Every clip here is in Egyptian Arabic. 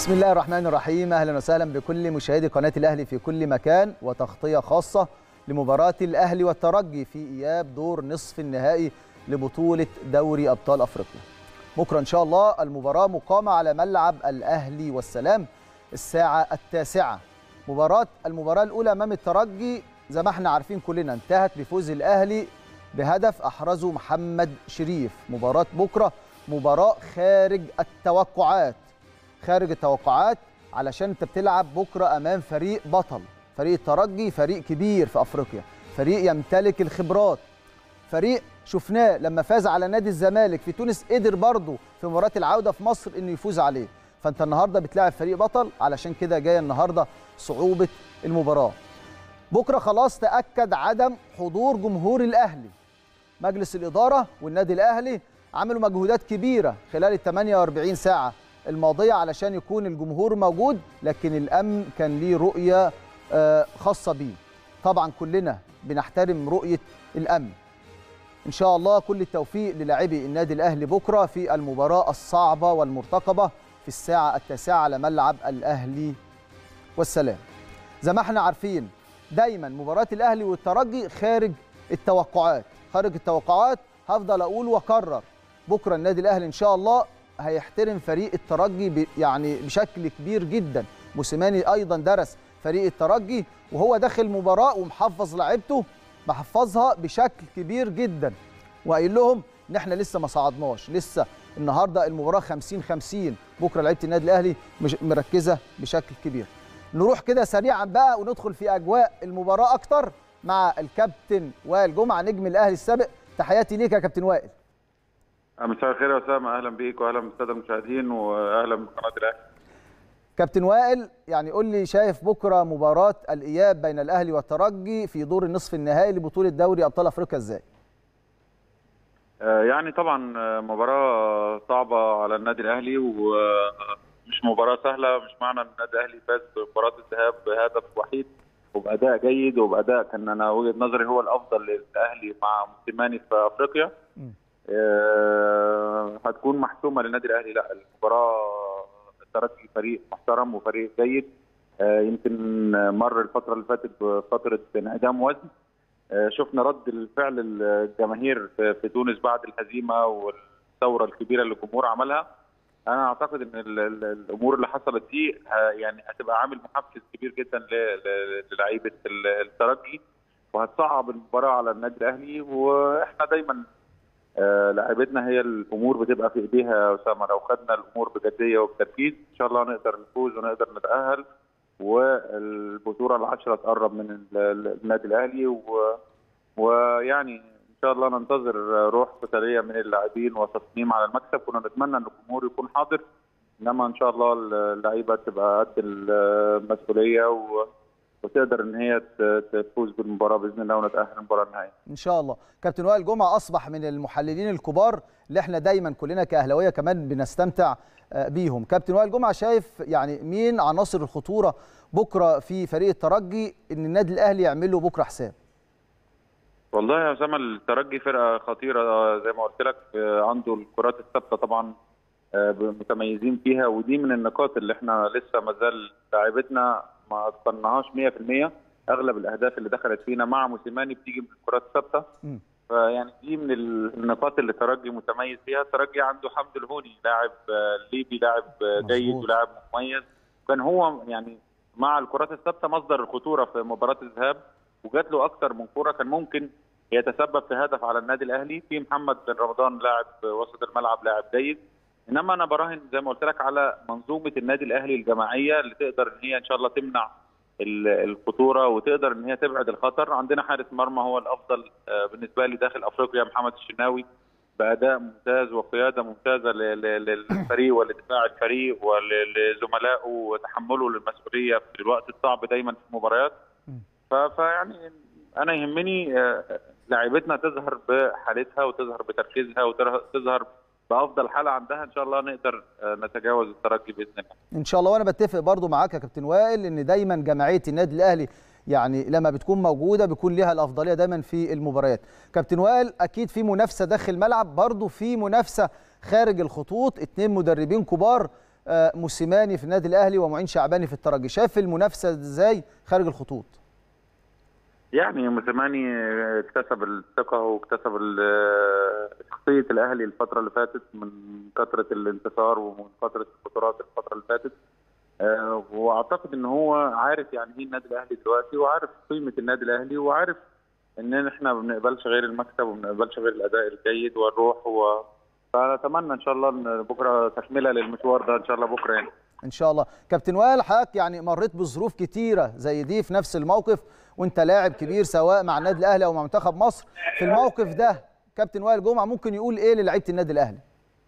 بسم الله الرحمن الرحيم اهلا وسهلا بكل مشاهدي قناه الاهلي في كل مكان وتغطيه خاصه لمباراه الاهلي والترجي في اياب دور نصف النهائي لبطوله دوري ابطال افريقيا. بكره ان شاء الله المباراه مقامه على ملعب الاهلي والسلام الساعه التاسعه. مباراه المباراه الاولى امام الترجي زي ما احنا عارفين كلنا انتهت بفوز الاهلي بهدف احرزه محمد شريف. مباراه بكره مباراه خارج التوقعات خارج التوقعات علشان انت بتلعب بكره امام فريق بطل فريق الترجي فريق كبير في افريقيا فريق يمتلك الخبرات فريق شفناه لما فاز على نادي الزمالك في تونس قدر برضه في مباراه العوده في مصر انه يفوز عليه فانت النهارده بتلاعب فريق بطل علشان كده جايه النهارده صعوبه المباراه بكره خلاص تاكد عدم حضور جمهور الاهلي مجلس الاداره والنادي الاهلي عملوا مجهودات كبيره خلال ال 48 ساعه الماضيه علشان يكون الجمهور موجود لكن الامن كان ليه رؤيه خاصه بيه طبعا كلنا بنحترم رؤيه الامن ان شاء الله كل التوفيق للاعبي النادي الاهلي بكره في المباراه الصعبه والمرتقبه في الساعه التاسعه على ملعب الاهلي والسلام زي ما احنا عارفين دايما مباراه الاهلي والترجي خارج التوقعات خارج التوقعات هفضل اقول واكرر بكره النادي الاهلي ان شاء الله هيحترم فريق الترجي يعني بشكل كبير جدا موسيماني ايضا درس فريق الترجي وهو داخل مباراه ومحفظ لعيبته محفظها بشكل كبير جدا وقايل لهم ان احنا لسه ما صعدناش لسه النهارده المباراه 50 50 بكره لعيبه النادي الاهلي مش مركزه بشكل كبير نروح كده سريعا بقى وندخل في اجواء المباراه اكتر مع الكابتن وائل جمعه نجم الاهلي السابق تحياتي ليك يا كابتن وائل مساء الخير يا اسامه اهلا بيك واهلا بالساده المشاهدين واهلا بقناه الاهلي كابتن وائل يعني قول لي شايف بكره مباراه الاياب بين الاهلي والترجي في دور النصف النهائي لبطوله دوري ابطال افريقيا ازاي؟ آه يعني طبعا مباراه صعبه على النادي الاهلي ومش مباراه سهله مش معنى ان النادي الاهلي فاز بمباراه الذهاب بهدف وحيد وباداء جيد وباداء كان انا وجهه نظري هو الافضل للاهلي مع موسيماني في افريقيا م. أه هتكون محسومه للنادي الاهلي لا المباراه الترجي فريق محترم وفريق جيد أه يمكن مر الفتره اللي فاتت بفتره انعدام وزن أه شفنا رد الفعل الجماهير في, في تونس بعد الهزيمه والثوره الكبيره اللي الجمهور عملها انا اعتقد ان الامور اللي حصلت دي يعني هتبقى عامل محفز كبير جدا للعيبه الترجي وهتصعب المباراه على النادي الاهلي واحنا دايما آه لعيبتنا هي الامور بتبقى في ايديها يا اسامه لو خدنا الامور بجديه وبتركيز ان شاء الله نقدر نفوز ونقدر نتاهل والبطوله العشره تقرب من النادي الاهلي و... ويعني ان شاء الله ننتظر روح قتاليه من اللاعبين وتصميم على المكسب كنا نتمنى ان الجمهور يكون حاضر انما ان شاء الله اللعيبه تبقى قد المسؤوليه و... وتقدر ان هي تفوز بالمباراه باذن الله ونتاهل المباراه النهائيه. ان شاء الله. كابتن وائل جمعه اصبح من المحللين الكبار اللي احنا دايما كلنا كاهلاويه كمان بنستمتع بيهم. كابتن وائل جمعه شايف يعني مين عناصر الخطوره بكره في فريق الترجي ان النادي الاهلي يعمل له بكره حساب؟ والله يا اسامه الترجي فرقه خطيره زي ما قلت لك عنده الكرات الثابته طبعا متميزين فيها ودي من النقاط اللي احنا لسه ما زال لاعبتنا ما اتقناهاش 100% اغلب الاهداف اللي دخلت فينا مع موسيماني بتيجي من الكرات الثابته فيعني دي من النقاط اللي الترجي متميز فيها الترجي عنده حمد الهوني لاعب ليبي لاعب جيد ولاعب مميز كان هو يعني مع الكرات الثابته مصدر الخطوره في مباراه الذهاب وجات له اكثر من كره كان ممكن يتسبب في هدف على النادي الاهلي في محمد بن رمضان لاعب وسط الملعب لاعب جيد انما انا براهن زي ما قلت لك على منظومه النادي الاهلي الجماعيه اللي تقدر ان هي ان شاء الله تمنع الخطوره وتقدر ان هي تبعد الخطر عندنا حارس مرمى هو الافضل بالنسبه لي داخل افريقيا محمد الشناوي باداء ممتاز وقياده ممتازه للفريق ولدفاع الفريق ولزملائه وتحمله للمسؤوليه في الوقت الصعب دايما في المباريات فيعني انا يهمني لاعبتنا تظهر بحالتها وتظهر بتركيزها وتظهر بافضل حاله عندها ان شاء الله نقدر نتجاوز الترجي باذن الله. ان شاء الله وانا بتفق برضو معاك يا كابتن وائل ان دايما جماعيه النادي الاهلي يعني لما بتكون موجوده بيكون ليها الافضليه دايما في المباريات. كابتن وائل اكيد في منافسه داخل الملعب برضو في منافسه خارج الخطوط اثنين مدربين كبار آه، موسيماني في النادي الاهلي ومعين شعباني في الترجي شايف المنافسه ازاي خارج الخطوط يعني موسيماني اكتسب الثقة واكتسب ال- شخصية الأهلي الفترة اللي فاتت من كثرة الانتصار ومن كثرة البطولات الفترة اللي فاتت آه، وأعتقد إن هو عارف يعني إيه النادي الأهلي دلوقتي وعارف قيمة النادي الأهلي وعارف إن إحنا ما بنقبلش غير المكسب وما بنقبلش غير الأداء الجيد والروح و فنتمنى إن شاء الله إن بكرة تكملة للمشوار ده إن شاء الله بكرة يعني. ان شاء الله كابتن وائل حضرتك يعني مريت بظروف كتيره زي دي في نفس الموقف وانت لاعب كبير سواء مع النادي الاهلي او مع منتخب مصر في الموقف ده كابتن وائل جمعه ممكن يقول ايه للعيبه النادي الاهلي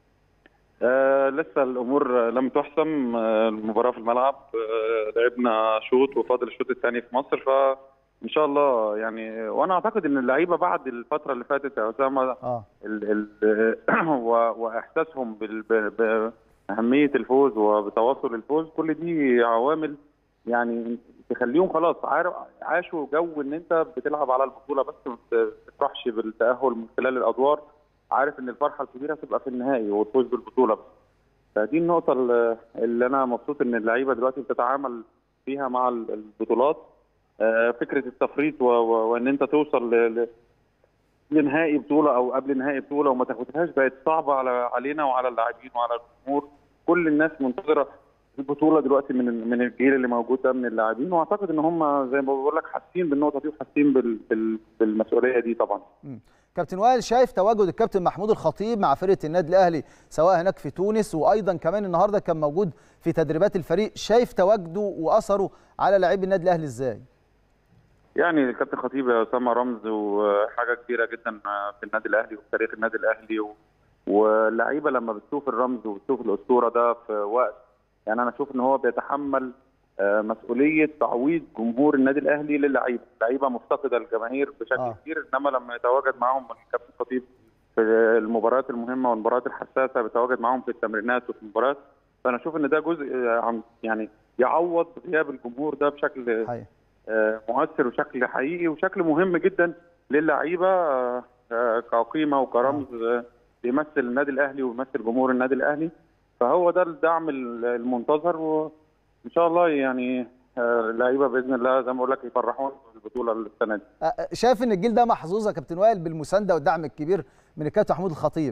آه لسه الامور لم تحسم آه المباراه في الملعب آه لعبنا شوط وفاضل الشوط الثاني في مصر فان شاء الله يعني وانا اعتقد ان اللعيبه بعد الفتره اللي فاتت يا اسامه اه ال ال و- واحساسهم بال- ب- باهميه الفوز وبتواصل الفوز كل دي عوامل يعني تخليهم خلاص عارف عاشوا جو ان انت بتلعب على البطوله بس ما بتفرحش بالتاهل من خلال الادوار عارف ان الفرحه الكبيره تبقى في النهائي والفوز بالبطوله بس فدي النقطه اللي اللي انا مبسوط ان اللعيبه دلوقتي بتتعامل فيها مع البطولات آه، فكره التفريط و- و- وان انت توصل ل- ل- لنهائي بطوله او قبل نهائي بطوله وما تاخدهاش بقت صعبه على علينا وعلى اللاعبين وعلى الجمهور كل الناس منتظره البطوله دلوقتي من من الجيل اللي موجود ده من اللاعبين واعتقد ان هم زي ما بقول لك حاسين بالنقطه دي وحاسين بال- بال- بالمسؤوليه دي طبعا كابتن وائل شايف تواجد الكابتن محمود الخطيب مع فرقه النادي الاهلي سواء هناك في تونس وايضا كمان النهارده كان موجود في تدريبات الفريق شايف تواجده واثره على لاعبي النادي الاهلي ازاي يعني الكابتن خطيب يا اسامه رمز وحاجه كبيره جدا في النادي الاهلي وفي تاريخ النادي الاهلي و... واللعيبه لما بتشوف الرمز وبتشوف الاسطوره ده في وقت يعني انا اشوف ان هو بيتحمل آه، مسؤوليه تعويض جمهور النادي الاهلي للعيبه، اللعيبه مفتقده الجماهير بشكل آه. آه. كبير انما لما يتواجد معاهم الكابتن خطيب في المباريات المهمه والمباريات الحساسه بيتواجد معاهم في التمرينات وفي المباريات فانا اشوف ان ده جزء آه، عم يعني يعوض غياب الجمهور ده بشكل حقيقي آه، مؤثر وشكل حقيقي وشكل مهم جدا للعيبه آه، آه، كقيمه وكرمز آه، بيمثل النادي الاهلي وبيمثل جمهور النادي الاهلي فهو ده الدعم ال- المنتظر وان شاء الله يعني آه، اللعيبه باذن الله زي ما بقول لك يفرحون بالبطوله السنه دي آه، شايف ان الجيل ده محظوظ يا كابتن وائل بالمسانده والدعم الكبير من الكابتن محمود الخطيب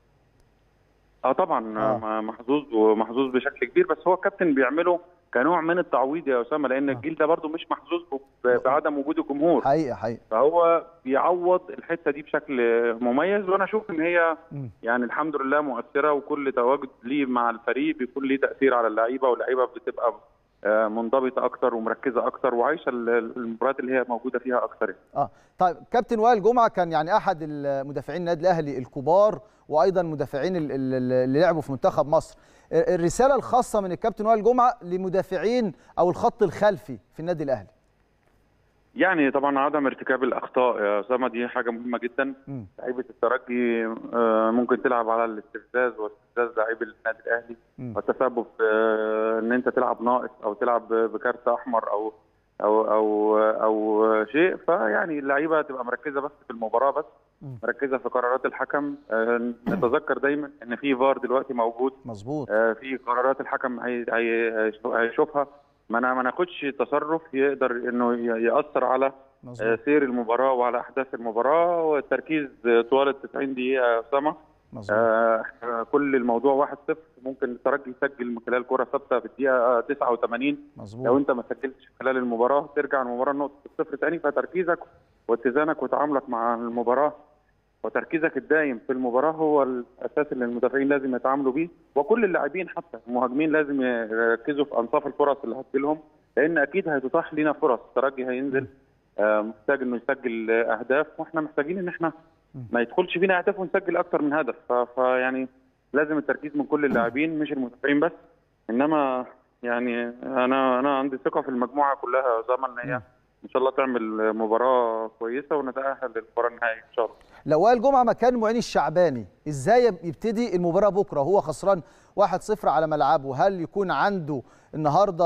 اه طبعا آه. آه. محظوظ ومحظوظ بشكل كبير بس هو الكابتن بيعمله كنوع من التعويض يا اسامه لان آه. الجيل ده برضو مش محظوظ ب- بعدم وجود الجمهور حقيقه حقيقه فهو بيعوض الحته دي بشكل مميز وانا اشوف ان هي مم. يعني الحمد لله مؤثره وكل تواجد ليه مع الفريق بيكون ليه تاثير على اللعيبه واللعيبه بتبقى آه، منضبطه اكتر ومركزه اكتر وعايشه ال- المباريات اللي هي موجوده فيها اكتر يعني. اه طيب كابتن وائل جمعه كان يعني احد المدافعين النادي الاهلي الكبار وايضا مدافعين ال- ال- اللي لعبوا في منتخب مصر الرساله الخاصه من الكابتن وائل جمعه لمدافعين او الخط الخلفي في النادي الاهلي يعني طبعا عدم ارتكاب الاخطاء يا اسامه دي حاجه مهمه جدا مم. لعيبه الترجي آه، ممكن تلعب على الاستفزاز واستفزاز لعيب النادي الاهلي مم. والتسبب في آه، ان انت تلعب ناقص او تلعب بكارت احمر او او او او شيء فيعني اللعيبه تبقى مركزه بس في المباراه بس مم. مركزه في قرارات الحكم آه، نتذكر دايما ان في فار دلوقتي موجود مظبوط آه، في قرارات الحكم هي- هي- هيشوفها ما أنا- ما ناخدش تصرف يقدر انه ي- ياثر على آه، مظبوط سير المباراه وعلى احداث المباراه والتركيز آه، طوال ال 90 دقيقه يا اسامه مظبوط آه، إحنا كل الموضوع 1-0 ممكن الترجي يسجل من خلال كره ثابته في الدقيقه 89 لو مظبوط انت ما سجلتش خلال المباراه ترجع المباراه نقطه الصفر تاني فتركيزك واتزانك وتعاملك مع المباراه وتركيزك الدائم في المباراه هو الاساس اللي المدافعين لازم يتعاملوا بيه وكل اللاعبين حتى المهاجمين لازم يركزوا في انصاف الفرص اللي هتجيلهم لان اكيد هتتاح لنا فرص الترجي هينزل آه، محتاج انه يسجل آه، اهداف واحنا محتاجين ان احنا ما يدخلش فينا اهداف ونسجل اكتر من هدف ف- فيعني لازم التركيز من كل اللاعبين مش المدافعين بس انما يعني انا انا عندي ثقه في المجموعه كلها زي ما ان هي ان شاء الله تعمل مباراه كويسه ونتاهل للمباراه النهائيه ان شاء الله لو وائل جمعه مكان معين الشعباني ازاي يبتدي المباراه بكره هو خسران 1-0 على ملعبه هل يكون عنده النهارده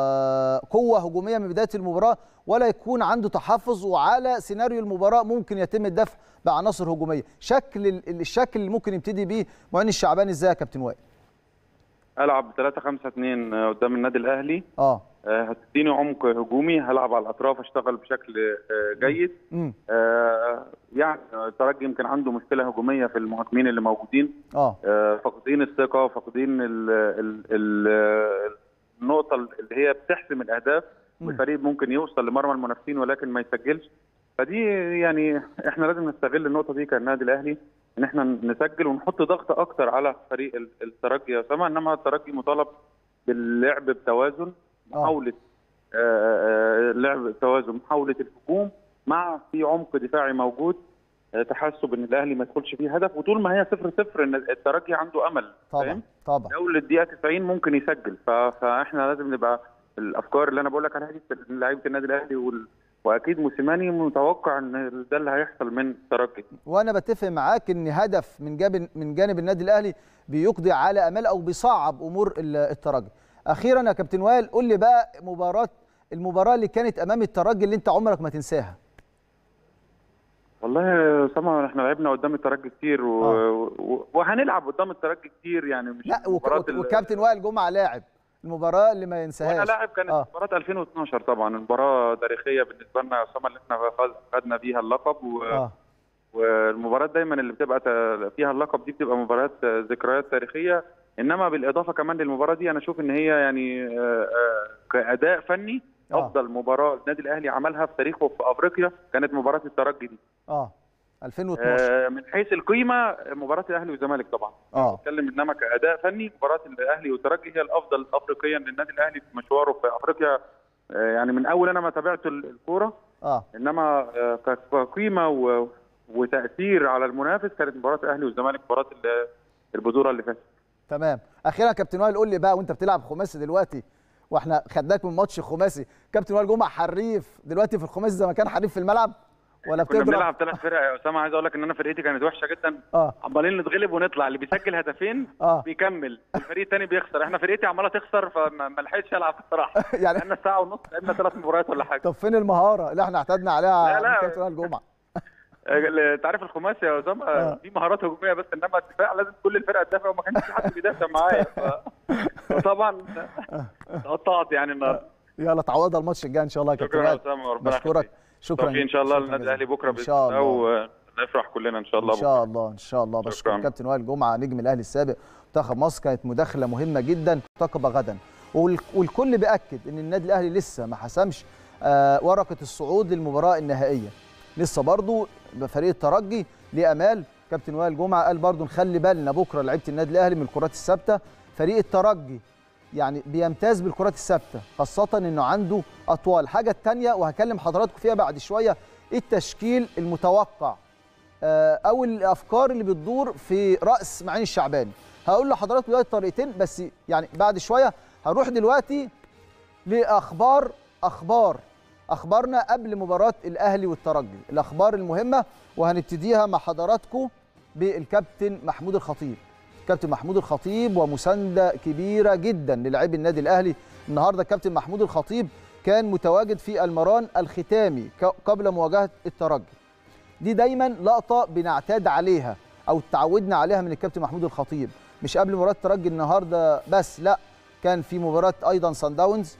قوه هجوميه من بدايه المباراه ولا يكون عنده تحفظ وعلى سيناريو المباراه ممكن يتم الدفع بعناصر هجوميه شكل ال- الشكل اللي ممكن يبتدي بيه معين الشعباني ازاي يا كابتن وائل العب 3 5 2 قدام النادي الاهلي اه آه، هتديني عمق هجومي هلعب على الاطراف اشتغل بشكل آه، جيد امم آه، يعني الترجي يمكن عنده مشكله هجوميه في المهاجمين اللي موجودين اه آه، فاقدين الثقه فاقدين ال- ال- ال- النقطه اللي هي بتحسم الاهداف مم. والفريق ممكن يوصل لمرمى المنافسين ولكن ما يسجلش فدي يعني احنا لازم نستغل النقطه دي كالنادي الاهلي ان احنا نسجل ونحط ضغط اكتر على فريق ال- الترجي يا اسامه انما الترجي مطالب باللعب بتوازن محاوله آه، آه، لعب بتوازن محاوله الهجوم مع في عمق دفاعي موجود آه، تحسب ان الاهلي ما يدخلش فيه هدف وطول ما هي صفر صفر ان الترجي عنده امل طبعا فاهم؟ طبعا لو للدقيقه 90 ممكن يسجل ف- فاحنا لازم نبقى الافكار اللي انا بقول لك عليها دي في لعيبه النادي الاهلي وال... واكيد موسيماني متوقع ان ده اللي هيحصل من الترجي وانا بتفق معاك ان هدف من جانب من جانب النادي الاهلي بيقضي على امال او بيصعب امور ال- الترجي اخيرا يا كابتن وائل قول لي بقى مباراه المباراه اللي كانت امام الترجي اللي انت عمرك ما تنساها والله يا اسامه احنا لعبنا قدام الترجي كتير و... آه. و... وهنلعب قدام الترجي كتير يعني مش لا وك- المباراة وك- ال- وكابتن وائل جمعه لاعب المباراه اللي ما وانا ينساهاش لاعب كانت آه. مباراه 2012 طبعا مباراه تاريخيه بالنسبه لنا يا اسامه اللي احنا خد- خدنا بيها اللقب و... اه والمباريات دايما اللي بتبقى تا- فيها اللقب دي بتبقى مباريات آه، ذكريات تاريخيه انما بالاضافه كمان للمباراه دي انا اشوف ان هي يعني آه، آه، كاداء فني آه. افضل مباراه النادي الاهلي عملها في تاريخه في افريقيا كانت مباراه الترجي دي اه 2012 آه، من حيث القيمه مباراه الاهلي والزمالك طبعا اه بتكلم انما كاداء فني مباراه الاهلي والترجي هي الافضل افريقيا للنادي الاهلي في مشواره في افريقيا آه، يعني من اول انا ما تابعت ال- الكوره اه انما آه، ك- كقيمه و- وتاثير على المنافس كانت مباراه الاهلي والزمالك مباراه ال- البذوره اللي فاتت تمام اخيرا يا كابتن وائل قول لي بقى وانت بتلعب خماسي دلوقتي واحنا خدناك من ماتش خماسي كابتن وائل جمعه حريف دلوقتي في الخماسي زي ما كان حريف في الملعب ولا كنا بتضرب بنلعب ثلاث فرق يا اسامه عايز اقول لك ان انا فرقتي كانت وحشه جدا اه عمالين نتغلب ونطلع اللي بيسجل هدفين اه بيكمل الفريق الثاني بيخسر احنا فرقتي عماله تخسر فما ما لحقتش العب الصراحه يعني لعبنا ساعه ونص لعبنا ثلاث مباريات ولا حاجه طب فين المهاره اللي احنا اعتدنا عليها لا، لا. من كابتن وائل جمعه آه، انت عارف الخماسي يا اسامه آه. في مهارات هجوميه بس انما الدفاع لازم كل الفرقه تدافع وما كانش في حد بيدافع معايا ف- فطبعا قطعت يعني النهارده يلا تعوضها الماتش الجاي ان شاء الله يا كابتن شكرا يا وائل اسامه وربنا بشكرك يخليك. شكرا توفيق ان شاء الله شكراً للنادي جزيلاً. الاهلي بكره ان باذن شاء الله الله ونفرح كلنا ان شاء الله ان شاء بكره الله ان شاء الله بشكر شكراً. كابتن وائل جمعه نجم الاهلي السابق منتخب مصر كانت مداخله مهمه جدا تقب غدا وال- والكل بياكد ان النادي الاهلي لسه ما حسمش آه، ورقه الصعود للمباراه النهائيه لسه برضو فريق الترجي ليه امال كابتن وائل جمعه قال برضو نخلي بالنا بكره لعيبه النادي الاهلي من الكرات الثابته فريق الترجي يعني بيمتاز بالكرات الثابته خاصه انه عنده اطوال الحاجه الثانيه وهكلم حضراتكم فيها بعد شويه إيه التشكيل المتوقع آه، او الافكار اللي بتدور في راس معين الشعباني هقول لحضراتكم دلوقتي طريقتين بس يعني بعد شويه هروح دلوقتي لاخبار اخبار اخبارنا قبل مباراه الاهلي والترجي الاخبار المهمه وهنبتديها مع حضراتكم بالكابتن محمود الخطيب كابتن محمود الخطيب ومسانده كبيره جدا للاعبي النادي الاهلي النهارده الكابتن محمود الخطيب كان متواجد في المران الختامي ك- قبل مواجهه الترجي دي دايما لقطه بنعتاد عليها او تعودنا عليها من الكابتن محمود الخطيب مش قبل مباراه الترجي النهارده بس لا كان في مباراه ايضا سان داونز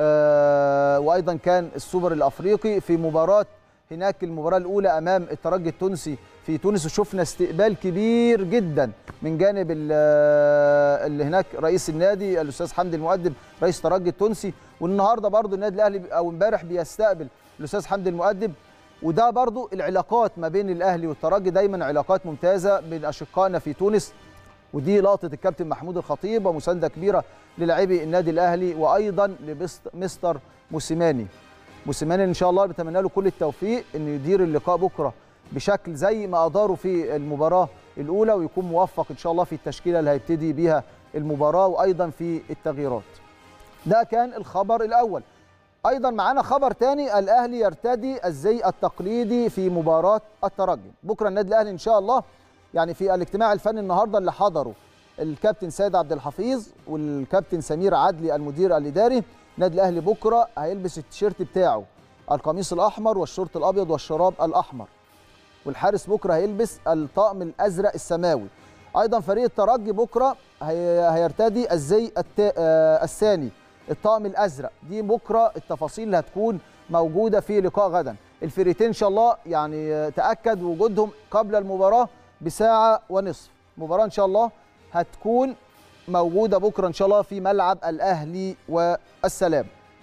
آه وايضا كان السوبر الافريقي في مباراه هناك المباراه الاولى امام الترجي التونسي في تونس وشفنا استقبال كبير جدا من جانب ال- اللي هناك رئيس النادي الاستاذ حمدي المؤدب رئيس الترجي التونسي والنهارده برضو النادي الاهلي او امبارح بيستقبل الاستاذ حمدي المؤدب وده برضو العلاقات ما بين الاهلي والترجي دايما علاقات ممتازه بين اشقائنا في تونس ودي لقطه الكابتن محمود الخطيب ومسانده كبيره للاعبي النادي الاهلي وايضا لمستر موسيماني موسيماني ان شاء الله بتمنى له كل التوفيق انه يدير اللقاء بكره بشكل زي ما اداروا في المباراه الاولى ويكون موفق ان شاء الله في التشكيله اللي هيبتدي بيها المباراه وايضا في التغييرات ده كان الخبر الاول ايضا معانا خبر تاني الاهلي يرتدي الزي التقليدي في مباراه الترجي بكره النادي الاهلي ان شاء الله يعني في الاجتماع الفني النهارده اللي حضره الكابتن سيد عبد الحفيظ والكابتن سمير عدلي المدير الاداري النادي الاهلي بكره هيلبس التيشيرت بتاعه القميص الاحمر والشورت الابيض والشراب الاحمر والحارس بكره هيلبس الطقم الازرق السماوي ايضا فريق الترجي بكره هي- هيرتدي الزي الت- آه، الثاني الطقم الازرق دي بكره التفاصيل اللي هتكون موجوده في لقاء غدا الفريقين ان شاء الله يعني آه، تاكد وجودهم قبل المباراه بساعه ونصف مباراه ان شاء الله هتكون موجوده بكره ان شاء الله في ملعب الاهلي والسلام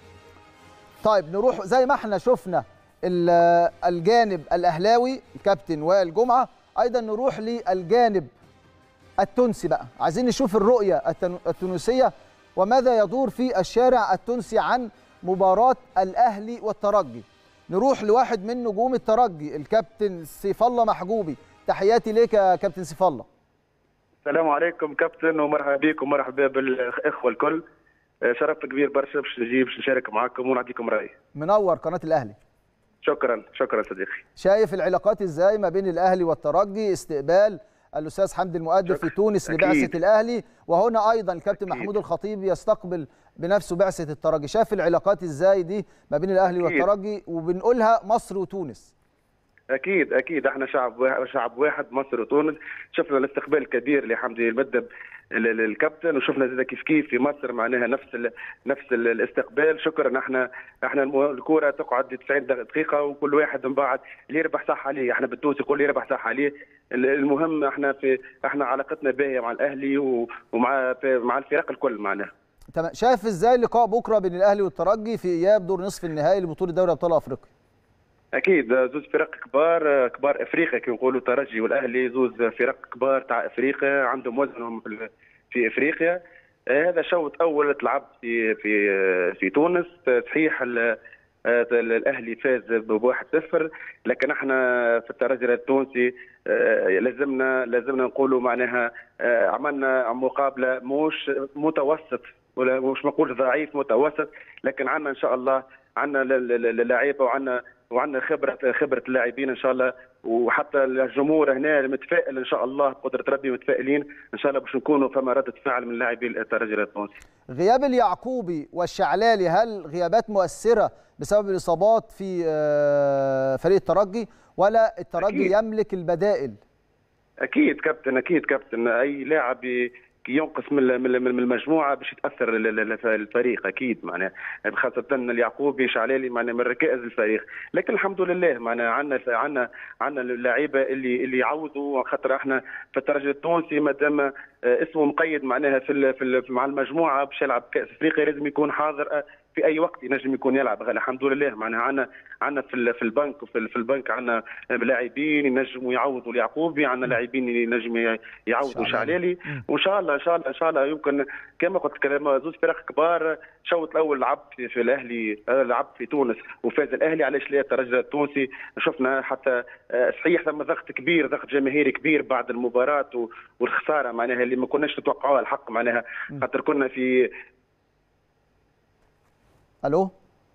طيب نروح زي ما احنا شفنا ال- الجانب الاهلاوي الكابتن وائل جمعه ايضا نروح للجانب التونسي بقى عايزين نشوف الرؤيه التن- التونسيه وماذا يدور في الشارع التونسي عن مباراه الاهلي والترجي نروح لواحد من نجوم الترجي الكابتن سيف الله محجوبي تحياتي ليك يا كابتن سيف الله السلام عليكم كابتن ومرحبا بكم ومرحبا بالاخوه الكل آه، شرف كبير برشا باش نجي باش نشارك معاكم ونعطيكم رايي منور قناه الاهلي شكرا شكرا صديقي شايف العلاقات ازاي ما بين الاهلي والترجي استقبال الاستاذ حمدي المؤدب في تونس أكيد. لبعثه الاهلي وهنا ايضا الكابتن أكيد. محمود الخطيب يستقبل بنفسه بعثه الترجي شايف العلاقات ازاي دي ما بين الاهلي أكيد. والترجي وبنقولها مصر وتونس اكيد اكيد احنا شعب واحد شعب واحد مصر وتونس شفنا الاستقبال الكبير لحمدي المدب ال- ال- الكابتن وشفنا زي كيف كيف في مصر معناها نفس ال نفس ال الاستقبال شكرا احنا احنا الم- الكوره تقعد 90 دقيقه وكل واحد من بعد اللي يربح صح عليه احنا بالتونسي كل يربح صح عليه ال- المهم احنا في احنا علاقتنا باهيه مع الاهلي و- ومع في- مع الفرق الكل معناها تمام شايف ازاي لقاء بكره بين الاهلي والترجي في اياب دور نصف النهائي لبطوله دوري ابطال افريقيا اكيد زوز فرق كبار كبار افريقيا كي نقولوا الترجي والاهلي زوز فرق كبار تاع افريقيا عندهم وزنهم في في افريقيا آه، هذا شوط اول تلعب في في آه، في تونس آه، صحيح ال- آه، الاهلي فاز ب 1-0 لكن احنا في الترجي التونسي آه، لازمنا لازمنا نقولوا معناها آه، عملنا مقابله مش متوسط ولا مش نقول ضعيف متوسط لكن عندنا ان شاء الله عندنا اللعيبه وعندنا وعندنا خبره خبره اللاعبين ان شاء الله وحتى الجمهور هنا متفائل ان شاء الله بقدره ربي متفائلين ان شاء الله باش نكونوا فما رده فعل من لاعبي الترجي التونسي غياب اليعقوبي والشعلالي هل غيابات مؤثره بسبب الاصابات في آه، فريق الترجي ولا الترجي أكيد. يملك البدائل اكيد كابتن اكيد كابتن اي لاعب ي- كي ينقص من من من المجموعه باش يتاثر ال- ال- ال- الفريق اكيد معناها خاصه اليعقوبي شعلالي معناها من ركائز الفريق لكن الحمد لله معناها عندنا عندنا عندنا اللعيبه اللي اللي يعوضوا خاطر احنا في الترجي التونسي ما دام آه، اسمه مقيد معناها في ال- في ال- مع المجموعه باش يلعب كاس افريقيا لازم يكون حاضر آه، في اي وقت ينجم يكون يلعب الحمد لله معناها عندنا عندنا في ال- في البنك وفي ال- في البنك عندنا لاعبين ينجموا يعوضوا اليعقوبي عندنا لاعبين ينجموا يعوضوا شعلالي. شعلالي وان شاء الله ان شاء الله ان شاء الله يمكن كما قلت كلام زوج فرق كبار الشوط الاول لعب في, في الاهلي آه، لعب في تونس وفاز الاهلي علاش لا الترجي التونسي شفنا حتى آه، صحيح ثم ضغط كبير ضغط جماهيري كبير بعد المباراه و- والخساره معناها اللي ما كناش نتوقعوها الحق معناها خاطر كنا في الو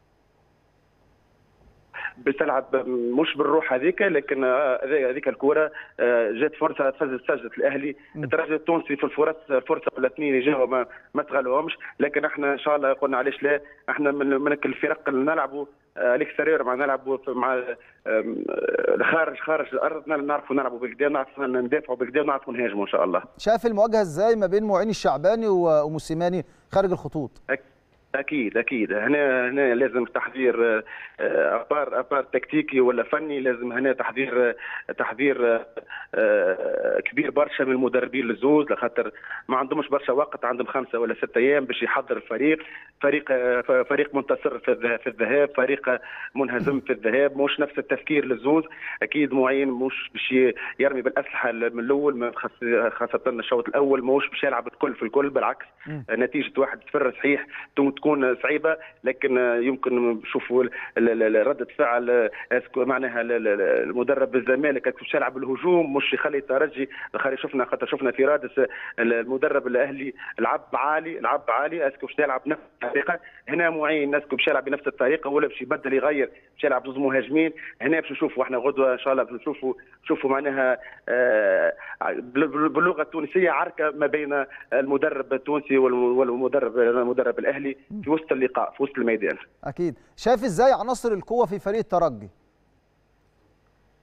باش تلعب مش بالروح هذيك لكن آه، هذيك الكره آه، جات فرصه تفزت سجلت الاهلي الترجي التونسي في الفرص فرصه ولا اثنين اللي جاوا ما ما تغلوهمش لكن احنا ان شاء الله قلنا علاش لا احنا من من الفرق اللي نلعبوا آه، الاكستيريور مع نلعبوا في- مع آم، آه، خارج خارج الارض نعرفوا نلعبوا بالكدا نعرفوا ندافعوا بالكدا ونعرفوا نهاجموا ان شاء الله شايف المواجهه ازاي ما بين معين الشعباني و- وموسيماني خارج الخطوط أك- اكيد اكيد هنا هنا لازم تحضير آه، آه، ابار ابار تكتيكي ولا فني لازم هنا تحضير آه، تحضير آه، آه، كبير برشا من المدربين الزوز لخاطر ما عندهمش برشا وقت عندهم خمسه ولا ستة ايام باش يحضر الفريق فريق آه، ف- فريق منتصر في الذه- في الذهاب فريق آه، منهزم في الذهاب مش نفس التفكير للزوز اكيد معين مش باش ي- يرمي بالاسلحه من الاول ما خاص- خاصه الشوط الاول مش باش يلعب الكل في الكل بالعكس مم. نتيجه واحد صفر صحيح تكون- تكون صعيبه لكن يمكن نشوفوا ال- ال- ال- رده فعل اسكو معناها ال- ال- المدرب الزمالك اسكو باش يلعب الهجوم مش يخلي الترجي خلي شفنا خاطر شفنا في رادس المدرب الاهلي لعب عالي لعب عالي اسكو باش يلعب نفس الطريقه هنا معين اسكو باش يلعب بنفس الطريقه ولا باش يبدل يغير باش يلعب زوج مهاجمين هنا باش نشوفوا احنا غدوه ان شاء الله باش نشوفوا نشوفوا معناها آه، بال- باللغه التونسيه عركه ما بين المدرب التونسي والم- والمدرب المدرب الاهلي في وسط اللقاء في وسط الميدان اكيد شايف ازاي عناصر القوه في فريق الترجي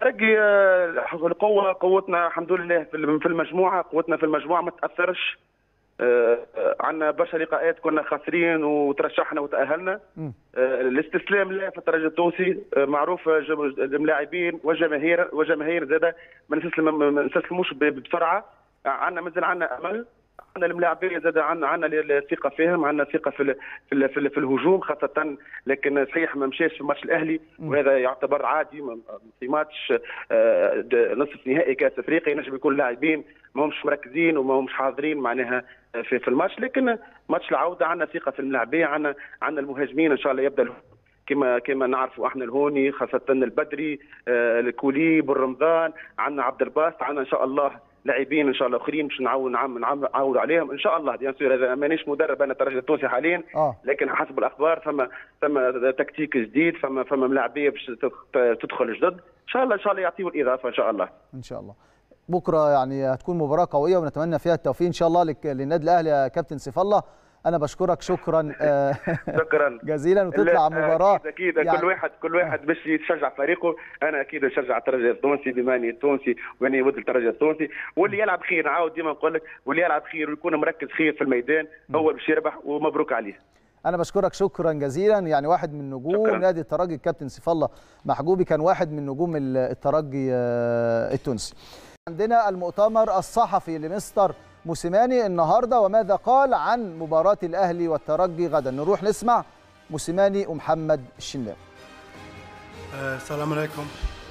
الترجي آه، القوه قوتنا الحمد لله في في المجموعه قوتنا في المجموعه ما تاثرش آه، آه، عندنا برشا لقاءات كنا خاسرين وترشحنا وتاهلنا مم. آه، الاستسلام لا في الترجي التونسي آه، معروف آه، جم- اللاعبين والجماهير والجماهير زاده ما نستسلم ما نستسلموش ب- بسرعه عندنا مازال عندنا امل عندنا الملاعبيه زاد عندنا عندنا الثقه فيهم عندنا ثقه في ال- في ال- في, ال- في الهجوم خاصه لكن صحيح ما مشاش في ماتش الاهلي وهذا يعتبر عادي ما- في ماتش آه، د- نصف نهائي كاس افريقيا ينجم يكون لاعبين ما همش مركزين وما همش حاضرين معناها في, في الماتش لكن ماتش العوده عندنا ثقه في الملاعبيه عندنا عندنا المهاجمين ان شاء الله يبدا الهجوم كما كما نعرفوا احنا الهوني خاصه البدري آه، الكولي بالرمضان عندنا عبد الباسط عندنا ان شاء الله لاعبين ان شاء الله اخرين باش نعاود نعم- نعم- نعاود عليهم ان شاء الله بيان سور هذا مانيش مدرب انا الترجي التونسي حاليا اه لكن حسب الاخبار فما فما تكتيك جديد فما فما ملاعبيه باش تدخ- تدخل جدد ان شاء الله ان شاء الله يعطيوا الاضافه ان شاء الله ان شاء الله بكره يعني هتكون مباراه قويه ونتمنى فيها التوفيق ان شاء الله لك- للنادي الاهلي يا كابتن سيف الله انا بشكرك شكرا آه، شكرا جزيلا وتطلع لا، مباراه اكيد اكيد يعني- كل واحد كل واحد باش يشجع فريقه انا اكيد نشجع الترجي التونسي بما اني تونسي واني ود الترجي التونسي واللي يلعب خير نعاود ديما نقول لك واللي يلعب خير ويكون مركز خير في الميدان هو اللي باش يربح ومبروك عليه انا بشكرك شكرا جزيلا يعني واحد من نجوم شكراً. نادي الترجي الكابتن سيف الله محجوبي كان واحد من نجوم ال- الترجي آه، التونسي عندنا المؤتمر الصحفي لمستر موسيماني النهارده وماذا قال عن مباراه الاهلي والترجي غدا نروح نسمع موسيماني ومحمد الشناوي Uh, Assalamu alaikum.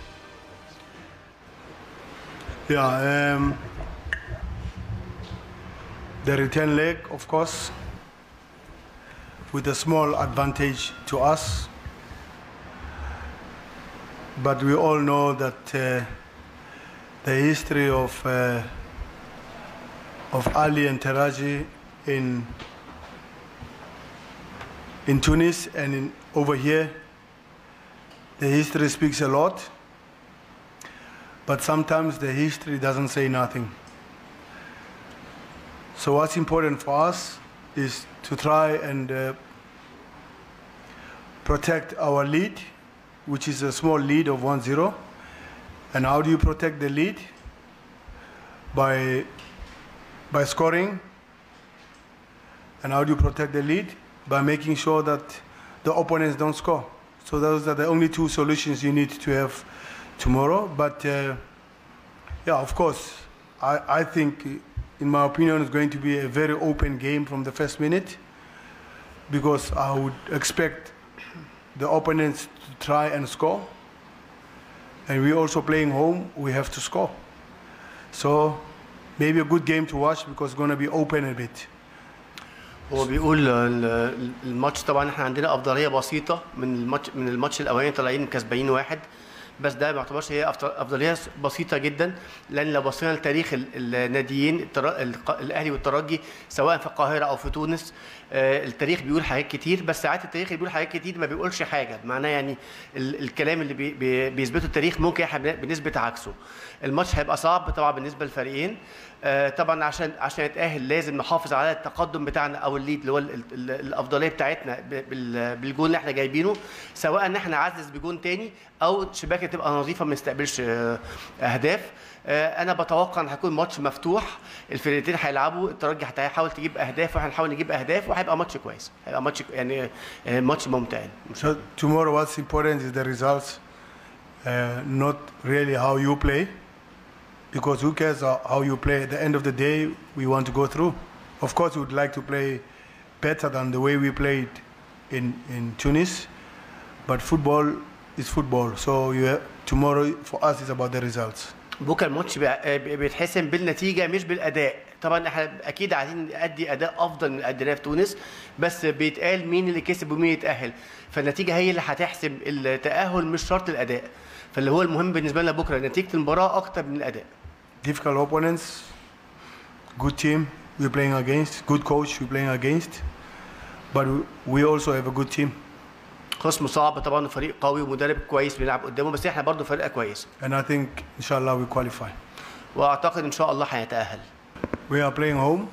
Yeah, um, the return leg, of course, with a small advantage to us. But we all know that uh, the history of uh, of Ali and Taraji in in Tunis and in, over here the history speaks a lot, but sometimes the history doesn't say nothing. So, what's important for us is to try and uh, protect our lead, which is a small lead of 1 0. And how do you protect the lead? By, by scoring. And how do you protect the lead? By making sure that the opponents don't score. So those are the only two solutions you need to have tomorrow. But uh, yeah, of course, I, I think, in my opinion, it's going to be a very open game from the first minute because I would expect the opponents to try and score. And we're also playing home, we have to score. So maybe a good game to watch because it's going to be open a bit. هو بيقول ال- الماتش طبعا احنا عندنا افضليه بسيطه من الماتش من الماتش الاولاني طالعين كسبانين واحد بس ده ما يعتبرش هي أفضل- افضليه بسيطه جدا لان لو بصينا لتاريخ ال- الناديين التر- الق- الاهلي والترجي سواء في القاهره او في تونس آه، التاريخ بيقول حاجات كتير بس ساعات التاريخ اللي بيقول حاجات كتير ما بيقولش حاجه معناه يعني ال- الكلام اللي بي- بي- بيثبته التاريخ ممكن احنا بن- بنثبت عكسه الماتش هيبقى صعب طبعا بالنسبه للفريقين آه، طبعا عشان عشان نتاهل لازم نحافظ على التقدم بتاعنا او الليد اللي هو ال- ال- الافضليه بتاعتنا ب- بال- بالجون اللي احنا جايبينه سواء ان احنا نعزز بجون تاني او شباكه تبقى نظيفه ما نستقبلش آه، اهداف آه، انا بتوقع ان هيكون ماتش مفتوح الفرقتين هيلعبوا الترجي هيحاول تجيب اهداف واحنا هنحاول نجيب اهداف وهيبقى ماتش كويس هيبقى ماتش يعني آه، ماتش ممتع يعني. So tomorrow, what's important is the results, uh, not really how you play, because who cares how how you play? At the end of the day, we want to go through. Of course, we would like to play better than the way we played in in Tunis, but football is football. So you have, tomorrow for us is about the results. بكره الماتش بيع- بي- بيتحسم بالنتيجه مش بالاداء طبعا احنا اكيد عايزين نأدي اداء افضل من اللي اديناه في تونس بس بيتقال مين اللي كسب ومين يتاهل فالنتيجه هي اللي هتحسم التاهل مش شرط الاداء فاللي هو المهم بالنسبه لنا بكره نتيجه المباراه اكتر من الاداء Difficult opponents, good team we're playing against, good coach we're playing against, but we- we also have a good team. خصم صعب طبعا وفريق قوي ومدرب كويس بيلعب قدامه بس احنا برضو فرقه كويس And I think, inshallah, we qualify. واعتقد ان شاء الله هيتاهل We are playing home,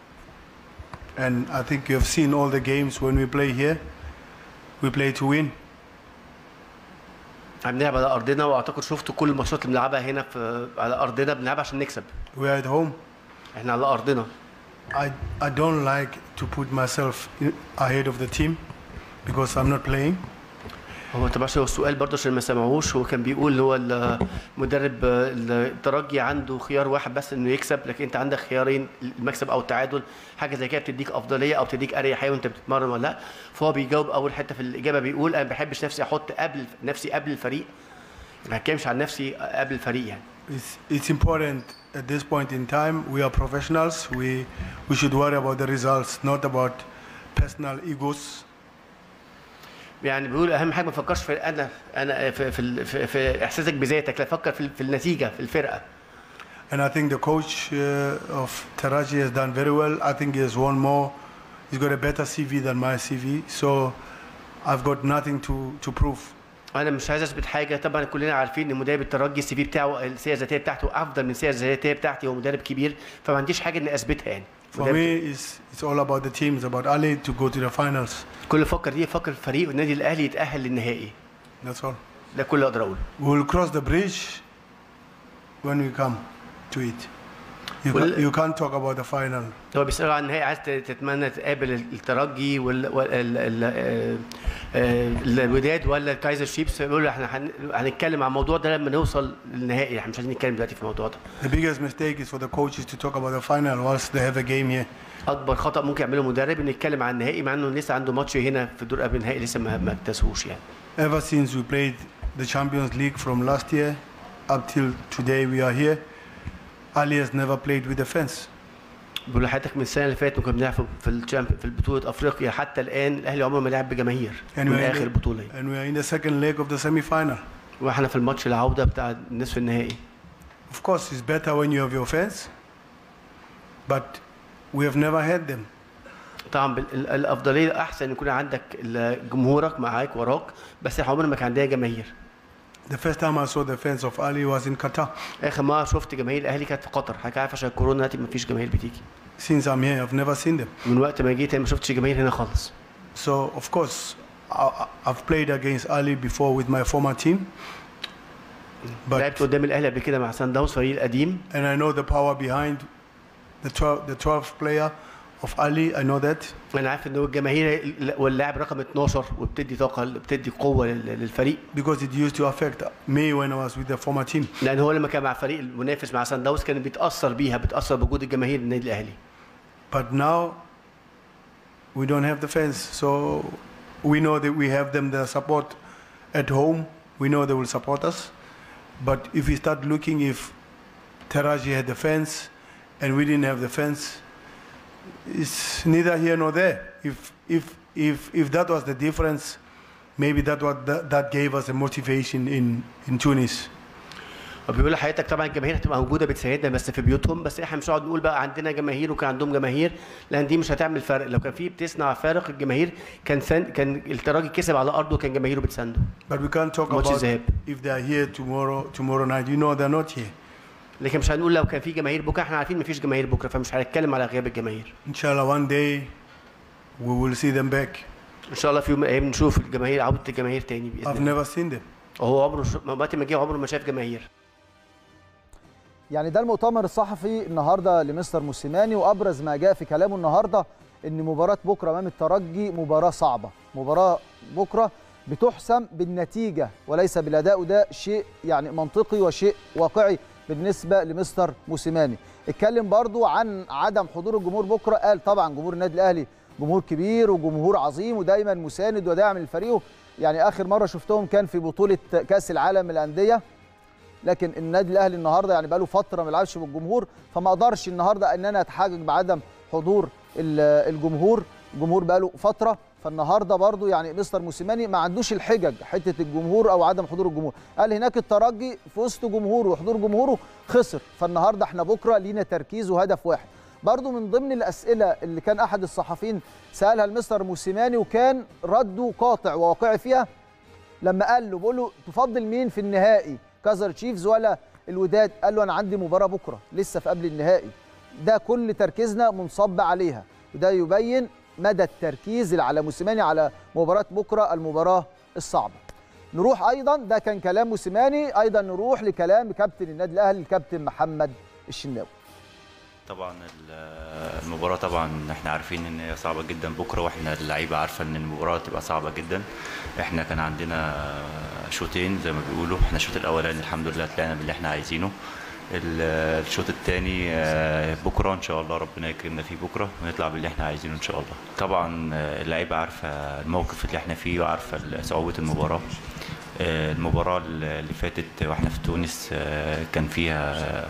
and I think you have seen all the games when we play here. We play to win. بنلعب على ارضنا واعتقد شفتوا كل الماتشات اللي بنلعبها هنا في على ارضنا بنلعب عشان نكسب We are at home. احنا على ارضنا I, I don't like to put myself in- ahead of the team because I'm not playing. هو طبعا هو السؤال برضه عشان ما سمعوش هو كان بيقول هو المدرب الترجي عنده خيار واحد بس انه يكسب لكن انت عندك خيارين المكسب او التعادل حاجه زي كده بتديك افضليه او بتديك اريحيه وانت بتتمرن ولا لا فهو بيجاوب اول حته في الاجابه بيقول انا ما بحبش نفسي احط قبل نفسي قبل الفريق ما بتكلمش عن نفسي قبل الفريق يعني It's, it's important at this point in time. We are professionals. We, we should worry about the results, not about personal egos. يعني بيقول اهم حاجه ما تفكرش في انا انا في في, في, في احساسك بذاتك لا فكر في, في النتيجه في الفرقه And I think the coach uh, of Taraji has done very well. I think he has won more. He's got a better CV than my CV. So I've got nothing to, to prove. انا مش عايز اثبت حاجه طبعا كلنا عارفين ان مدرب الترجي السي في بتاعه السيره الذاتيه بتاعته افضل من السيره الذاتيه بتاعتي هو مدرب كبير فما عنديش حاجه اني اثبتها يعني For مدرب- me, it's, it's all about the team. It's about Ali to go to the finals. كل اللي فكر دي فكر فريق النادي الاهلي يتاهل للنهائي That's all. ده كل اللي اقدر اقوله We'll cross the bridge when we come to it. You, Well- ca- you can't talk about the final. هو بيسألوا عن النهائي عايز تتمنى تقابل الترجي وال وال- ال- ال- آه، آه، الوداد ولا الكايزر شيبس بيقولوا احنا هن- هنتكلم عن الموضوع ده لما نوصل للنهائي احنا مش عايزين نتكلم دلوقتي في الموضوع ده The biggest mistake is for the coaches to talk about the final whilst they have a game here. اكبر خطا ممكن يعمله مدرب انه يتكلم عن النهائي مع انه لسه عنده ماتش هنا في دور قبل النهائي لسه ما ما اكتسبوش يعني Ever since we played the Champions League from last year up till today we are here, Ali has never played with the fans. بقول لحضرتك من السنه اللي فاتت كنا بنلعب في- في الشامب في البطوله افريقيا حتى الان الاهلي عمره ما لعب بجماهير And من we are in اخر the- بطوله يعني. and we are in the second leg of the semi-final. واحنا في الماتش العوده بتاع نصف النهائي Of course, it's better when you have your fans, but we have never had them. طبعا بال- ال- الافضليه احسن يكون عندك ال- جمهورك معاك وراك بس احنا عمرنا ما كان عندنا جماهير The first time I saw the fans of Ali was in Qatar. اخر مره شفت جماهير الاهلي كانت في قطر حضرتك عارف عشان الكورونا دلوقتي ما فيش جماهير بتيجي Since I'm here, I've never seen them. من وقت ما جيت أنا ما شفتش جماهير هنا خالص So, of course, I, I- I've played against Ali before with my former team, لعبت but قدام الاهلي قبل كده مع سان داونز فريق القديم and I know the power behind the 12, the 12th player of Ali. I know that. انا عارف ان هو الجماهير واللاعب رقم 12 وبتدي طاقه بتدي قوه لل- للفريق because it used to affect me when I was with the former team. لان هو لما كان مع فريق المنافس مع سان داونز كان بيتاثر بيها بتاثر بوجود الجماهير النادي الاهلي But now we don't have the fans, so we know that we have them the support at home. We know they will support us. But if we start looking if Taraji had the fans and we didn't have the fans, it's neither here nor there. If if if if that was the difference, maybe that what that, that gave us a motivation in in Tunis. وبيقول لحضرتك طبعا الجماهير هتبقى موجوده بتساعدنا بس في بيوتهم بس احنا مش هنقعد نقول بقى عندنا جماهير وكان عندهم جماهير لان دي مش هتعمل فرق لو كان في بتصنع فارق الجماهير كان سن... كان التراجي كسب على ارضه وكان جماهيره بتسانده But we can't talk Much about is ahead. if they are here tomorrow tomorrow night. You know they're not here. لكن مش هنقول لو كان في جماهير بكره احنا عارفين مفيش جماهير بكره فمش هنتكلم على غياب الجماهير Inshallah, one day we will see them back. ان شاء الله في يوم من الايام نشوف الجماهير عوده الجماهير تاني باذن I've الله never seen them. وهو عمره ش... وقت ما جه عمره ما شاف جماهير يعني ده المؤتمر الصحفي النهارده لمستر موسيماني وابرز ما جاء في كلامه النهارده ان مباراه بكره امام الترجي مباراه صعبه مباراه بكره بتحسم بالنتيجه وليس بالاداء وده شيء يعني منطقي وشيء واقعي بالنسبه لمستر موسيماني اتكلم برضو عن عدم حضور الجمهور بكره قال طبعا جمهور النادي الاهلي جمهور كبير وجمهور عظيم ودايما مساند وداعم للفريق يعني اخر مره شفتهم كان في بطوله كاس العالم للانديه لكن النادي الاهلي النهارده يعني بقاله فتره ما بيلعبش بالجمهور فما اقدرش النهارده ان انا اتحجج بعدم حضور ال- الجمهور الجمهور بقاله فتره فالنهارده برضو يعني مستر موسيماني ما عندوش الحجج حته الجمهور او عدم حضور الجمهور قال هناك الترجي في وسط جمهوره وحضور جمهوره خسر فالنهارده احنا بكره لينا تركيز وهدف واحد برضو من ضمن الاسئله اللي كان احد الصحفيين سالها المستر موسيماني وكان رده قاطع وواقعي فيها لما قال له بقول له تفضل مين في النهائي كازر تشيفز ولا الوداد قال له انا عندي مباراه بكره لسه في قبل النهائي ده كل تركيزنا منصب عليها وده يبين مدى التركيز اللي على موسيماني على مباراه بكره المباراه الصعبه نروح ايضا ده كان كلام موسيماني ايضا نروح لكلام كابتن النادي الاهلي الكابتن محمد الشناوي طبعا ال- المباراة طبعا احنا عارفين ان هي صعبة جدا بكرة واحنا اللعيبة عارفة ان المباراة تبقى صعبة جدا احنا كان عندنا شوطين زي ما بيقولوا احنا الشوط الاولاني الحمد لله طلعنا باللي احنا عايزينه ال- الشوط الثاني بكره ان شاء الله ربنا يكرمنا فيه بكره ونطلع باللي احنا عايزينه ان شاء الله طبعا آه، اللعيبه عارفه الموقف اللي احنا فيه وعارفه صعوبه المباراه آه، المباراه اللي فاتت واحنا في تونس آه، كان فيها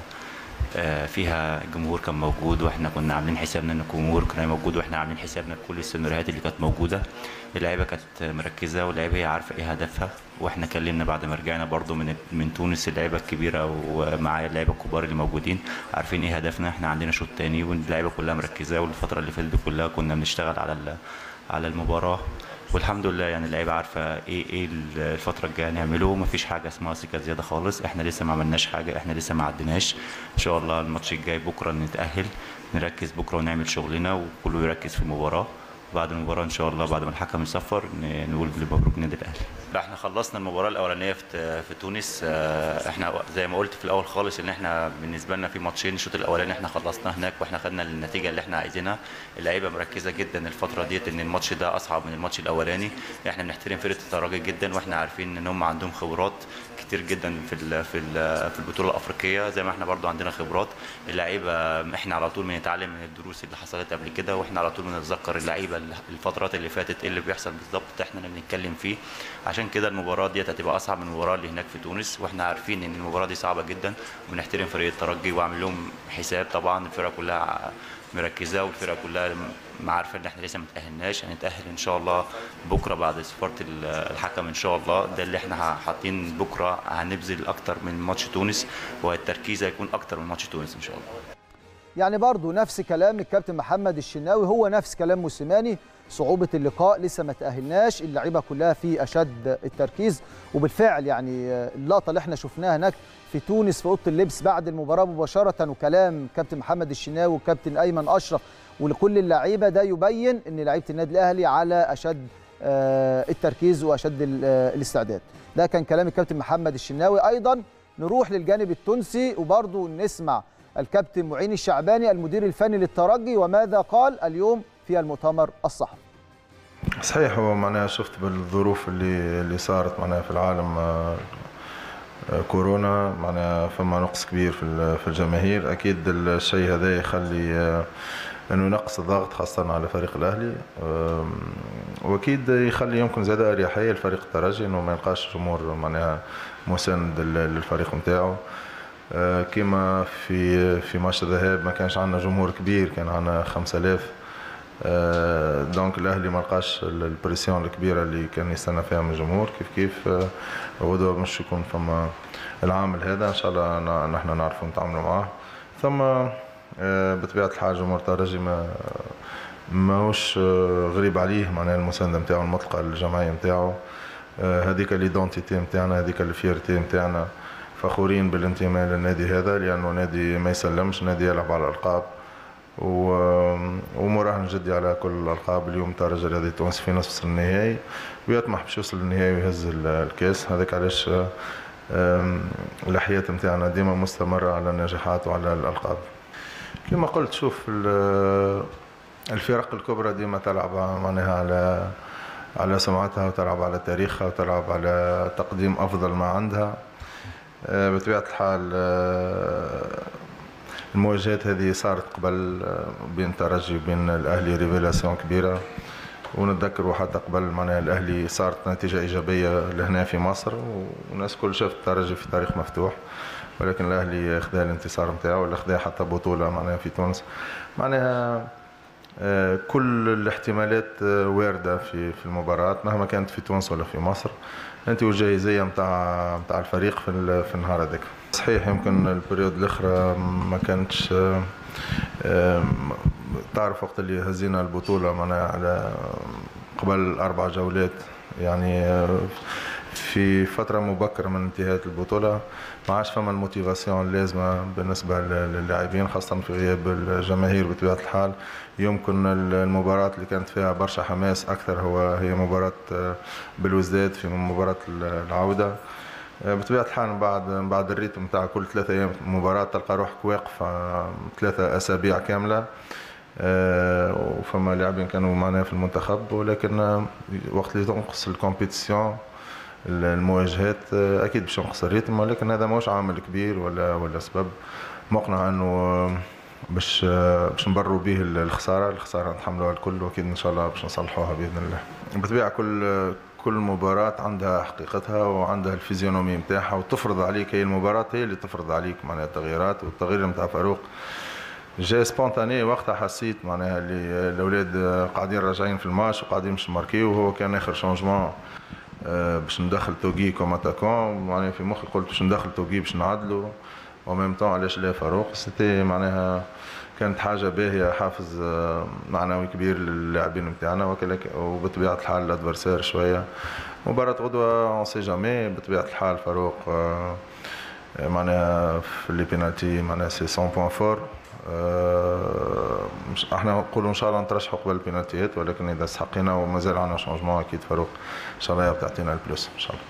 آه، فيها الجمهور كان موجود واحنا كنا عاملين حسابنا ان الجمهور كان موجود واحنا عاملين حسابنا كل السيناريوهات اللي كانت موجوده اللعيبه كانت مركزه واللعيبه هي عارفه ايه هدفها واحنا كلمنا بعد ما رجعنا برضو من من تونس اللعيبه الكبيره ومعايا اللعيبه الكبار اللي موجودين عارفين ايه هدفنا احنا عندنا شوط تاني واللعيبه كلها مركزه والفتره اللي فاتت دي كلها كنا بنشتغل على ال- على المباراه والحمد لله يعني اللعيبه عارفه ايه ايه الفتره الجايه نعمله مفيش حاجه اسمها ثقه زياده خالص احنا لسه ما عملناش حاجه احنا لسه ما عديناش ان شاء الله الماتش الجاي بكره نتاهل نركز بكره ونعمل شغلنا وكله يركز في المباراه بعد المباراه ان شاء الله بعد ما الحكم يصفر ن- نقول مبروك نادي الاهلي لا احنا خلصنا المباراه الاولانيه في في تونس اه، احنا زي ما قلت في الاول خالص ان احنا بالنسبه لنا في ماتشين الشوط الاولاني احنا خلصنا هناك واحنا خدنا النتيجه اللي احنا عايزينها اللعيبه مركزه جدا الفتره ديت ان الماتش ده اصعب من الماتش الاولاني احنا بنحترم فرقه الترجي جدا واحنا عارفين ان هم عندهم خبرات كتير جدا في ال في ال في البطوله الافريقيه زي ما احنا برضو عندنا خبرات اللعيبه احنا على طول بنتعلم من الدروس اللي حصلت قبل كده واحنا على طول بنتذكر اللعيبه الفترات اللي فاتت ايه اللي بيحصل بالظبط احنا اللي بنتكلم فيه عشان كده المباراه ديت هتبقى اصعب من المباراه اللي هناك في تونس واحنا عارفين ان المباراه دي صعبه جدا وبنحترم فريق الترجي وعامل لهم حساب طبعا الفرقه كلها مركزه والفرقه كلها م- عارفه ان احنا لسه ما تاهلناش هنتاهل ان شاء الله بكره بعد صفاره ال- الحكم ان شاء الله ده اللي احنا حاطين بكره هنبذل اكتر من ماتش تونس والتركيز هيكون اكتر من ماتش تونس ان شاء الله يعني برضو نفس كلام الكابتن محمد الشناوي هو نفس كلام موسيماني صعوبة اللقاء لسه ما تأهلناش اللعيبة كلها في أشد التركيز وبالفعل يعني اللقطة اللي احنا شفناها هناك في تونس في أوضة اللبس بعد المباراة مباشرة وكلام كابتن محمد الشناوي وكابتن أيمن أشرف ولكل اللعيبة ده يبين أن لعيبة النادي الأهلي على أشد آه، التركيز وأشد ال- آه، الاستعداد ده كان كلام الكابتن محمد الشناوي أيضا نروح للجانب التونسي وبرضو نسمع الكابتن معين الشعباني المدير الفني للترجي وماذا قال اليوم في المؤتمر الصحفي صحيح هو معناها شفت بالظروف اللي اللي صارت معناها في العالم آه، آه، كورونا معناها فما نقص كبير في ال- في الجماهير اكيد الشيء هذا يخلي آه، انه ينقص الضغط خاصه على فريق الاهلي آم، واكيد يخلي يمكن زاد اريحيه لفريق الترجي انه ما يلقاش جمهور معناها مساند لل- للفريق نتاعو آه، كما في في ماتش الذهاب ما كانش عندنا جمهور كبير كان عندنا 5000 آه، دونك الاهلي ما لقاش ال- البريسيون الكبيره اللي كان يستنى فيها من الجمهور كيف كيف آه، غدوه مش يكون فما العامل هذا ان شاء الله ن- نحن نعرفوا نتعاملوا معاه ثم آه، بطبيعه الحال جمهور الترجي ما ماهوش آه، غريب عليه معناها المسانده نتاعو المطلقه للجمعيه نتاعو آه، هذيك ليدونتيتي نتاعنا هذيك الفيرتي نتاعنا فخورين بالانتماء للنادي هذا لانه نادي ما يسلمش نادي يلعب على الالقاب و- ومراهن جدي على كل الالقاب اليوم ترجي الرياضي التونسي في نصف النهائي ويطمح باش يوصل للنهائي ويهز ال- الكاس هذاك علاش آم، الحياة نتاعنا ديما مستمرة على النجاحات وعلى الألقاب كما قلت شوف ال- الفرق الكبرى ديما تلعب معناها على على سمعتها وتلعب على تاريخها وتلعب على تقديم أفضل ما عندها آه، بطبيعة الحال آه، المواجهات هذه صارت قبل آه، بين الترجي وبين الأهلي ريفيلاسيون كبيرة ونتذكروا حتى قبل معناها الأهلي صارت نتيجة إيجابية لهنا في مصر والناس كل شافت الترجي في تاريخ مفتوح ولكن الأهلي خذا الانتصار نتاعو ولا خذا حتى بطولة معناها في تونس معناها آه، كل الاحتمالات آه، واردة في في المباراة مهما كانت في تونس ولا في مصر انت والجاهزية متاع متاع الفريق في ال- في النهار هذاك صحيح يمكن البريود الاخرى ما كانتش آه، آه، تعرف وقت اللي هزينا البطولة معناها على قبل أربع جولات يعني آه، في فتره مبكره من انتهاء البطوله ما عادش فما الموتيفاسيون اللازمه بالنسبه للاعبين خاصه في غياب الجماهير بطبيعه الحال يمكن المباراه اللي كانت فيها برشا حماس اكثر هو هي مباراه بالوزداد في مباراه العوده بطبيعه الحال بعد بعد الريتم نتاع كل ثلاثة ايام مباراه تلقى روحك واقف ثلاثه اسابيع كامله وفما لاعبين كانوا معنا في المنتخب ولكن وقت اللي تنقص الكومبيتيسيون المواجهات اكيد باش ينقص الريتم ولكن هذا ماهوش عامل كبير ولا ولا سبب مقنع انه باش باش نبروا به الخساره الخساره نتحملوها الكل واكيد ان شاء الله باش نصلحوها باذن الله بالطبيعه كل كل مباراة عندها حقيقتها وعندها الفيزيونومي نتاعها وتفرض عليك هي المباراة هي اللي تفرض عليك معناها التغييرات والتغيير نتاع فاروق جاي سبونتاني وقتها حسيت معناها اللي الاولاد قاعدين راجعين في الماتش وقاعدين باش نماركيو وهو كان اخر شونجمون باش ندخل توجي كوم اتاكون معناها في مخي قلت باش ندخل توجي باش نعدلوا وميم طون علاش لا فاروق سيتي معناها كانت حاجه باهيه حافز معنوي كبير للاعبين نتاعنا وبطبيعه الحال الادفرسير شويه مباراه غدوه اون سي جامي بطبيعه الحال فاروق معناها في لي بينالتي معناها سي 100 بوان فور احنا نقولوا ان شاء الله نترشحوا قبل البينالتيات ولكن اذا استحقينا ومازال عندنا شونجمون اكيد فاروق ان شاء الله تعطينا البلوس ان شاء الله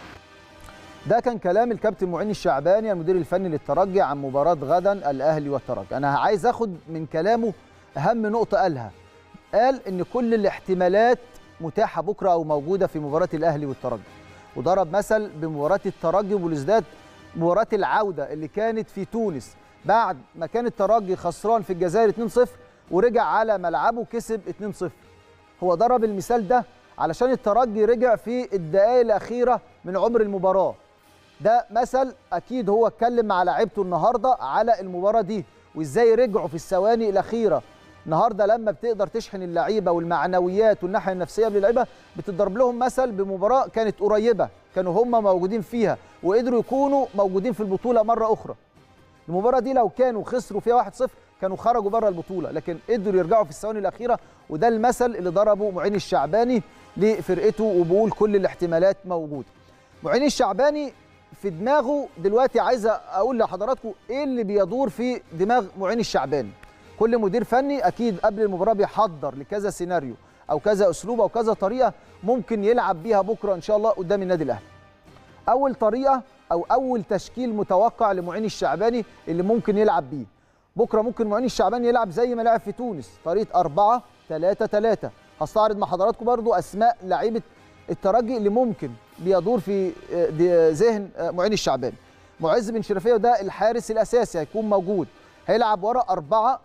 ده كان كلام الكابتن معين الشعباني المدير الفني للترجي عن مباراة غدا الأهلي والترجي أنا عايز أخد من كلامه أهم نقطة قالها قال إن كل الاحتمالات متاحة بكرة أو موجودة في مباراة الأهلي والترجي وضرب مثل بمباراة الترجي وبلوزداد مباراة العودة اللي كانت في تونس بعد ما كان الترجي خسران في الجزائر 2-0 ورجع على ملعبه كسب 2-0 هو ضرب المثال ده علشان الترجي رجع في الدقائق الأخيرة من عمر المباراة ده مثل اكيد هو اتكلم مع لعيبته النهارده على المباراه دي وازاي رجعوا في الثواني الاخيره النهارده لما بتقدر تشحن اللعيبه والمعنويات والناحيه النفسيه للعيبه بتضرب لهم مثل بمباراه كانت قريبه كانوا هم موجودين فيها وقدروا يكونوا موجودين في البطوله مره اخرى المباراه دي لو كانوا خسروا فيها 1-0 كانوا خرجوا بره البطوله لكن قدروا يرجعوا في الثواني الاخيره وده المثل اللي ضربه معين الشعباني لفرقته وبقول كل الاحتمالات موجوده معين الشعباني في دماغه دلوقتي عايز اقول لحضراتكم ايه اللي بيدور في دماغ معين الشعباني كل مدير فني اكيد قبل المباراه بيحضر لكذا سيناريو او كذا اسلوب او كذا طريقه ممكن يلعب بيها بكره ان شاء الله قدام النادي الاهلي اول طريقه او اول تشكيل متوقع لمعين الشعباني اللي ممكن يلعب بيه بكره ممكن معين الشعباني يلعب زي ما لعب في تونس طريقه 4 3 3 هستعرض مع حضراتكم برضو اسماء لعيبه الترجي اللي ممكن بيدور في ذهن معين الشعباني معز بن شرفيه ده الحارس الاساسي هيكون موجود هيلعب ورا 4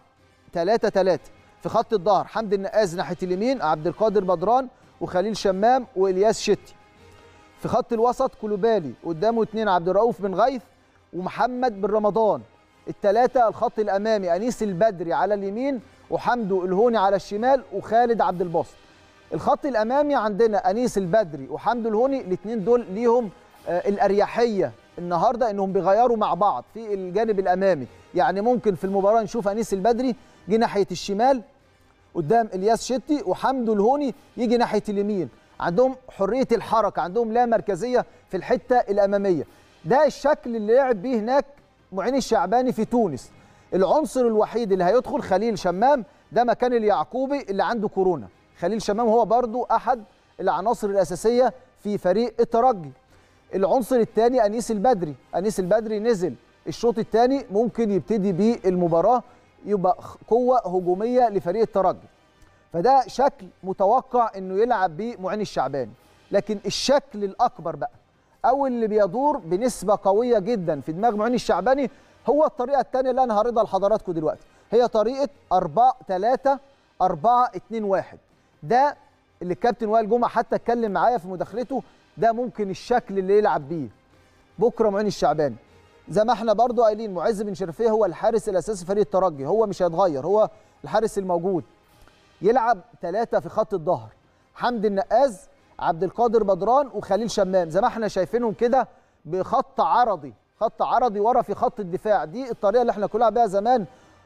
3 3 في خط الظهر حمدي النقاز ناحيه اليمين عبد القادر بدران وخليل شمام والياس شتي في خط الوسط كلوبالي قدامه اثنين عبد الرؤوف بن غيث ومحمد بن رمضان الثلاثه الخط الامامي انيس البدري على اليمين وحمدو الهوني على الشمال وخالد عبد الباسط الخط الامامي عندنا انيس البدري وحمدو الهوني الاثنين دول ليهم آه الاريحيه النهارده انهم بيغيروا مع بعض في الجانب الامامي يعني ممكن في المباراه نشوف انيس البدري جه ناحيه الشمال قدام الياس شتي وحمدو الهوني يجي ناحيه اليمين عندهم حريه الحركه عندهم لا مركزيه في الحته الاماميه ده الشكل اللي لعب بيه هناك معين الشعباني في تونس العنصر الوحيد اللي هيدخل خليل شمام ده مكان اليعقوبي اللي عنده كورونا خليل شمام هو برضو احد العناصر الاساسيه في فريق الترجي العنصر الثاني انيس البدري انيس البدري نزل الشوط الثاني ممكن يبتدي بيه المباراه يبقى قوه هجوميه لفريق الترجي فده شكل متوقع انه يلعب بيه معين الشعباني لكن الشكل الاكبر بقى او اللي بيدور بنسبه قويه جدا في دماغ معين الشعباني هو الطريقه الثانيه اللي انا هعرضها لحضراتكم دلوقتي هي طريقه 4 3 4 2 1 ده اللي الكابتن وائل جمعه حتى اتكلم معايا في مداخلته ده ممكن الشكل اللي يلعب بيه بكره معين الشعباني زي ما احنا برضو قايلين معز بن شرفيه هو الحارس الاساسي فريق الترجي هو مش هيتغير هو الحارس الموجود يلعب ثلاثة في خط الظهر حمدي النقاز عبد القادر بدران وخليل شمام زي ما احنا شايفينهم كده بخط عرضي خط عرضي ورا في خط الدفاع دي الطريقه اللي احنا كنا بيها زمان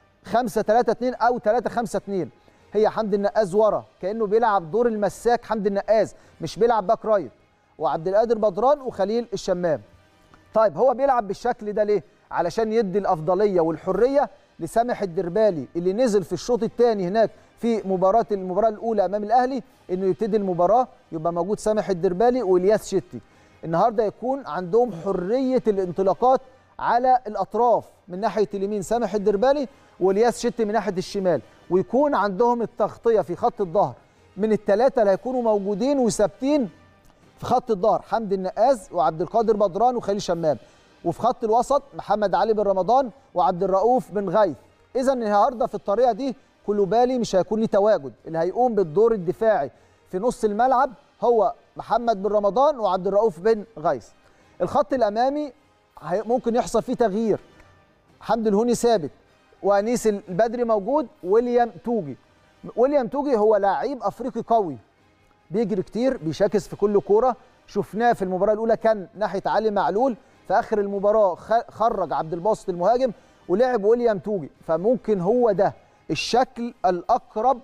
5 3 2 او 3 5 2 هي حمدي النقاز ورا كانه بيلعب دور المساك حمدي النقاز مش بيلعب باك رايت وعبد القادر بدران وخليل الشمام طيب هو بيلعب بالشكل ده ليه علشان يدي الافضليه والحريه لسامح الدربالي اللي نزل في الشوط الثاني هناك في مباراه المباراه الاولى امام الاهلي انه يبتدي المباراه يبقى موجود سامح الدربالي والياس شتي النهارده يكون عندهم حريه الانطلاقات على الاطراف من ناحيه اليمين سامح الدربالي والياس شتي من ناحيه الشمال ويكون عندهم التغطيه في خط الظهر من الثلاثه اللي هيكونوا موجودين وثابتين في خط الظهر حمدي النقاز وعبد القادر بدران وخليل شمام وفي خط الوسط محمد علي بن رمضان وعبد الرؤوف بن غيث اذا النهارده في الطريقه دي كلوبالي مش هيكون ليه تواجد اللي هيقوم بالدور الدفاعي في نص الملعب هو محمد بن رمضان وعبد الرؤوف بن غيث الخط الامامي هي- ممكن يحصل فيه تغيير حمد الهوني ثابت وانيس البدري موجود ويليام توجي ويليام توجي هو لعيب افريقي قوي بيجري كتير بيشاكس في كل كوره شفناه في المباراه الاولى كان ناحيه علي معلول في اخر المباراه خ- خرج عبد الباسط المهاجم ولعب ويليام توجي فممكن هو ده الشكل الاقرب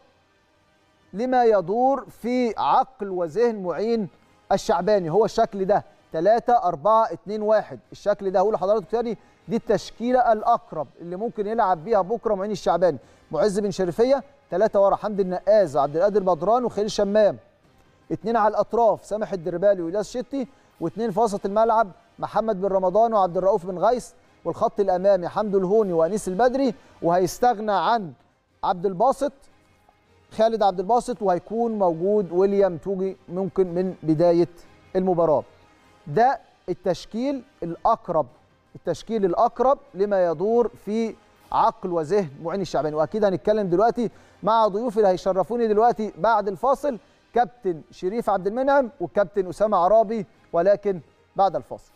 لما يدور في عقل وذهن معين الشعباني هو الشكل ده 3 4 2 1 الشكل ده هقول لحضراتكم تاني دي التشكيله الاقرب اللي ممكن يلعب بيها بكره معين الشعباني معز بن شريفيه ثلاثه ورا حمدي النقاز عبد القادر بدران وخليل شمام اثنين على الاطراف سامح الدربالي والياس شتي واثنين في وسط الملعب محمد بن رمضان وعبد الرؤوف بن غيث والخط الامامي حمدو الهوني وانيس البدري وهيستغنى عن عبد الباسط خالد عبد الباسط وهيكون موجود ويليام توجي ممكن من بدايه المباراه ده التشكيل الاقرب التشكيل الاقرب لما يدور في عقل وذهن معين الشعباني واكيد هنتكلم دلوقتي مع ضيوفي اللي هيشرفوني دلوقتي بعد الفاصل كابتن شريف عبد المنعم والكابتن اسامه عرابي ولكن بعد الفاصل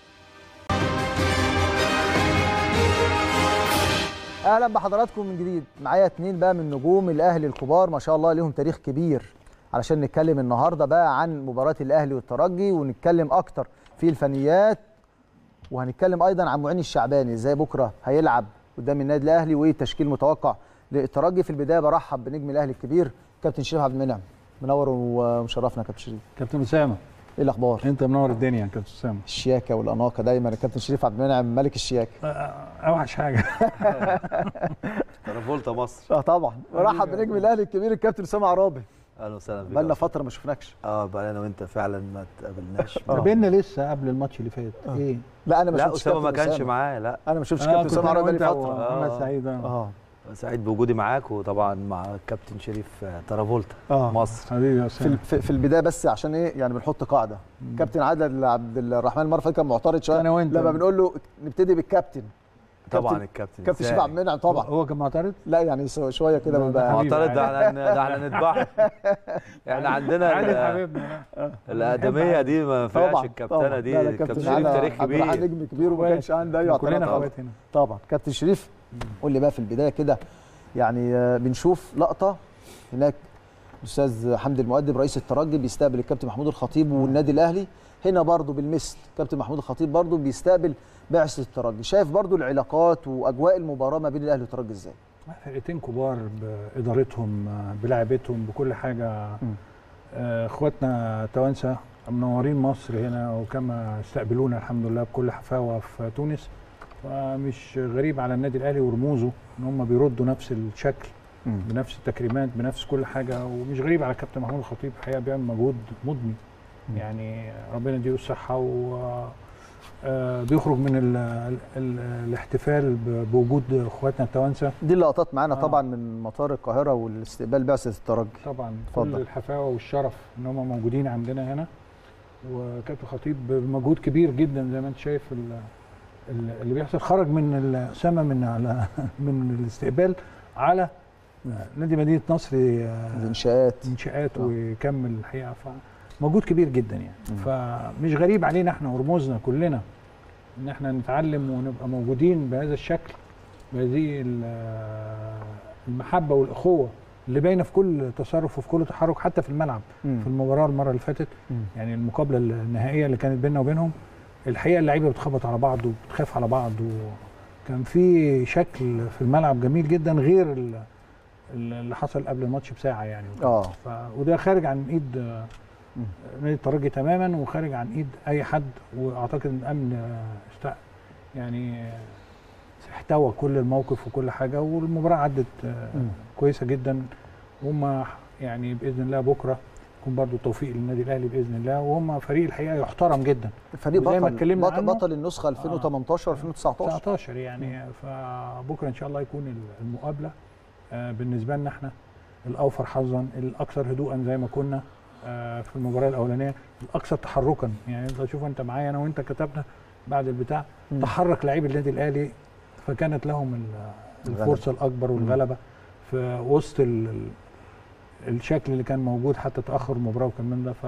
اهلا بحضراتكم من جديد معايا اتنين بقى من نجوم الاهلي الكبار ما شاء الله ليهم تاريخ كبير علشان نتكلم النهارده بقى عن مباراه الاهلي والترجي ونتكلم اكتر في الفنيات وهنتكلم ايضا عن معين الشعباني ازاي بكره هيلعب قدام النادي الاهلي وايه التشكيل المتوقع للترجي في البدايه برحب بنجم الاهلي الكبير كابتن شريف عبد المنعم منور ومشرفنا يا كابتن شريف كابتن اسامه ايه الاخبار انت منور الدنيا يا كابتن اسامه الشياكه والاناقه دايما الكابتن شريف عبد المنعم ملك الشياكه اوحش حاجه ترافولتا مصر اه طبعا برحب بنجم الاهلي الكبير الكابتن اسامه عرابي اهلا وسهلا بك بقالنا فتره ما شفناكش اه بقى انا وانت فعلا ما اتقابلناش قابلنا لسه قبل الماتش اللي فات ايه لا انا ما لا شفتش اسامه ما كابتن كانش أسامة. معاه لا انا ما شفتش آه، كابتن كنت اسامه أنا عرابي بقالي وأنت فتره ومحمد آه. سعيد آه. اه سعيد بوجودي معاك وطبعا مع الكابتن شريف آه، ترافولتا اه مصر حبيبي يا في اسامه في, في البدايه بس عشان ايه يعني بنحط قاعده كابتن عادل عبد الرحمن المره اللي فاتت كان معترض شويه أنا وأنت. لما بنقول له نبتدي بالكابتن طبعا كابتن- الكابتن كابتن إزاي؟ شريف عبد المنعم طبعا هو كان معترض لا يعني سو- شويه كده لا، ده بيبقى حبيبي. معترض ده على ده على نذبحه احنا عندنا عادل ال- حبيبنا الادميه دي ما طبعا ينفعش الكابتنه دي لا، لا، الكابتن كابتن شريف عادل تاريخ عبد الرحمن كبير نجم كبير وما كانش عنده اي كلنا اعتراض اخوات هنا طبعا كابتن شريف قول لي بقى في البدايه كده يعني آه، بنشوف لقطه هناك الاستاذ حمدي المؤدب رئيس الترجي بيستقبل الكابتن محمود الخطيب والنادي الاهلي هنا برضو بالمثل كابتن محمود الخطيب برضو بيستقبل بعثه الترجي شايف برضو العلاقات واجواء المباراه ما بين الاهلي والترجي ازاي فرقتين كبار بادارتهم بلعبتهم بكل حاجه آه، اخواتنا توانسه منورين مصر هنا وكما استقبلونا الحمد لله بكل حفاوه في تونس فمش غريب على النادي الاهلي ورموزه ان هم بيردوا نفس الشكل بنفس التكريمات بنفس كل حاجه ومش غريب على كابتن محمود الخطيب الحقيقه بيعمل مجهود مضني يعني ربنا يديله الصحه و آه، بيخرج من ال ال الاحتفال ب- بوجود اخواتنا التوانسه دي اللقطات معانا آه. طبعا من مطار القاهره والاستقبال بعثه الترجي طبعا اتفضل. كل الحفاوه والشرف ان هم موجودين عندنا هنا وكابتن خطيب بمجهود كبير جدا زي ما انت شايف ال- ال- اللي بيحصل خرج من السما من على من الاستقبال على نادي مدينه نصر آه، الانشاءات انشاءات آه. ويكمل الحقيقه فمجهود كبير جدا يعني فمش غريب علينا احنا ورموزنا كلنا ان احنا نتعلم ونبقى موجودين بهذا الشكل بهذه ال- المحبه والاخوه اللي باينه في كل تصرف وفي كل تحرك حتى في الملعب مم. في المباراه المره اللي فاتت مم. يعني المقابله النهائيه اللي كانت بيننا وبينهم الحقيقه اللعيبه بتخبط على بعض وبتخاف على بعض وكان في شكل في الملعب جميل جدا غير ال- ال- اللي حصل قبل الماتش بساعه يعني اه ف... وده خارج عن ايد آه، نادي الترجي تماما وخارج عن ايد اي حد واعتقد ان الامن آه، است يعني آه، احتوى كل الموقف وكل حاجه والمباراه عدت آه، كويسه جدا وهم يعني باذن الله بكره يكون برضو توفيق للنادي الاهلي باذن الله وهم فريق الحقيقه يحترم جدا فريق وزي ما بطل اتكلمنا بطل, عنه. بطل النسخه 2018 2019 19 يعني فبكره ان شاء الله يكون المقابله آه، بالنسبه لنا احنا الاوفر حظا الاكثر هدوءا زي ما كنا آه، في المباراه الاولانيه الاكثر تحركا يعني انت شوف انت معايا انا وانت كتبنا بعد البتاع مم. تحرك لعيب النادي الاهلي فكانت لهم ال- الغلبة. الفرصه الاكبر والغلبه في وسط ال- ال- الشكل اللي كان موجود حتى تاخر المباراه وكان من ده ف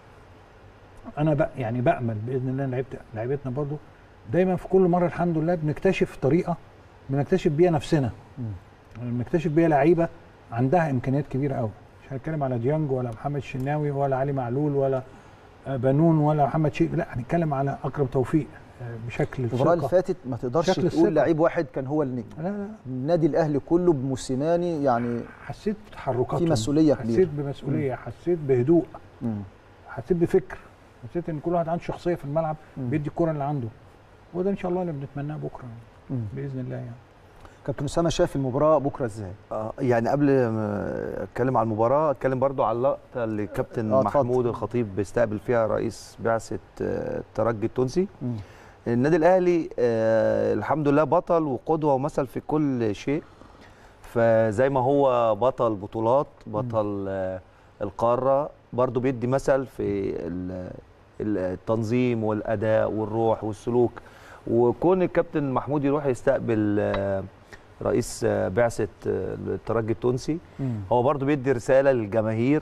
انا بق يعني بامل باذن الله لعيبه لعيبتنا برضو دايما في كل مره الحمد لله بنكتشف طريقه بنكتشف بيها نفسنا بنكتشف بيها لعيبه عندها امكانيات كبيره قوي مش هنتكلم على ديانج ولا محمد الشناوي ولا علي معلول ولا آه، بنون ولا محمد شيخ لا هنتكلم على اكرم توفيق آه، بشكل المباراه اللي الثقة. فاتت ما تقدرش شكل تقول الثقة. لعيب واحد كان هو النجم لا لا النادي الاهلي كله بموسيماني يعني حسيت بتحركاتهم في مسؤولية كبيرة. حسيت بمسؤوليه حسيت بهدوء مم. حسيت بفكر حسيت ان كل واحد عنده شخصيه في الملعب مم. بيدي الكره اللي عنده وده ان شاء الله اللي بنتمناه بكره مم. باذن الله يعني كابتن اسامه شاف المباراه بكره ازاي؟ آه، يعني قبل ما اتكلم على المباراه اتكلم برضو على اللقطه اللي كابتن آه، اتفضل. محمود الخطيب بيستقبل فيها رئيس بعثه آه، الترجي التونسي مم. النادي الاهلي آه، الحمد لله بطل وقدوه ومثل في كل شيء فزي ما هو بطل بطولات بطل آه، القاره برضو بيدي مثل في ال- ال- التنظيم والاداء والروح والسلوك وكون الكابتن محمود يروح يستقبل آه، رئيس آه، بعثه آه، الترجي التونسي مم. هو برضو بيدي رساله للجماهير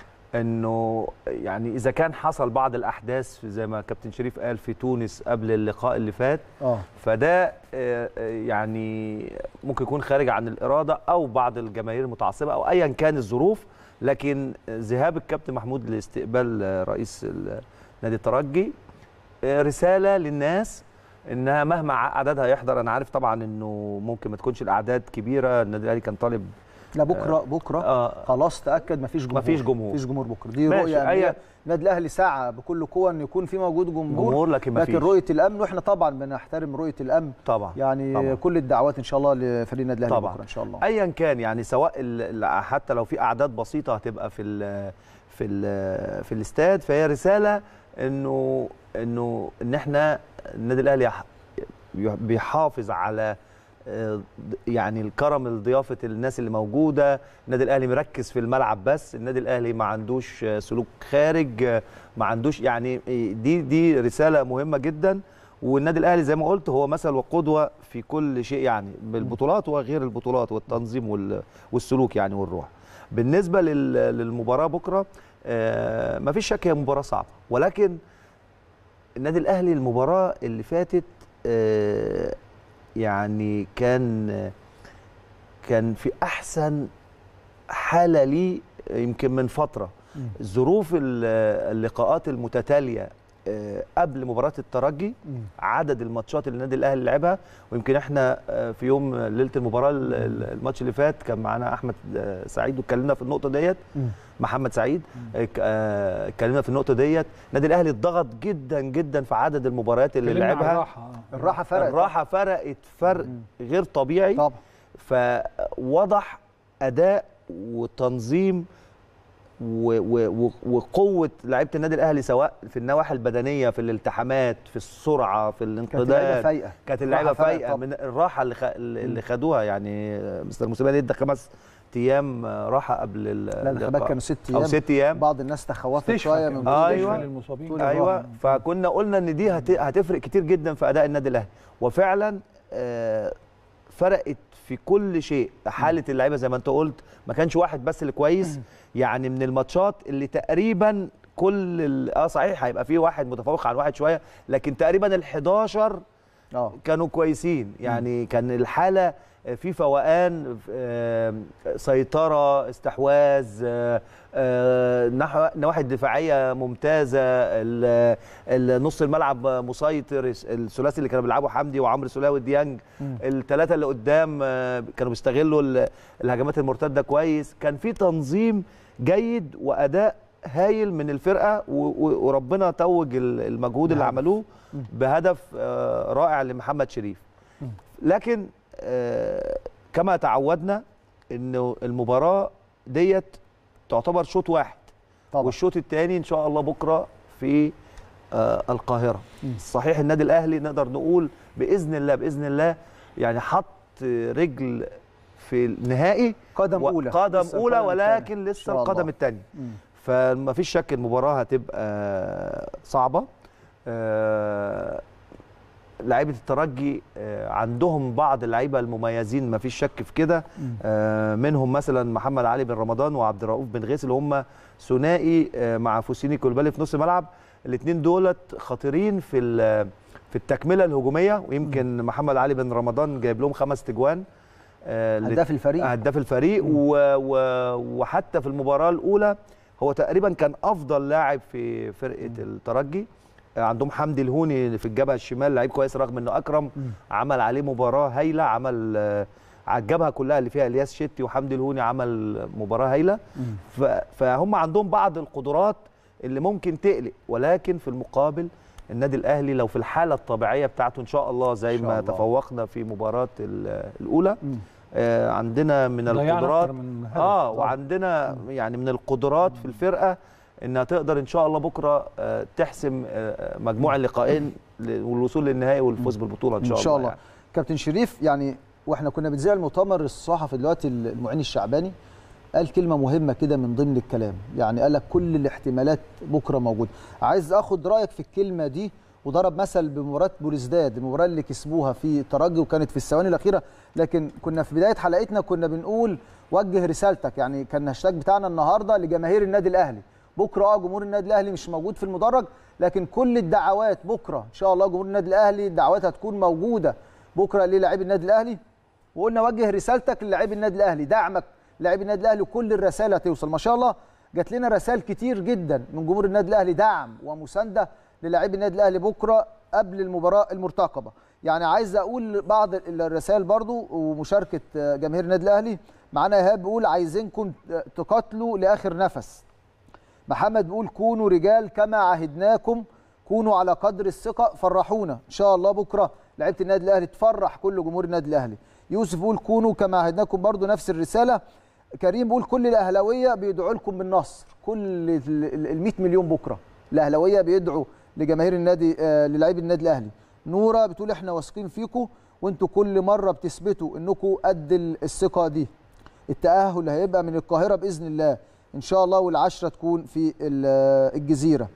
انه يعني اذا كان حصل بعض الاحداث زي ما كابتن شريف قال في تونس قبل اللقاء اللي فات اه فده آه، آه، يعني ممكن يكون خارج عن الاراده او بعض الجماهير المتعصبه او ايا كان الظروف لكن ذهاب الكابتن محمود لاستقبال آه، رئيس ال- نادي الترجي آه، رساله للناس انها مهما عددها يحضر انا عارف طبعا انه ممكن ما تكونش الاعداد كبيره النادي الاهلي كان طالب لا بكره بكره آه خلاص تاكد مفيش جمهور مفيش جمهور. مفيش جمهور بكره دي ماشي، رؤيه أي- أمنية. النادي الاهلي سعى بكل قوه ان يكون في موجود جمهور, جمهور لكن مفيش لكن رؤيه الامن واحنا طبعا بنحترم رؤيه الامن طبعا يعني طبعا. كل الدعوات ان شاء الله لفريق النادي الاهلي طبعا. بكره ان شاء الله ايا كان يعني سواء ال- ال- حتى لو في اعداد بسيطه هتبقى في ال في ال في الاستاد فهي رساله انه انه ان احنا النادي الاهلي يح- بيحافظ على آه، يعني الكرم الضيافه الناس اللي موجوده النادي الاهلي مركز في الملعب بس النادي الاهلي ما عندوش آه، سلوك خارج آه، ما عندوش يعني آه، دي دي رساله مهمه جدا والنادي الاهلي زي ما قلت هو مثل وقدوه في كل شيء يعني بالبطولات وغير البطولات والتنظيم وال- والسلوك يعني والروح بالنسبه لل- للمباراه بكره آه، ما فيش شك هي مباراه صعبه ولكن النادي الاهلي المباراه اللي فاتت آه، يعني كان كان في احسن حاله ليه يمكن من فتره ظروف ال- اللقاءات المتتاليه آه، قبل مباراه الترجي عدد الماتشات اللي النادي الاهلي لعبها ويمكن احنا آه، في يوم ليله المباراه ال- ال- الماتش اللي فات كان معانا احمد آه، سعيد واتكلمنا في النقطه ديت محمد سعيد آه، ك- آه، اتكلمنا في النقطه ديت النادي الاهلي اتضغط جدا جدا في عدد المباريات اللي اتكلمنا عن لعبها الراحة، آه. الراحه فرقت الراحه فرقت فرق غير طبيعي طبعا فوضح اداء وتنظيم و و و وقوه لعيبه النادي الاهلي سواء في النواحي البدنيه في الالتحامات في السرعه في كانت اللعيبه الانقضاض فايقه كانت اللعيبه الراحة فرقت فايقه طبعا. من الراحه اللي خ... اللي خدوها يعني مستر موسيماني ادى خمس ايام راحه قبل ال- لا الخباك اللقاء. كانوا ست او ايام ست ايام بعض الناس تخوفت استشفى شويه كمان. من آه، وجود أيوة. الجيش. للمصابين طول ايوه الراحة. فكنا قلنا ان دي هت- هتفرق كتير جدا في اداء النادي الاهلي وفعلا آه، فرقت في كل شيء حاله اللعيبه زي ما انت قلت ما كانش واحد بس اللي كويس يعني من الماتشات اللي تقريبا كل ال- اه صحيح هيبقى فيه واحد متفوق عن واحد شويه لكن تقريبا ال 11 اه كانوا كويسين يعني كان الحاله في فوقان آه، سيطره استحواذ آه، آه، نحو نواحي الدفاعيه ممتازه ال- ال- نص الملعب مسيطر الثلاثي اللي كانوا بيلعبوا حمدي وعمرو سوليه وديانج الثلاثه اللي قدام آه، كانوا بيستغلوا ال- الهجمات المرتده كويس كان في تنظيم جيد واداء هايل من الفرقه و- و- وربنا توج ال- المجهود اللي عملوه بهدف آه، رائع لمحمد شريف لكن آه، كما تعودنا انه المباراه ديت تعتبر شوط واحد طبعا. والشوط الثاني ان شاء الله بكره في آه، القاهره صحيح النادي الاهلي نقدر نقول باذن الله باذن الله يعني حط رجل في النهائي قدم و- أولى. قدم لسه اولى القدم التاني. ولكن إن لسه شاء الله. القدم الثاني فما فيش شك المباراه هتبقى صعبه آه، لعيبه الترجي آه، عندهم بعض اللعيبه المميزين ما فيش شك في كده آه، منهم مثلا محمد علي بن رمضان وعبد الرؤوف بن غيث اللي هم ثنائي آه، مع فوسيني كولبالي في نص الملعب الاثنين دولت خطيرين في ال- في التكمله الهجوميه ويمكن محمد علي بن رمضان جايب لهم خمس تجوان آه، هداف الفريق. هداف الفريق و و وحتى في المباراه الاولى هو تقريبا كان افضل لاعب في فرقه الترجي آه، عندهم حمدي الهوني في الجبهه الشمال لعيب كويس رغم انه اكرم عمل عليه مباراه هايله عمل آه، على الجبهه كلها اللي فيها الياس شتي وحمدي الهوني عمل مباراه هايله ف- فهم عندهم بعض القدرات اللي ممكن تقلق ولكن في المقابل النادي الاهلي لو في الحاله الطبيعيه بتاعته ان شاء الله زي إن شاء ما الله. تفوقنا في مباراه ال- الاولى آه عندنا من ضيعنا القدرات أكتر من هدف. اه طبعاً. وعندنا يعني من القدرات في الفرقه انها تقدر ان شاء الله بكره آه تحسم آه مجموع اللقاءين ل- والوصول للنهائي والفوز بالبطوله ان شاء ان الله شاء الله يعني. كابتن شريف يعني واحنا كنا بنذيع المؤتمر الصحفي دلوقتي المعين الشعباني قال كلمه مهمه كده من ضمن الكلام يعني قال لك كل الاحتمالات بكره موجوده عايز اخد رايك في الكلمه دي وضرب مثل بمباراه بوريزداد المباراه اللي كسبوها في ترجي وكانت في الثواني الاخيره لكن كنا في بدايه حلقتنا كنا بنقول وجه رسالتك يعني كان الهاشتاج بتاعنا النهارده لجماهير النادي الاهلي بكره اه جمهور النادي الاهلي مش موجود في المدرج لكن كل الدعوات بكره ان شاء الله جمهور النادي الاهلي الدعوات هتكون موجوده بكره للاعبي النادي الاهلي وقلنا وجه رسالتك للاعبي النادي الاهلي دعمك لاعبي النادي الاهلي وكل الرسائل هتوصل ما شاء الله جات لنا رسائل كتير جدا من جمهور النادي الاهلي دعم ومسانده للاعبي النادي الاهلي بكره قبل المباراه المرتقبه يعني عايز اقول بعض الرسائل برضو ومشاركه جماهير النادي الاهلي معانا ايهاب بيقول عايزينكم تقاتلوا لاخر نفس محمد بيقول كونوا رجال كما عهدناكم كونوا على قدر الثقه فرحونا ان شاء الله بكره لعيبه النادي الاهلي تفرح كل جمهور النادي الاهلي يوسف بيقول كونوا كما عهدناكم برضو نفس الرساله كريم بيقول كل الاهلاويه بيدعوا لكم بالنصر كل ال 100 مليون بكره الاهلاويه بيدعوا لجماهير النادي آه للاعبي النادي الاهلي نوره بتقول احنا واثقين فيكم وانتوا كل مره بتثبتوا انكم قد الثقه دي التاهل هيبقى من القاهره باذن الله ان شاء الله والعشره تكون في الجزيره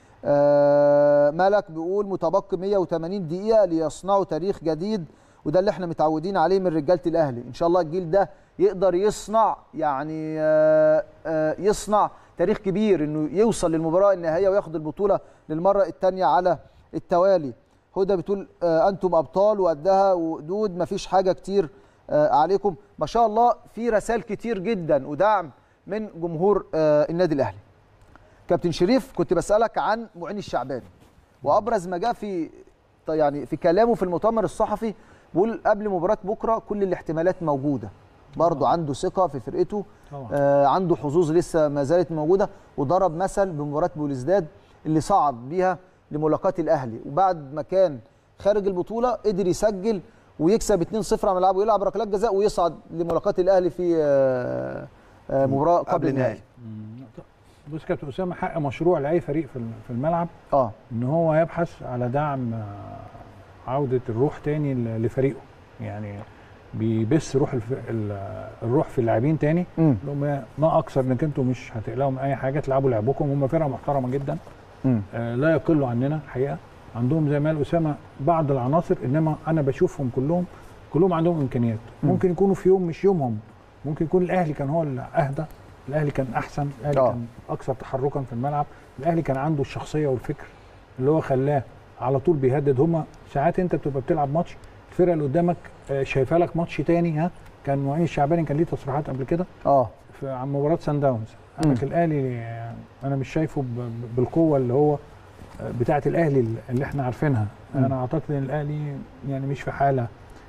آه ملك بيقول متبقي 180 دقيقه ليصنعوا تاريخ جديد وده اللي احنا متعودين عليه من رجاله الاهلي ان شاء الله الجيل ده يقدر يصنع يعني آه آه يصنع تاريخ كبير انه يوصل للمباراه النهائيه وياخد البطوله للمره الثانيه على التوالي هدى بتقول انتم ابطال وقدها وقدود مفيش حاجه كتير عليكم ما شاء الله في رسائل كتير جدا ودعم من جمهور النادي الاهلي كابتن شريف كنت بسالك عن معين الشعباني وابرز ما جاء في يعني في كلامه في المؤتمر الصحفي بيقول قبل مباراه بكره كل الاحتمالات موجوده برضه عنده ثقه في فرقته آه عنده حظوظ لسه ما زالت موجوده وضرب مثل بمباراه بوليزداد اللي صعد بيها لملاقاه الاهلي وبعد ما كان خارج البطوله قدر يسجل ويكسب 2-0 على ملعبه ويلعب ركلات جزاء ويصعد لملاقاه الاهلي في آه آه مباراه قبل النهائي بص كابتن اسامه حق مشروع لاي فريق في الملعب اه ان هو يبحث على دعم عوده الروح تاني لفريقه يعني بيبث روح الف... الروح في اللاعبين تاني لهم ما اكثر انك انتوا مش هتقلقوا من اي حاجه تلعبوا لعبكم هم فرقه محترمه جدا آه لا يقلوا عننا الحقيقه عندهم زي ما قال اسامه بعض العناصر انما انا بشوفهم كلهم كلهم عندهم امكانيات مم. ممكن يكونوا في يوم مش يومهم ممكن يكون الاهلي كان هو الاهدى الاهلي كان احسن الاهلي أوه. كان اكثر تحركا في الملعب الاهلي كان عنده الشخصيه والفكر اللي هو خلاه على طول بيهدد هما ساعات انت بتبقى بتلعب ماتش الفرقه اللي قدامك شايفه لك ماتش تاني ها كان معين الشعباني كان ليه تصريحات قبل كده اه عن مباراه سان داونز انا الاهلي انا مش شايفه بالقوه اللي هو بتاعه الاهلي اللي احنا عارفينها انا اعتقد ان الاهلي يعني مش في حاله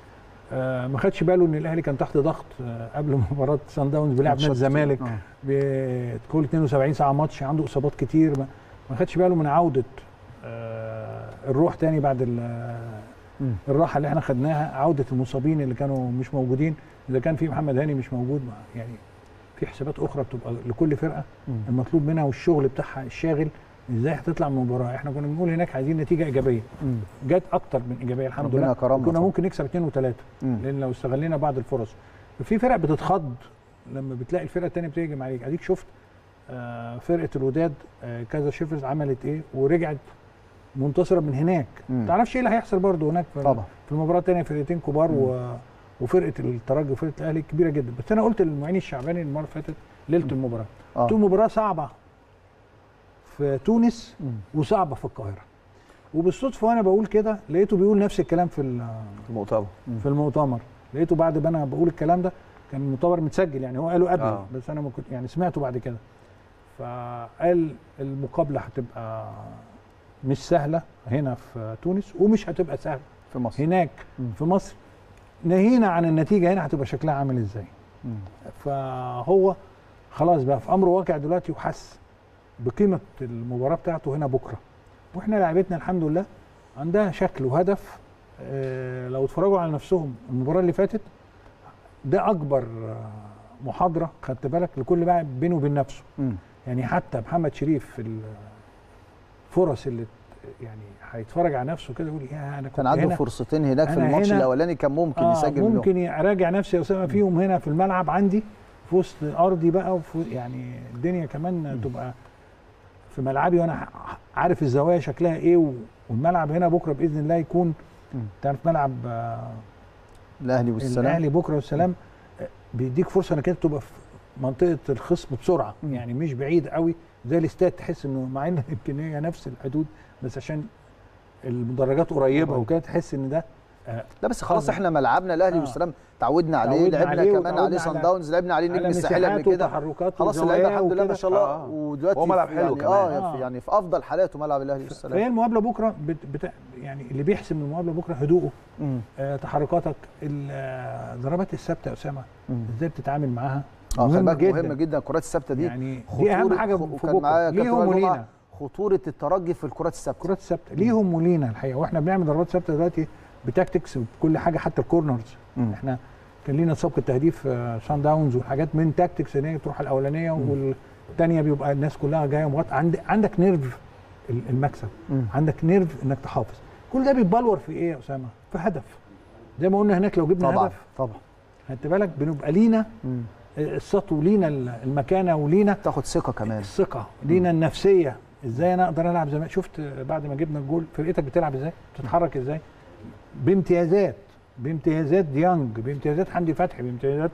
آه ما خدش باله ان الاهلي كان تحت ضغط آه قبل مباراه سان داونز بيلعب نادي ماتشات كتير. الزمالك آه. بكل 72 ساعه ماتش عنده اصابات كتير ما, ما خدش باله من عوده آه الروح تاني بعد ال- مم. الراحه اللي احنا خدناها عوده المصابين اللي كانوا مش موجودين اذا كان في محمد هاني مش موجود ما- يعني في حسابات اخرى بتبقى لكل فرقه مم. المطلوب منها والشغل بتاعها الشاغل ازاي هتطلع من المباراه احنا كنا بنقول هناك عايزين نتيجه ايجابيه مم. جت اكتر من ايجابيه الحمد ربنا لله كرمنا كنا طبعا. ممكن نكسب اثنين وثلاثه مم. لان لو استغلينا بعض الفرص في فرق بتتخض لما بتلاقي الفرقه الثانيه بتهجم عليك اديك شفت آه، فرقه الوداد آه، كذا شيفرز عملت ايه ورجعت منتصره من هناك مم. ما تعرفش ايه اللي هيحصل برضه هناك في طبعا. في المباراه الثانيه فرقتين كبار و... وفرقه الترجي وفرقه الاهلي كبيره جدا بس انا قلت للمعين الشعباني المره اللي فاتت ليله المباراه آه. قلت له مباراه صعبه في تونس مم. وصعبه في القاهره وبالصدفه وانا بقول كده لقيته بيقول نفس الكلام في ال- المؤتمر في المؤتمر لقيته بعد ما انا بقول الكلام ده كان المؤتمر متسجل يعني هو قاله قبل آه. بس انا ما كنت يعني سمعته بعد كده فقال المقابله هتبقى مش سهله هنا في تونس ومش هتبقى سهله في مصر هناك مم. في مصر ناهينا عن النتيجه هنا هتبقى شكلها عامل ازاي مم. فهو خلاص بقى في امر واقع دلوقتي وحس بقيمه المباراه بتاعته هنا بكره واحنا لعيبتنا الحمد لله عندها شكل وهدف آه، لو اتفرجوا على نفسهم المباراه اللي فاتت ده اكبر آه، محاضره خدت بالك لكل لاعب بينه وبين نفسه مم. يعني حتى محمد شريف في الفرص اللي يعني هيتفرج على نفسه كده يقول يا انا كنت كان عنده هنا فرصتين هناك في أنا الماتش هنا- الاولاني كان ممكن آه يسجل منهم. ممكن اراجع نفسي يا اسامه فيهم هنا في الملعب عندي في وسط ارضي بقى وفي يعني الدنيا كمان تبقى في ملعبي وانا ح- عارف الزوايا شكلها ايه و- والملعب هنا بكره باذن الله يكون مم. تعرف ملعب آه، الاهلي والسلام الاهلي بكره والسلام آه، بيديك فرصه انك انت تبقى في منطقه الخصم بسرعه مم. يعني مش بعيد قوي زي الاستاد تحس انه مع ان الامكانيه نفس الحدود بس عشان المدرجات قريبه قريب. وكده تحس ان ده لا بس خلاص طبعاً. احنا ملعبنا الاهلي آه. والسلام تعودنا عليه تعودنا لعبنا عليه كمان عليه وتعودنا صن على- داونز لعبنا عليه نجم على الساحل قبل مساحات كده وتحركات خلاص وزوايا اللعيبه الحمد لله ما وكده. شاء الله آه. ودلوقتي هو ملعب في- حلو يعني كمان. اه آه. يعني في افضل حالاته ملعب الاهلي فهي والسلام المقابله بكره بت... بت... يعني اللي بيحسم المقابله بكره هدوءه مم. آه تحركاتك ال- آه، ضربات الثابته يا اسامه مم. ازاي بتتعامل معاها اه خلي مهمه بالك جدا مهم جدا الكرات الثابته دي يعني دي اهم خطورة- حاجه خ- في وكان بكره معايا كابتن ليهم وائل جمعة ولينا خطوره الترجي في الكرات الثابته الكرات الثابته ليهم ولينا الحقيقه واحنا بنعمل ضربات ثابته دلوقتي بتاكتكس وبكل حاجه حتى الكورنرز مم. احنا كان لينا سبق التهديف آه، سان داونز وحاجات من تاكتكس ان هي تروح الاولانيه والثانيه بيبقى الناس كلها جايه مغطى عند عندك نيرف ال- المكسب مم. عندك نيرف انك تحافظ كل ده بيتبلور في ايه يا اسامه في هدف زي ما قلنا هناك لو جبنا طبعا هدف طبعا خدت بالك بنبقى لينا مم. السطو لينا ال- المكانه ولينا تاخد ثقه كمان الثقه لينا النفسيه ازاي انا اقدر العب زي ما شفت بعد ما جبنا الجول فرقتك بتلعب ازاي بتتحرك ازاي بامتيازات بامتيازات ديانج بامتيازات حمدي فتحي بامتيازات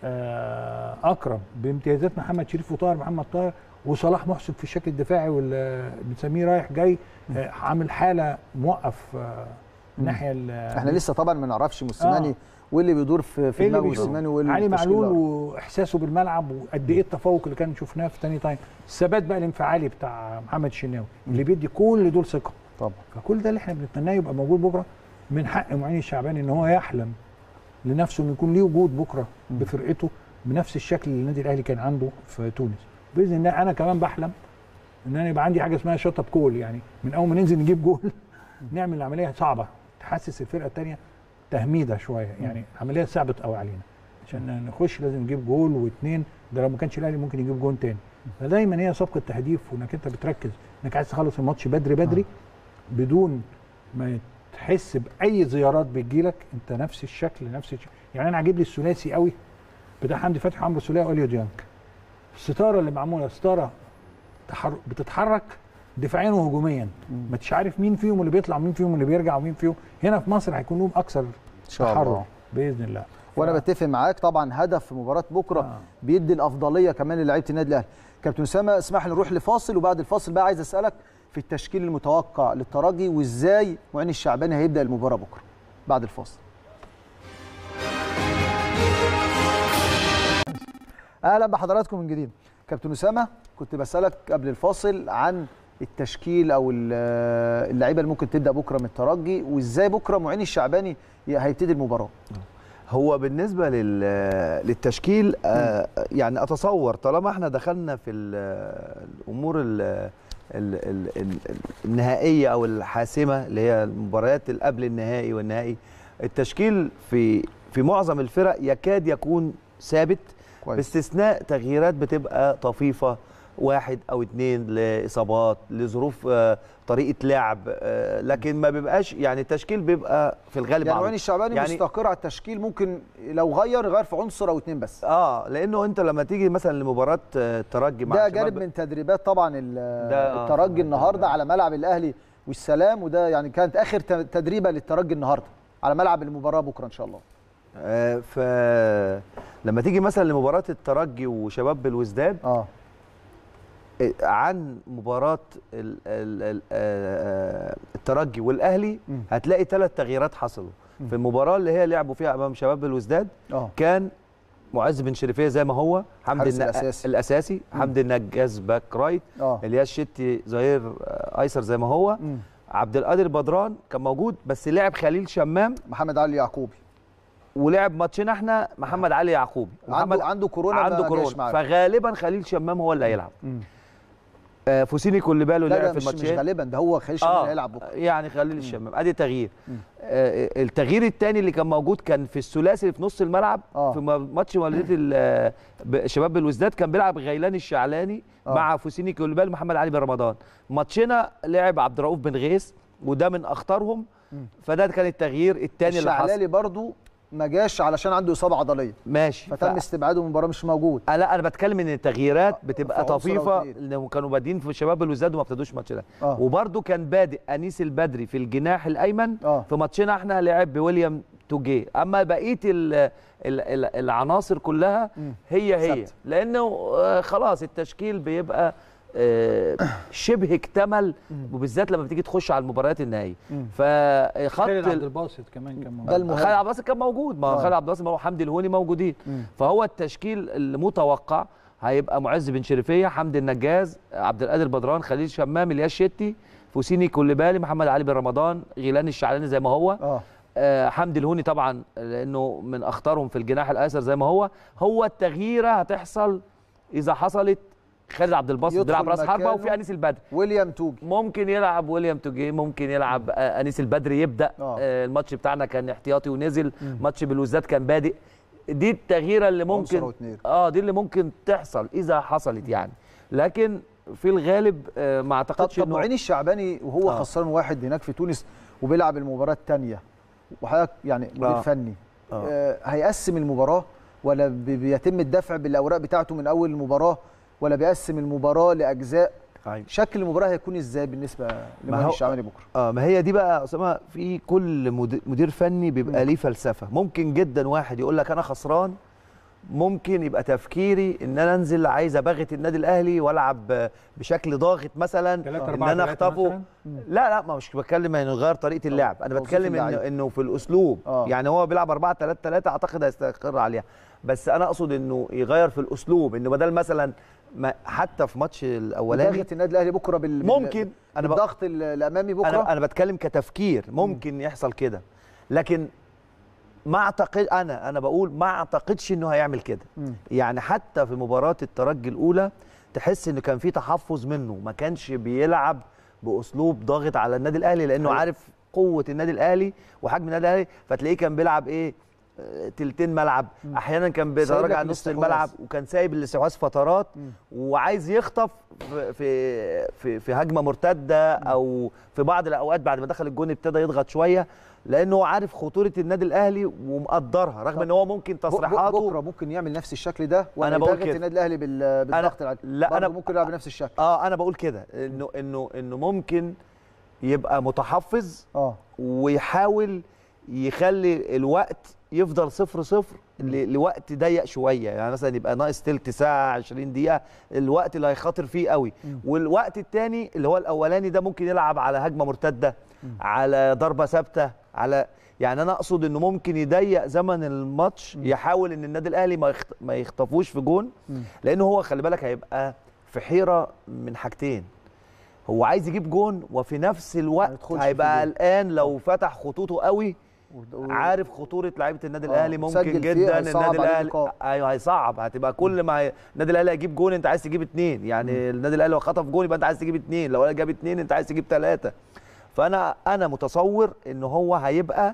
آه اكرم بامتيازات محمد شريف وطاهر محمد طاهر وصلاح محسن في الشكل الدفاعي واللي بنسميه رايح جاي آه عامل حاله موقف آه الناحيه ال- احنا لسه طبعا ما نعرفش موسيماني آه. وايه اللي بيدور في في إيه اللي دماغ بيشوف؟ موسيماني وايه اللي علي في التشكيل معلول الأول. واحساسه بالملعب وقد ايه التفوق اللي كان شفناه في تاني تايم الثبات بقى الانفعالي بتاع محمد الشناوي اللي بيدي كل دول ثقه طبعا فكل ده اللي احنا بنتمناه يبقى موجود بكره من حق معين الشعباني ان هو يحلم لنفسه انه يكون ليه وجود بكره بفرقته بنفس الشكل اللي النادي الاهلي كان عنده في تونس باذن الله انا كمان بحلم ان انا يبقى عندي حاجه اسمها شوت اب كول يعني من اول ما ننزل نجيب جول نعمل عمليه صعبه تحسس الفرقه الثانيه تهميده شويه يعني عمليه صعبت قوي علينا عشان نخش لازم نجيب جول واثنين ده لو ما كانش الاهلي ممكن يجيب جول تاني فدايما هي سبق التهديف وانك انت بتركز انك عايز تخلص الماتش بدري بدري بدون ما تحس باي زيارات بتجيلك انت نفس الشكل نفس الشكل يعني انا عاجب لي الثلاثي قوي بتاع حمدي فتحي وعمرو سوليه واليو ديانج الستاره اللي معموله ستاره تحر... بتتحرك دفاعيا وهجوميا ما تش عارف مين فيهم اللي بيطلع ومين فيهم اللي بيرجع ومين فيهم هنا في مصر هيكون لهم اكثر ان شاء الله تحرر باذن الله وانا ف- بتفق معاك طبعا هدف في مباراه بكره آه. بيدي الافضليه كمان للاعيبه النادي الاهلي كابتن اسامه اسمح لي نروح لفاصل وبعد الفاصل بقى عايز اسالك في التشكيل المتوقع للترجي وازاي معين الشعباني هيبدا المباراه بكره بعد الفاصل اهلا بحضراتكم من جديد كابتن اسامه كنت بسالك قبل الفاصل عن التشكيل او ال- اللعيبه اللي ممكن تبدا بكره من الترجي وازاي بكره معين الشعباني هيبتدي المباراه هو بالنسبه لل... للتشكيل آه يعني اتصور طالما احنا دخلنا في ال- الامور ال... ال... ال... ال... النهائيه او الحاسمه اللي هي المباريات اللي قبل النهائي والنهائي التشكيل في في معظم الفرق يكاد يكون ثابت كويس. باستثناء تغييرات بتبقى طفيفه واحد او اتنين لاصابات لظروف آه، طريقه لعب آه، لكن ما بيبقاش يعني التشكيل بيبقى في الغالب يعني معروف. وين الشعباني يعني مستقر على التشكيل ممكن لو غير يغير في عنصر او اتنين بس اه لانه انت لما تيجي مثلا لمباراه آه، الترجي مع ده شباب- جانب من تدريبات طبعا ال- ده، آه، الترجي النهارده على ملعب الاهلي والسلام وده يعني كانت اخر ت- تدريبه للترجي النهارده على ملعب المباراه بكره ان شاء الله آه ف لما تيجي مثلا لمباراه الترجي وشباب بالوزداد اه آه، عن مباراه ال ال ال آه، الترجي والاهلي مم. هتلاقي ثلاث تغييرات حصلوا في المباراه اللي هي لعبوا فيها امام شباب بالوزداد اه كان معز بن شريفيه زي ما هو حمدي حارس النق- الأساسي. الاساسي حمدي النجاز باك رايت اه الياس شتي ظهير آه، ايسر زي ما هو مم. عبد القادر بدران كان موجود بس لعب خليل شمام محمد علي يعقوبي ولعب ماتشنا احنا محمد علي يعقوبي محمد عنده عنده كورونا عنده ما جاش كورونا معاه. فغالبا خليل شمام هو اللي هيلعب مم. آه فوسيني كوليبالو لا لعب لا في مش, مش الماتشين غالبا ده هو خليل شمال اه هيلعب بكره يعني خليل الشمام ادي تغيير مم. آه التغيير الثاني اللي كان موجود كان في الثلاثي اللي في نص الملعب آه. في م- ماتش والديه ال- ب- شباب بالوزداد كان بيلعب غيلان الشعلاني آه. مع فوسيني كوليبالو محمد علي بن رمضان ماتشنا لعب عبد الرؤوف بن غيث وده من اخطرهم مم. فده كان التغيير الثاني اللي حصل الشعلالي برضو ما جاش علشان عنده اصابه عضليه ماشي فتم ف... استبعاده من المباراه مش موجود آه لا انا بتكلم ان التغييرات بتبقى في عنصر أو طفيفه اتنين. لانهم كانوا بادئين في شباب الوزداد وما ابتدوش ماتش ده اه وبرده كان بادئ انيس البدري في الجناح الايمن اه في ماتشنا احنا لعب بويليام توجيه اما بقيه ال ال ال العناصر كلها مم. هي هي ثابتة. لانه آه، خلاص التشكيل بيبقى آه، شبه اكتمل مم. وبالذات لما بتيجي تخش على المباريات النهائيه مم. فخط خالد عبد ال- الباسط كمان كان ده موجود المهم. خالد عبد الباسط كان موجود ما هو آه. خالد عبد الباسط ما هو حمدي الهوني موجودين مم. فهو التشكيل المتوقع هيبقى معز بن شريفيه حمدي النجاز عبد القادر بدران خليل شمام الياس شتي فوسيني كوليبالي محمد علي بن رمضان غيلان الشعلاني زي ما هو اه آه، حمدي الهوني طبعا لانه من اخطرهم في الجناح الايسر زي ما هو هو التغييره هتحصل اذا حصلت خالد عبد الباسط يدخل بيلعب راس حربه مكانه وفي انيس البدري ويليام توجي ممكن يلعب ويليام توجي ممكن يلعب آه، انيس البدري يبدا آه. آه، الماتش بتاعنا كان احتياطي ونزل مم. ماتش بالوزداد كان بادئ دي التغييره اللي عنصر ممكن واتنين. اه دي اللي ممكن تحصل اذا حصلت يعني لكن في الغالب آه، ما طب اعتقدش طب انه معين الشعباني وهو آه. خسران واحد هناك في تونس وبيلعب المباراه الثانيه وحضرتك يعني مدير آه. فني آه. آه هيقسم المباراه ولا بي- بيتم الدفع بالاوراق بتاعته من اول المباراه ولا بيقسم المباراه لاجزاء أيوة. شكل المباراه هيكون ازاي بالنسبه لمعين هو- الشعباني بكره اه ما هي دي بقى يا اسامه في كل مد- مدير فني بيبقى ليه فلسفه ممكن جدا واحد يقول لك انا خسران ممكن يبقى تفكيري ان انا انزل عايز ابغت النادي الاهلي والعب بشكل ضاغط مثلا تلاتة ان أربعة انا تلاتة اخطفه مثلاً؟ لا لا ما مش بتكلم انه يغير طريقه اللعب انا توظيف بتكلم انه اللعيبة. انه في الاسلوب آه. يعني هو بيلعب 4 3 3 اعتقد هيستقر عليها بس انا اقصد انه يغير في الاسلوب انه بدل مثلا ما حتى في ماتش الاولاني ضغط النادي الاهلي بكره بال بال- ممكن انا بق- بالضغط ال- الامامي بكره انا انا بتكلم كتفكير ممكن يحصل كده لكن ما اعتقد انا انا بقول ما اعتقدش انه هيعمل كده مم. يعني حتى في مباراه الترجي الاولى تحس ان كان في تحفظ منه ما كانش بيلعب باسلوب ضاغط على النادي الاهلي لانه حقيقي. عارف قوه النادي الاهلي وحجم النادي الاهلي فتلاقيه كان بيلعب ايه آه، تلتين ملعب احيانا كان سايب لك بيتراجع نص الاستحواذ. الملعب وكان سايب الاستحواذ فترات مم. وعايز يخطف في في في, في هجمه مرتده او في بعض الاوقات بعد ما دخل الجون ابتدى يضغط شويه لانه هو عارف خطوره النادي الاهلي ومقدرها رغم ان هو ممكن ب- ب- تصريحاته بكره ممكن يعمل نفس الشكل ده ولا أنا بقول يضغط كده. النادي الاهلي بال- بالضغط العالي لا، برضه أنا- ممكن يلعب بنفس الشكل اه انا بقول كده انه انه انه ممكن يبقى متحفظ اه ويحاول يخلي الوقت يفضل صفر صفر ل- لوقت ضيق شويه يعني مثلا يبقى ناقص تلت ساعه 20 دقيقه الوقت اللي هيخاطر فيه قوي والوقت الثاني اللي هو الاولاني ده ممكن يلعب على هجمه مرتده على ضربه ثابته على يعني انا اقصد انه ممكن يضيق زمن الماتش يحاول ان النادي الاهلي ما يخط... ما يخطفوش في جون مم. لانه هو خلي بالك هيبقى في حيره من حاجتين هو عايز يجيب جون وفي نفس ما الوقت يدخلش في هيبقى جون. قلقان لو فتح خطوطه قوي و- عارف خطوره لعيبه النادي آه، الاهلي وسجل ممكن فيه جدا هيصعب النادي عليه الاهلي اللقاء. ايوه هيصعب هتبقى كل ما هي- النادي الاهلي هيجيب جون انت عايز تجيب اثنين يعني النادي الاهلي لو خطف جون يبقى انت عايز تجيب اثنين لو جاب اثنين انت عايز تجيب ثلاثه فانا انا متصور ان هو هيبقى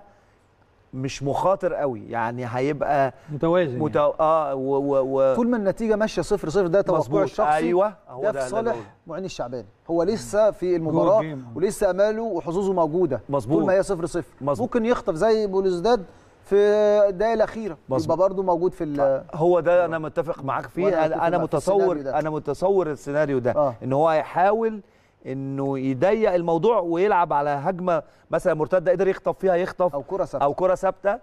مش مخاطر قوي يعني هيبقى متوازن مت... يعني. اه و... و... و... طول ما النتيجه ماشيه صفر صفر ده توقع مظبوط. الشخصي ايوه هو ده ده في اللي صالح بقوله. معين الشعباني هو لسه في المباراه الجيم. ولسه اماله وحظوظه موجوده مظبوط. طول ما هي صفر صفر مظبوط. ممكن يخطف زي بولوزداد في الدقائق الاخيره مظبوط. يبقى برضه موجود في ال- هو ده انا متفق معاك فيه وأنا انا, أتفق أنا معاك في متصور السيناريو ده. انا متصور السيناريو ده آه. ان هو هيحاول انه يضيق الموضوع ويلعب على هجمه مثلا مرتده قدر يخطف فيها يخطف او كره ثابته او كره ثابته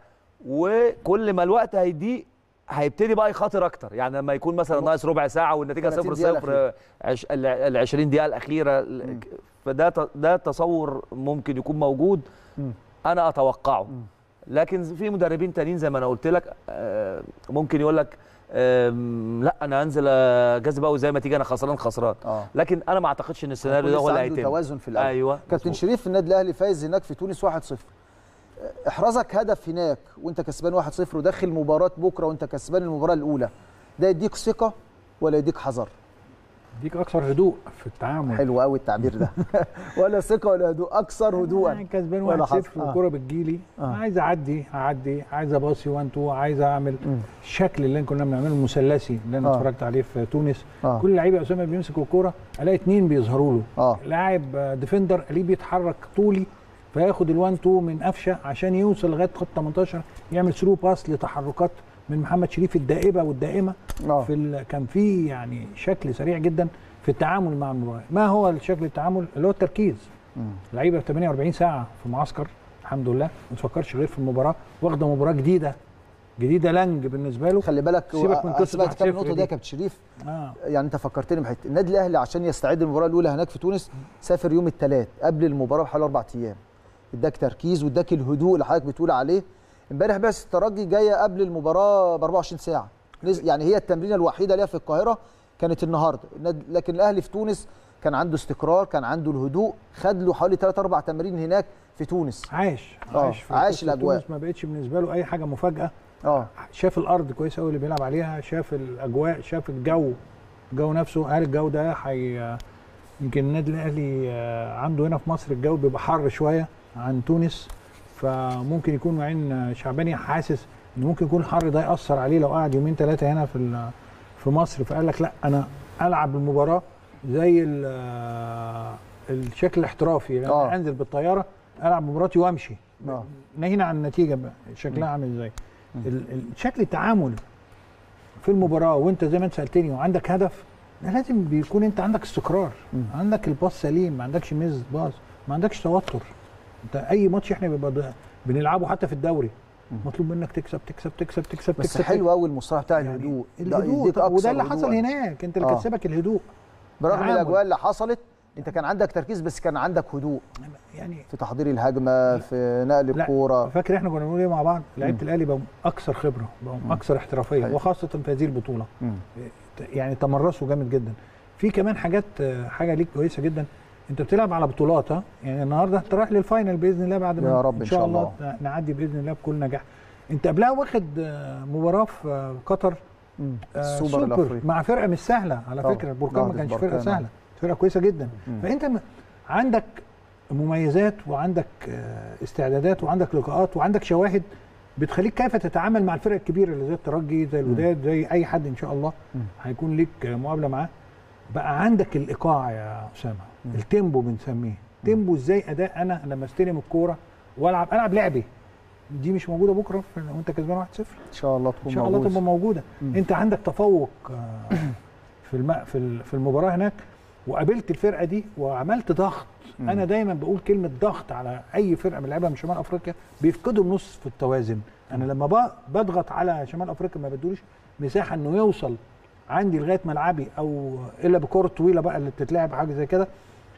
وكل ما الوقت هيضيق هيبتدي بقى يخاطر اكتر يعني لما يكون مثلا ناقص ربع ساعه والنتيجه 30 0 دقيقة 0 عش... ال 20 دقيقه الاخيره فده ت- ده تصور ممكن يكون موجود مم. انا اتوقعه لكن في مدربين تانيين زي ما انا قلت لك آه، ممكن يقول لك آم، لا انا هنزل اجازف قوي زي ما تيجي انا خسران خسران اه لكن انا ما اعتقدش ان السيناريو هيكون ده هو لسه اللي عنده هيتم توازن في الاول ايوه كابتن مظبوط. شريف النادي الاهلي فايز هناك في تونس 1-0 احرازك هدف هناك وانت كسبان 1-0 وداخل مباراه بكره وانت كسبان المباراه الاولى ده يديك ثقه ولا يديك حذر ديك اكثر هدوء في التعامل حلو قوي التعبير ده ولا ثقه ولا هدوء اكثر يعني هدوءا كسبان ولا 1-0 حظ. آه. والكوره بتجيلي آه. عايز اعدي اعدي عايز اباصي 1 2 عايز اعمل الشكل اللي كنا بنعمله المثلثي اللي انا آه. اتفرجت عليه في تونس آه. كل لعيبه يا اسامه بيمسكوا الكوره الاقي اثنين بيظهروا له اه لاعب آه، ديفندر الاقيه بيتحرك طولي فياخد ال1 2 من قفشه عشان يوصل لغايه خط 18 يعمل ثرو باس لتحركات من محمد شريف الدائبه والدائمه اه في ال... كان في يعني شكل سريع جدا في التعامل مع المباراه ما هو الشكل التعامل اللي هو التركيز مم. لعيبه 48 ساعه في معسكر الحمد لله ما تفكرش غير في المباراه واخده مباراه جديده جديده لانج بالنسبه له خلي بالك سيبك من قصة بقى 1-0 تكمل النقطه دي دي. يا كابتن شريف اه يعني انت فكرتني بحته النادي الاهلي عشان يستعد للمباراه الاولى هناك في تونس سافر يوم الثلاث قبل المباراه بحوالي اربع ايام اداك تركيز واداك الهدوء اللي حضرتك بتقول عليه امبارح بعثه الترجي جايه قبل المباراه ب 24 ساعه نز- يعني هي التمرينه الوحيده ليها في القاهره كانت النهارده الناد- لكن الاهلي في تونس كان عنده استقرار كان عنده الهدوء خد له حوالي 3 4 تمارين هناك في تونس عاش آه، عاش في عاش قصة الأجواء. تونس ما بقتش بالنسبه له اي حاجه مفاجاه اه شاف الارض كويس قوي اللي بيلعب عليها شاف الاجواء شاف الجو الجو نفسه هل الجو ده حي يمكن النادي الاهلي آه، عنده هنا في مصر الجو بيبقى حر شويه عن تونس فممكن يكون معين شعباني حاسس ان ممكن يكون الحر ده ياثر عليه لو قعد يومين ثلاثه هنا في ال- في مصر فقال لك لا انا العب المباراه زي ال- آه، الشكل الاحترافي يعني آه. انزل بالطياره العب مباراتي وامشي اه ناهينا عن النتيجه بقى شكلها عامل ازاي ال- ال- شكل التعامل في المباراه وانت زي ما انت سالتني وعندك هدف ده لازم بيكون انت عندك استقرار عندك الباص سليم ما عندكش ميز باص ما عندكش توتر انت اي ماتش احنا بيبقى ده- بنلعبه حتى في الدوري مطلوب منك تكسب تكسب تكسب تكسب بس تكسب حلو قوي المصطلح بتاع يعني الهدوء ده الهدوء يديك طب وده أكثر اللي حصل هدوءاً. هناك انت اللي آه. كسبك الهدوء برغم تعامل. الاجواء اللي حصلت انت كان عندك تركيز بس كان عندك هدوء يعني في تحضير الهجمه في نقل لا، الكوره فاكر احنا كنا بنقول ايه مع بعض لعيبه الاهلي بقوا اكثر خبره بقوا اكثر احترافيه حقيقي. وخاصه في هذه البطوله مم. يعني تمرسوا جامد جدا في كمان حاجات آه، حاجه ليك كويسه جدا انت بتلعب على بطولات ها يعني النهارده انت رايح للفاينل باذن الله بعد ما يا رب ان شاء الله نعدي باذن الله بكل نجاح انت قبلها واخد آه، مباراه في آه، قطر مم. آه، السوبر الافريقي مع فرقه مش سهله على طبعا. فكره البركان ما نهضة كانش بركان، فرقه آه. سهله فرقه كويسه جدا مم. فانت م- عندك مميزات وعندك آه، استعدادات وعندك لقاءات وعندك شواهد بتخليك كيف تتعامل مع الفرق الكبيره اللي زي الترجي زي الوداد زي اي حد ان شاء الله مم. هيكون ليك آه، مقابله معاه بقى عندك الايقاع يا اسامه التيمبو بنسميه تيمبو ازاي اداء انا لما استلم الكوره والعب العب لعبي دي مش موجوده بكره في- وانت كسبان 1-0 ان شاء الله تكون ان شاء الله موجود. تبقى موجوده مم. انت عندك تفوق آه، في الم... في ال- في المباراه هناك وقابلت الفرقه دي وعملت ضغط مم. انا دايما بقول كلمه ضغط على اي فرقه من لعيبه من شمال افريقيا بيفقدوا النص في التوازن انا لما ب- بضغط على شمال افريقيا ما بدوليش مساحه انه يوصل عندي لغايه ملعبي او الا بكره طويله بقى اللي بتتلعب حاجه زي كده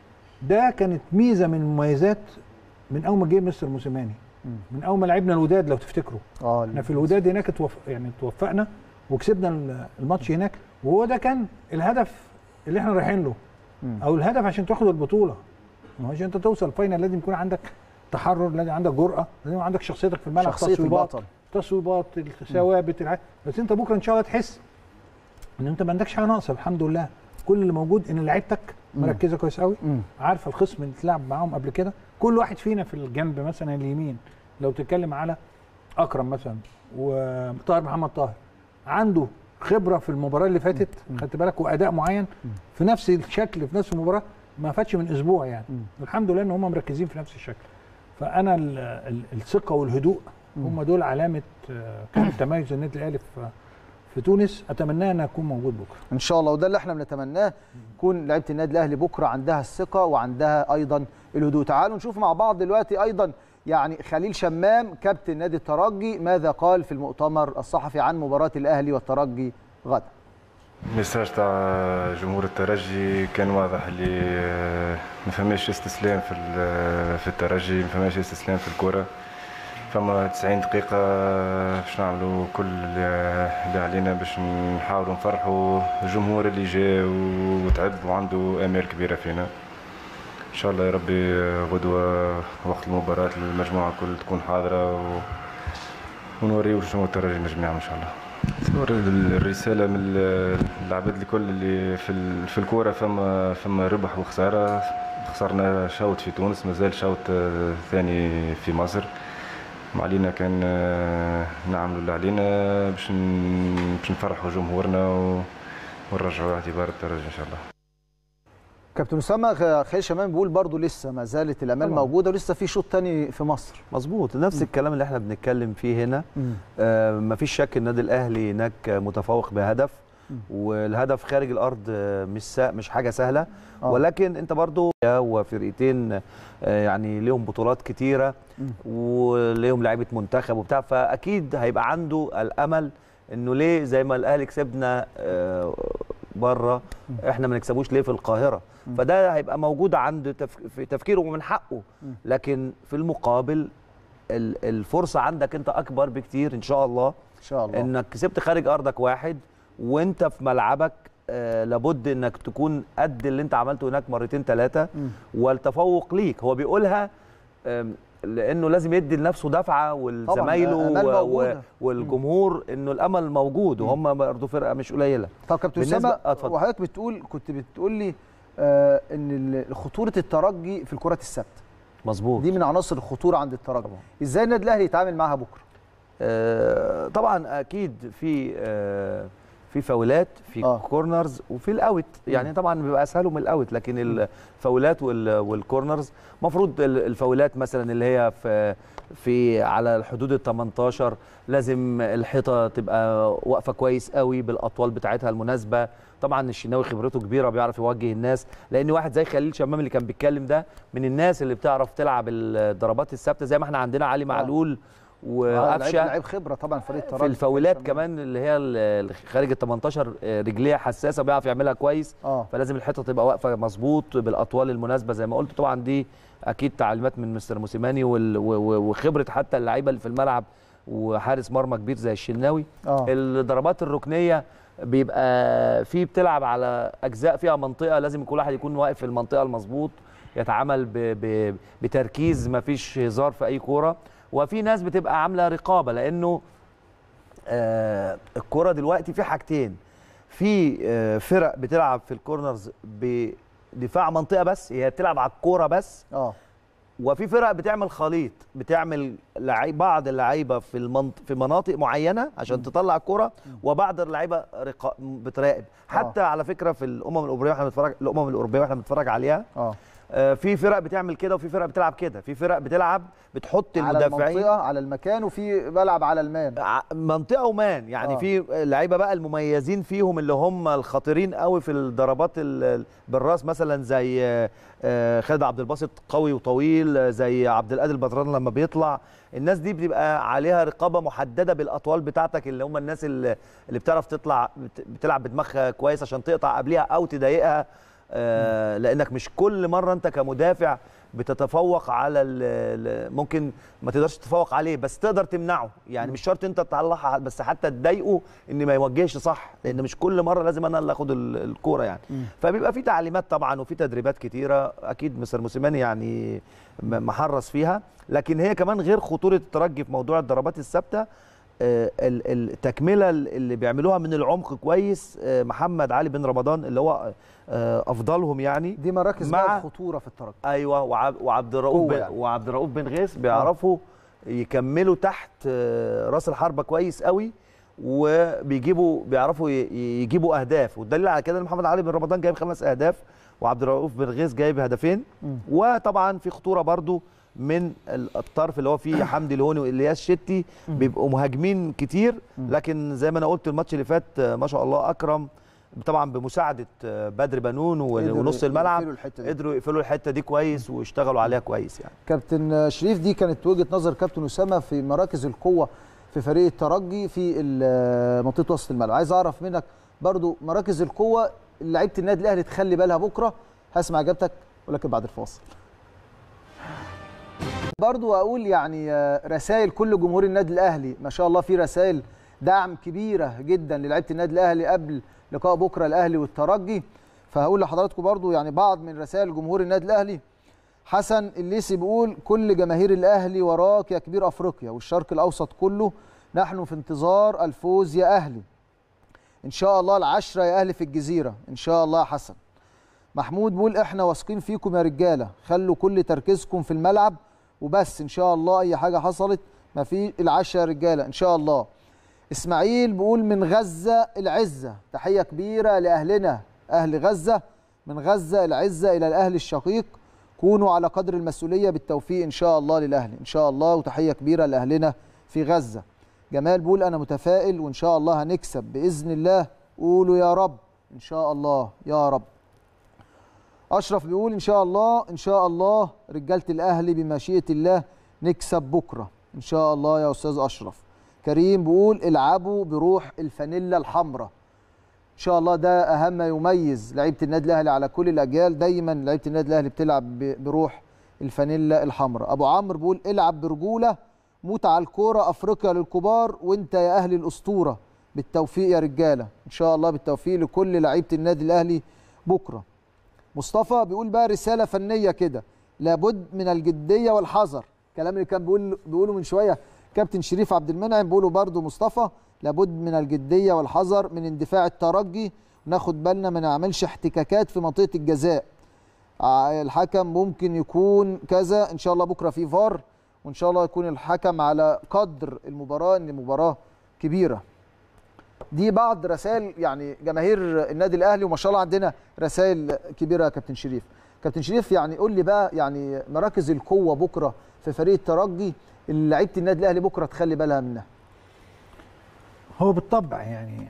ده كانت ميزه من مميزات من اول ما جه مستر موسيماني مم. من اول ما لعبنا الوداد لو تفتكروا اه احنا في الوداد هناك توف... يعني توفقنا وكسبنا ال- الماتش هناك وهو ده كان الهدف اللي احنا رايحين له مم. او الهدف عشان تاخد البطوله ما هو عشان انت توصل فاينل لازم يكون عندك تحرر لازم عندك جرأه لازم عندك شخصيتك في الملعب شخصيه تصويبات البطل تصويبات الثوابت الع... بس انت بكره ان شاء الله تحس ان انت ما عندكش حاجه ناقصه الحمد لله كل اللي موجود ان لعيبتك مركزه كويس قوي مم. عارفه الخصم اللي اتلعب معاهم قبل كده كل واحد فينا في الجنب مثلا اليمين لو تتكلم على اكرم مثلا وطاهر محمد طاهر عنده خبره في المباراه اللي فاتت خدت بالك واداء معين في نفس الشكل في نفس المباراه ما فاتش من اسبوع يعني والحمد لله ان هم مركزين في نفس الشكل فانا ال- ال- الثقه والهدوء هم دول علامه آه، كان تميز النادي الاهلي في في تونس اتمنى ان اكون موجود بكره ان شاء الله وده اللي احنا بنتمناه يكون لعيبه النادي الاهلي بكره عندها الثقه وعندها ايضا الهدوء تعالوا نشوف مع بعض دلوقتي ايضا يعني خليل شمام كابتن نادي الترجي ماذا قال في المؤتمر الصحفي عن مباراه الاهلي والترجي غدا الميساج تاع جمهور الترجي كان واضح اللي آه، ما فماش استسلام في ال- في الترجي ما فماش استسلام في الكره فما 90 دقيقة باش نعملوا كل اللي اللي علينا باش نحاولوا نفرحوا الجمهور اللي جاء وتعب وعنده آمال كبيرة فينا إن شاء الله يا ربي غدوة وقت المباراة المجموعة الكل تكون حاضرة و... ونوريو شنو الترجي نجم يعمل إن شاء الله تصور الرسالة من العباد الكل اللي في ال- في الكورة فما فما ربح وخسارة خسرنا شوط في تونس مازال شوط آه، ثاني في مصر ما علينا كان آه، نعملوا اللي علينا باش ن- باش نفرحوا جمهورنا و- ونرجعوا اعتبار الترجي ان شاء الله كابتن اسامه خ- خليل شمام بيقول برضو لسه ما زالت الامال طبعاً. موجوده ولسه في شوط تاني في مصر مظبوط نفس الكلام اللي احنا بنتكلم فيه هنا آه مفيش شك النادي الاهلي هناك متفوق بهدف والهدف خارج الارض آه، مش سا مش حاجه سهله آه. ولكن انت برضو وفرقتين آه، يعني ليهم بطولات كتيره وليهم لعيبه منتخب وبتاع فاكيد هيبقى عنده الامل انه ليه زي ما الاهلي كسبنا آه، بره احنا ما نكسبوش ليه في القاهره فده هيبقى موجود عند تف... في تفكيره ومن حقه لكن في المقابل ال- الفرصه عندك انت اكبر بكتير ان شاء الله ان شاء الله انك كسبت خارج ارضك واحد وانت في ملعبك آه لابد انك تكون قد اللي انت عملته هناك مرتين ثلاثه والتفوق ليك هو بيقولها آم، لانه لازم يدي لنفسه دفعه ولزمايله آمال و- و- موجودة. والجمهور انه الامل موجود وهم برضه فرقه مش قليله طب كابتن بالنسبة- اسامه آه، اتفضل. وحضرتك بتقول كنت بتقول لي آه ان ال- خطوره الترجي في الكرات الثابته مظبوط دي من عناصر الخطوره عند الترجي ازاي النادي الاهلي يتعامل معاها بكره آه، طبعا اكيد في آه، في فاولات في آه. آه. كورنرز وفي الاوت يعني طبعا بيبقى اسهلهم الاوت لكن الفاولات وال- والكورنرز المفروض الفاولات مثلا اللي هي في في على الحدود ال 18 لازم الحيطه تبقى واقفه كويس قوي بالاطوال بتاعتها المناسبه طبعا الشناوي خبرته كبيره بيعرف يوجه الناس لان واحد زي خليل شمام اللي كان بيتكلم ده من الناس اللي بتعرف تلعب الضربات الثابته زي ما احنا عندنا علي معلول آه، لعيب وقفشه لعيب خبره طبعا فريق الترجي في الفاولات كمان اللي هي ال- خارج ال 18 آه، رجليه حساسه بيعرف يعملها كويس اه فلازم الحيطه تبقى واقفه مظبوط بالاطوال المناسبه زي ما قلت طبعا دي اكيد تعليمات من مستر موسيماني وال- و- و- وخبره حتى اللعيبه اللي في الملعب وحارس مرمى كبير زي الشناوي اه الضربات الركنيه بيبقى في بتلعب على اجزاء فيها منطقه لازم كل واحد يكون واقف في المنطقه المظبوط يتعامل ب ب بتركيز ما فيش هزار في اي كوره وفي ناس بتبقى عامله رقابه لانه آه الكوره دلوقتي في حاجتين في آه فرق بتلعب في الكورنرز بدفاع منطقه بس هي بتلعب على الكوره بس اه وفي فرق بتعمل خليط بتعمل لعيب بعض اللعيبه في المنط... في مناطق معينه عشان تطلع الكره وبعض اللعيبه رقا... بتراقب حتى على فكره في الامم الاوروبيه واحنا بنتفرج الامم الاوروبيه واحنا بنتفرج عليها اه آه، في فرق بتعمل كده وفي فرق بتلعب كده في فرق بتلعب بتحط على المدافعين المنطقه على المكان وفي بلعب على المان ع- منطقه ومان يعني آه. آه. في لعيبه بقى المميزين فيهم اللي هم الخطيرين قوي في الضربات ال- بالراس مثلا زي آه، آه، خالد عبد الباسط قوي وطويل آه، زي عبد القادر البدران لما بيطلع الناس دي بتبقى عليها رقابه محدده بالاطوال بتاعتك اللي هم الناس اللي, اللي بتعرف تطلع بت- بتلعب بدماغها كويس عشان تقطع قبليها او تضايقها آه، لانك مش كل مره انت كمدافع بتتفوق على ال- ال- ممكن ما تقدرش تتفوق عليه بس تقدر تمنعه يعني مش شرط انت تطلعها بس حتى تضايقه ان ما يوجهش صح لان مش كل مره لازم انا اللي اخد ال- الكوره يعني فبيبقى في تعليمات طبعا وفي تدريبات كتيره اكيد مستر موسيماني يعني م- محرص فيها لكن هي كمان غير خطوره الترجي في موضوع الضربات الثابته آه، ال- التكمله اللي بيعملوها من العمق كويس آه، محمد علي بن رمضان اللي هو آه، افضلهم يعني دي مراكز مع- بقى الخطوره في الترجي ايوه وعب وعبد الرؤوف قوة بن يعني. وعبد الرؤوف بن غيث بيعرفوا يكملوا تحت آه، راس الحربه كويس قوي وبيجيبوا بيعرفوا ي- يجيبوا اهداف والدليل على كده ان محمد علي بن رمضان جايب خمس اهداف وعبد الرؤوف بن غيث جايب هدفين وطبعا في خطوره برضو من ال- الطرف اللي هو فيه حمدي الهوني والياس شتي بيبقوا مهاجمين كتير لكن زي ما انا قلت الماتش اللي فات آه، ما شاء الله اكرم طبعا بمساعده آه، بدر بنون و- قدروا ونص الملعب يقفلوا الحتة دي. قدروا يقفلوا الحته دي كويس واشتغلوا عليها كويس يعني كابتن شريف دي كانت وجهه نظر كابتن اسامه في مراكز القوه في فريق الترجي في ال- منطقه وسط الملعب عايز اعرف منك برضو مراكز القوه اللي لعيبه النادي الاهلي تخلي بالها بكره هسمع اجابتك ولكن بعد الفاصل برضو اقول يعني آه، رسائل كل جمهور النادي الاهلي ما شاء الله في رسائل دعم كبيره جدا للعيبه النادي الاهلي قبل لقاء بكره الاهلي والترجي فهقول لحضراتكم برضو يعني بعض من رسائل جمهور النادي الاهلي حسن الليسي بيقول كل جماهير الاهلي وراك يا كبير افريقيا والشرق الاوسط كله نحن في انتظار الفوز يا اهلي ان شاء الله العشره يا اهلي في الجزيره ان شاء الله يا حسن محمود بيقول احنا واثقين فيكم يا رجاله خلوا كل تركيزكم في الملعب وبس ان شاء الله اي حاجه حصلت ما في العشره يا رجاله ان شاء الله اسماعيل بيقول من غزه العزه تحيه كبيره لاهلنا اهل غزه من غزه العزه الى الاهلي الشقيق كونوا على قدر المسؤوليه بالتوفيق ان شاء الله للاهلي ان شاء الله وتحيه كبيره لاهلنا في غزه جمال بيقول انا متفائل وان شاء الله هنكسب باذن الله قولوا يا رب ان شاء الله يا رب اشرف بيقول ان شاء الله ان شاء الله رجاله الاهلي بمشيئه الله نكسب بكره ان شاء الله يا استاذ اشرف كريم بيقول العبوا بروح الفانيلا الحمراء ان شاء الله ده اهم ما يميز لعيبه النادي الاهلي على كل الاجيال دايما لعيبه النادي الاهلي بتلعب ب- بروح الفانيلا الحمراء ابو عمرو بيقول العب برجوله موت على الكوره افريقيا للكبار وانت يا اهلي الاسطوره بالتوفيق يا رجاله ان شاء الله بالتوفيق لكل لعيبه النادي الاهلي بكره مصطفى بيقول بقى رساله فنيه كده لابد من الجديه والحذر الكلام اللي كان بيقول بيقوله من شويه كابتن شريف عبد المنعم بيقوله برضه مصطفى لابد من الجديه والحذر من اندفاع الترجي وناخد بالنا ما نعملش احتكاكات في منطقه الجزاء ع- الحكم ممكن يكون كذا ان شاء الله بكره في فار وان شاء الله يكون الحكم على قدر المباراه ان مباراه كبيره دي بعض رسائل يعني جماهير النادي الاهلي وما شاء الله عندنا رسائل كبيره يا كابتن شريف كابتن شريف يعني قول لي بقى يعني مراكز القوه بكره في فريق الترجي اللي لعيبه النادي الاهلي بكره تخلي بالها منها هو بالطبع يعني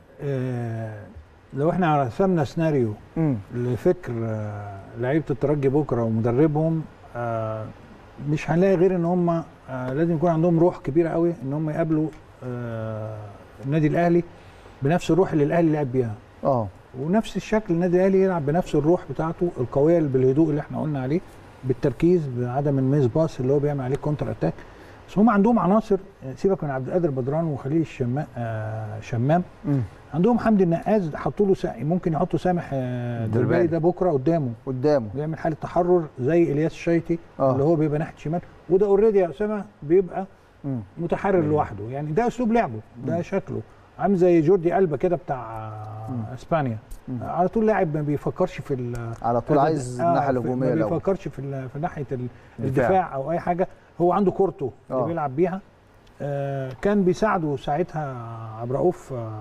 آه لو احنا رسمنا سيناريو لفكر آه لعيبه الترجي بكره ومدربهم آه مش هنلاقي غير ان هم آه لازم يكون عندهم روح كبيره قوي ان هم يقابلوا آه النادي الاهلي بنفس الروح اللي الاهلي لعب بيها اه ونفس الشكل النادي الاهلي يلعب بنفس الروح بتاعته القويه اللي بالهدوء اللي احنا قلنا عليه بالتركيز بعدم الميس باس اللي هو بيعمل عليه كونتر اتاك بس هم عندهم عناصر سيبك من عبد القادر بدران وخليل الشمام آه شمام مم. عندهم حمدي النقاز حطوا له سا... ممكن يحطوا سامح آه، دربالي. دربالي ده بكره قدامه قدامه بيعمل حاله تحرر زي الياس الشيطي آه. اللي هو بيبقى ناحيه شمال وده اوريدي يا اسامه بيبقى مم. متحرر لوحده يعني ده اسلوب لعبه ده شكله عامل زي جوردي ألبا كده بتاع اسبانيا على طول لاعب ما بيفكرش في ال- على طول آه، عايز آه، الناحيه في- الهجوميه ما الاول بيفكرش في ال- في ناحيه ال- الدفاع. الدفاع او اي حاجه هو عنده كورته اللي آه. بيلعب بيها آه، كان بيساعده ساعتها عبد الرؤوف آه،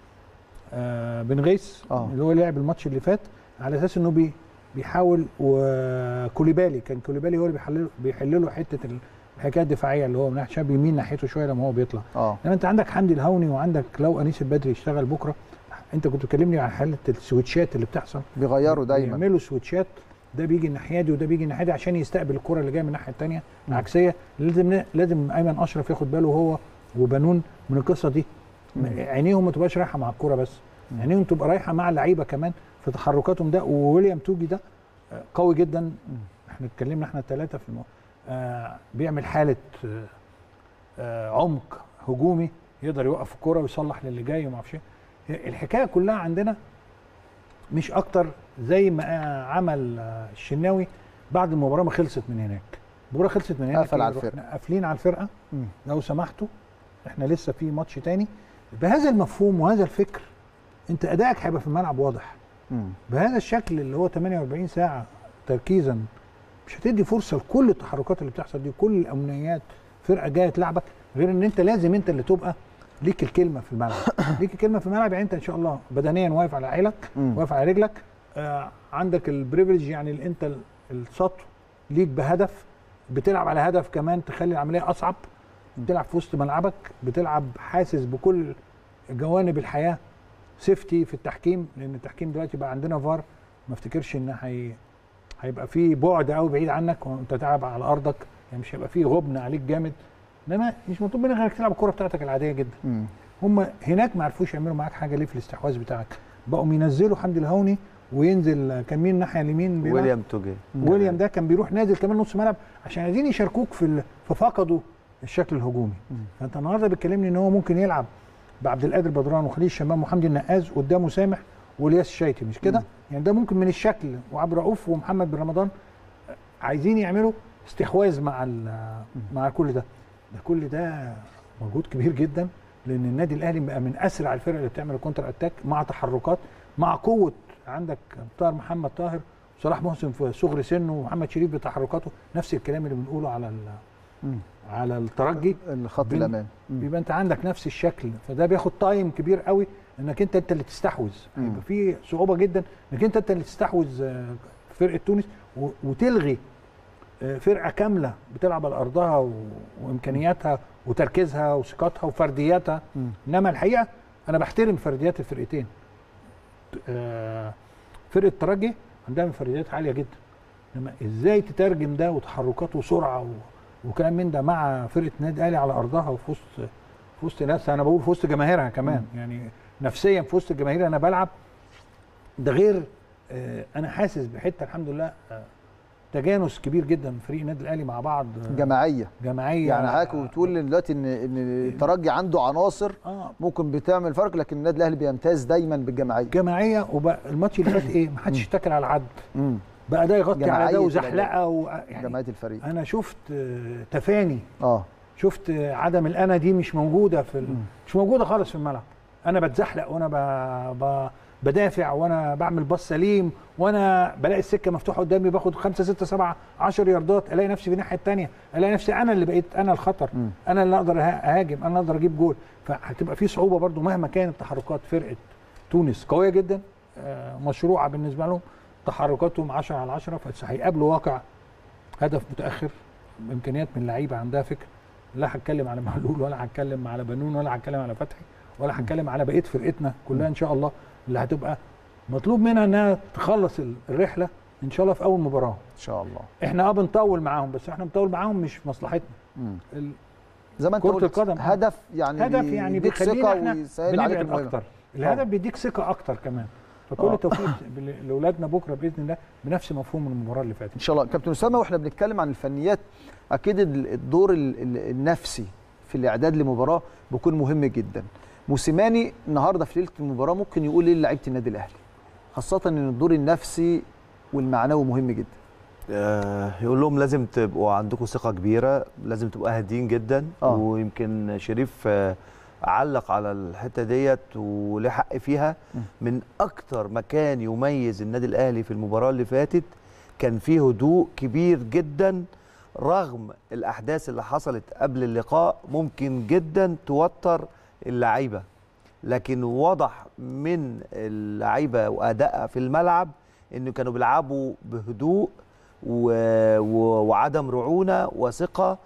آه، بن غيث آه. اللي هو لعب الماتش اللي فات على اساس انه بي بيحاول وكوليبالي كان كوليبالي هو اللي بيحلل بيحل له حته الحكايه الدفاعيه اللي هو من ناحيه شاب يمين ناحيته شويه لما هو بيطلع اه لما انت عندك حمدي الهوني وعندك لو انيس البدري يشتغل بكره انت كنت بتكلمني عن حاله السويتشات اللي بتحصل بيغيروا دايما بيعملوا سويتشات ده بيجي الناحيه دي وده بيجي الناحيه دي عشان يستقبل الكره اللي جايه من الناحيه الثانيه العكسيه لازم لازم ايمن اشرف ياخد باله هو وبنون من القصه دي عينيهم ما تبقاش رايحه مع الكوره بس عينيهم تبقى رايحه مع اللعيبه كمان في تحركاتهم ده وويليام توجي ده قوي جدا احنا اتكلمنا احنا الثلاثه في المو... آه بيعمل حاله آه آه عمق هجومي يقدر يوقف الكرة ويصلح للي جاي وما اعرفش ايه الحكايه كلها عندنا مش اكتر زي ما آه، عمل آه، الشناوي بعد المباراه ما خلصت من هناك المباراه خلصت من هناك قفل على رحنا الفرقة. قافلين على الفرقه مم. لو سمحتوا احنا لسه في ماتش تاني بهذا المفهوم وهذا الفكر انت ادائك هيبقى في الملعب واضح مم. بهذا الشكل اللي هو 48 ساعه تركيزا مش هتدي فرصه لكل التحركات اللي بتحصل دي كل الامنيات فرقه جايه تلعبك غير ان انت لازم انت اللي تبقى ليك الكلمه في الملعب ليك الكلمه في الملعب يعني انت ان شاء الله بدنيا واقف على عيلك مم. واقف على رجلك آه عندك البريفليج يعني ال- انت ال- السطو ليك بهدف بتلعب على هدف كمان تخلي العمليه اصعب بتلعب في وسط ملعبك بتلعب حاسس بكل جوانب الحياه سيفتي في التحكيم لان التحكيم دلوقتي بقى عندنا فار ما افتكرش ان هي هيبقى في بعد قوي بعيد عنك وانت تلعب على ارضك يعني مش هيبقى في غبن عليك جامد انما مش مطلوب منك انك تلعب الكره بتاعتك العاديه جدا مم. هم هناك ما عرفوش يعملوا معاك حاجه ليه في الاستحواذ بتاعك بقوا ينزلوا حمدي الهوني وينزل كان مين الناحيه اليمين بيلعب؟ ويليام توجي ويليام ده كان بيروح نازل كمان نص ملعب عشان عايزين يشاركوك في ال- ففقدوا الشكل الهجومي فانت النهارده بتكلمني ان هو ممكن يلعب بعبد القادر بدران وخليل الشمام وحمدي النقاز قدامه سامح والياس الشيتي مش كده؟ يعني ده ممكن من الشكل وعبد الرؤوف ومحمد بن رمضان عايزين يعملوا استحواذ مع ال- مع كل ده ده كل ده مجهود كبير جدا لان النادي الاهلي بقى من اسرع الفرق اللي بتعمل كونتر اتاك مع تحركات مع قوه عندك طاهر محمد طاهر صلاح محسن في صغر سنه ومحمد شريف بتحركاته نفس الكلام اللي بنقوله على ال- مم. على الترجي الخط بين- الامامي مم. بيبقى انت عندك نفس الشكل فده بياخد تايم كبير قوي انك انت انت اللي تستحوذ مم. هيبقى في صعوبه جدا انك انت انت اللي تستحوذ آه، فرقه تونس و- وتلغي آه، فرقه كامله بتلعب على ارضها و- وامكانياتها وتركيزها وثقتها وفردياتها مم. انما الحقيقه انا بحترم فرديات الفرقتين آه، فرقه الترجي عندها فرديات عاليه جدا انما ازاي تترجم ده وتحركات وسرعه و... وكلام من ده مع فرقه النادي الاهلي على ارضها وفي وسط في وسط ناس انا بقول في وسط جماهيرها كمان يعني نفسيا في وسط الجماهير انا بلعب ده غير آه، انا حاسس بحته الحمد لله آه، تجانس كبير جدا من فريق النادي الاهلي مع بعض آه، جماعيه جماعيه يعني حضرتك بتقول إن دلوقتي ان ان الترجي عنده عناصر اه ممكن بتعمل فرق لكن النادي الاهلي بيمتاز دايما بالجماعيه جماعيه وبقى الماتش اللي فات ايه ما حدش اشتكل على حد مم. بقى ده يغطي على جماعية ده الأداء. وزحلقه و... يعني جماعيه الفريق انا شفت آه، تفاني اه شفت عدم الانا دي مش موجوده في ال... مش موجوده خالص في الملعب انا بتزحلق وانا ب... ب... بدافع وانا بعمل باص سليم وانا بلاقي السكه مفتوحه قدامي باخد 5 6 7 10 ياردات الاقي نفسي في الناحيه الثانيه الاقي نفسي انا اللي بقيت انا الخطر مم. انا اللي اقدر أه- اهاجم انا اللي اقدر اجيب جول فهتبقى في صعوبه برضو مهما كانت تحركات فرقه تونس قويه جدا آه، مشروعه بالنسبه لهم تحركاتهم 10 على 10 بس هيقابلوا واقع هدف متاخر امكانيات من لعيبه عندها فكر لا هتكلم على معلول ولا هتكلم على بنون ولا هتكلم على فتحي ولا هتكلم على بقيه فرقتنا كلها ان شاء الله اللي هتبقى مطلوب منها انها تخلص ال- الرحله ان شاء الله في اول مباراه ان شاء الله احنا اه بنطول معاهم بس احنا بنطول معاهم مش في مصلحتنا مم. ال- زي ما انت كرة قلت القدم. هدف يعني هدف يعني بيديك بيخلينا ثقه احنا ويسهل عليك بنبعد المهمه اكتر الهدف بيديك ثقه اكتر كمان فكل آه. التوفيق بال- لاولادنا بكره باذن الله بنفس مفهوم المباراه اللي فاتت ان شاء الله كابتن اسامه واحنا بنتكلم عن الفنيات اكيد ال- الدور ال- ال- النفسي في الاعداد لمباراه بيكون مهم جدا موسيماني النهارده في ليله المباراه ممكن يقول ايه لعيبه النادي الاهلي خاصه ان الدور النفسي والمعنوي مهم جدا آه، يقول لهم لازم تبقوا عندكم ثقة كبيرة لازم تبقوا هادين جدا آه. ويمكن شريف آه، علق على الحتة ديت وليه حق فيها م. من أكتر مكان يميز النادي الأهلي في المباراة اللي فاتت كان فيه هدوء كبير جدا رغم الأحداث اللي حصلت قبل اللقاء ممكن جدا توتر اللعيبة لكن واضح من اللعيبة وأدائها في الملعب إنه كانوا بيلعبوا بهدوء و... و... وعدم رعونه وثقه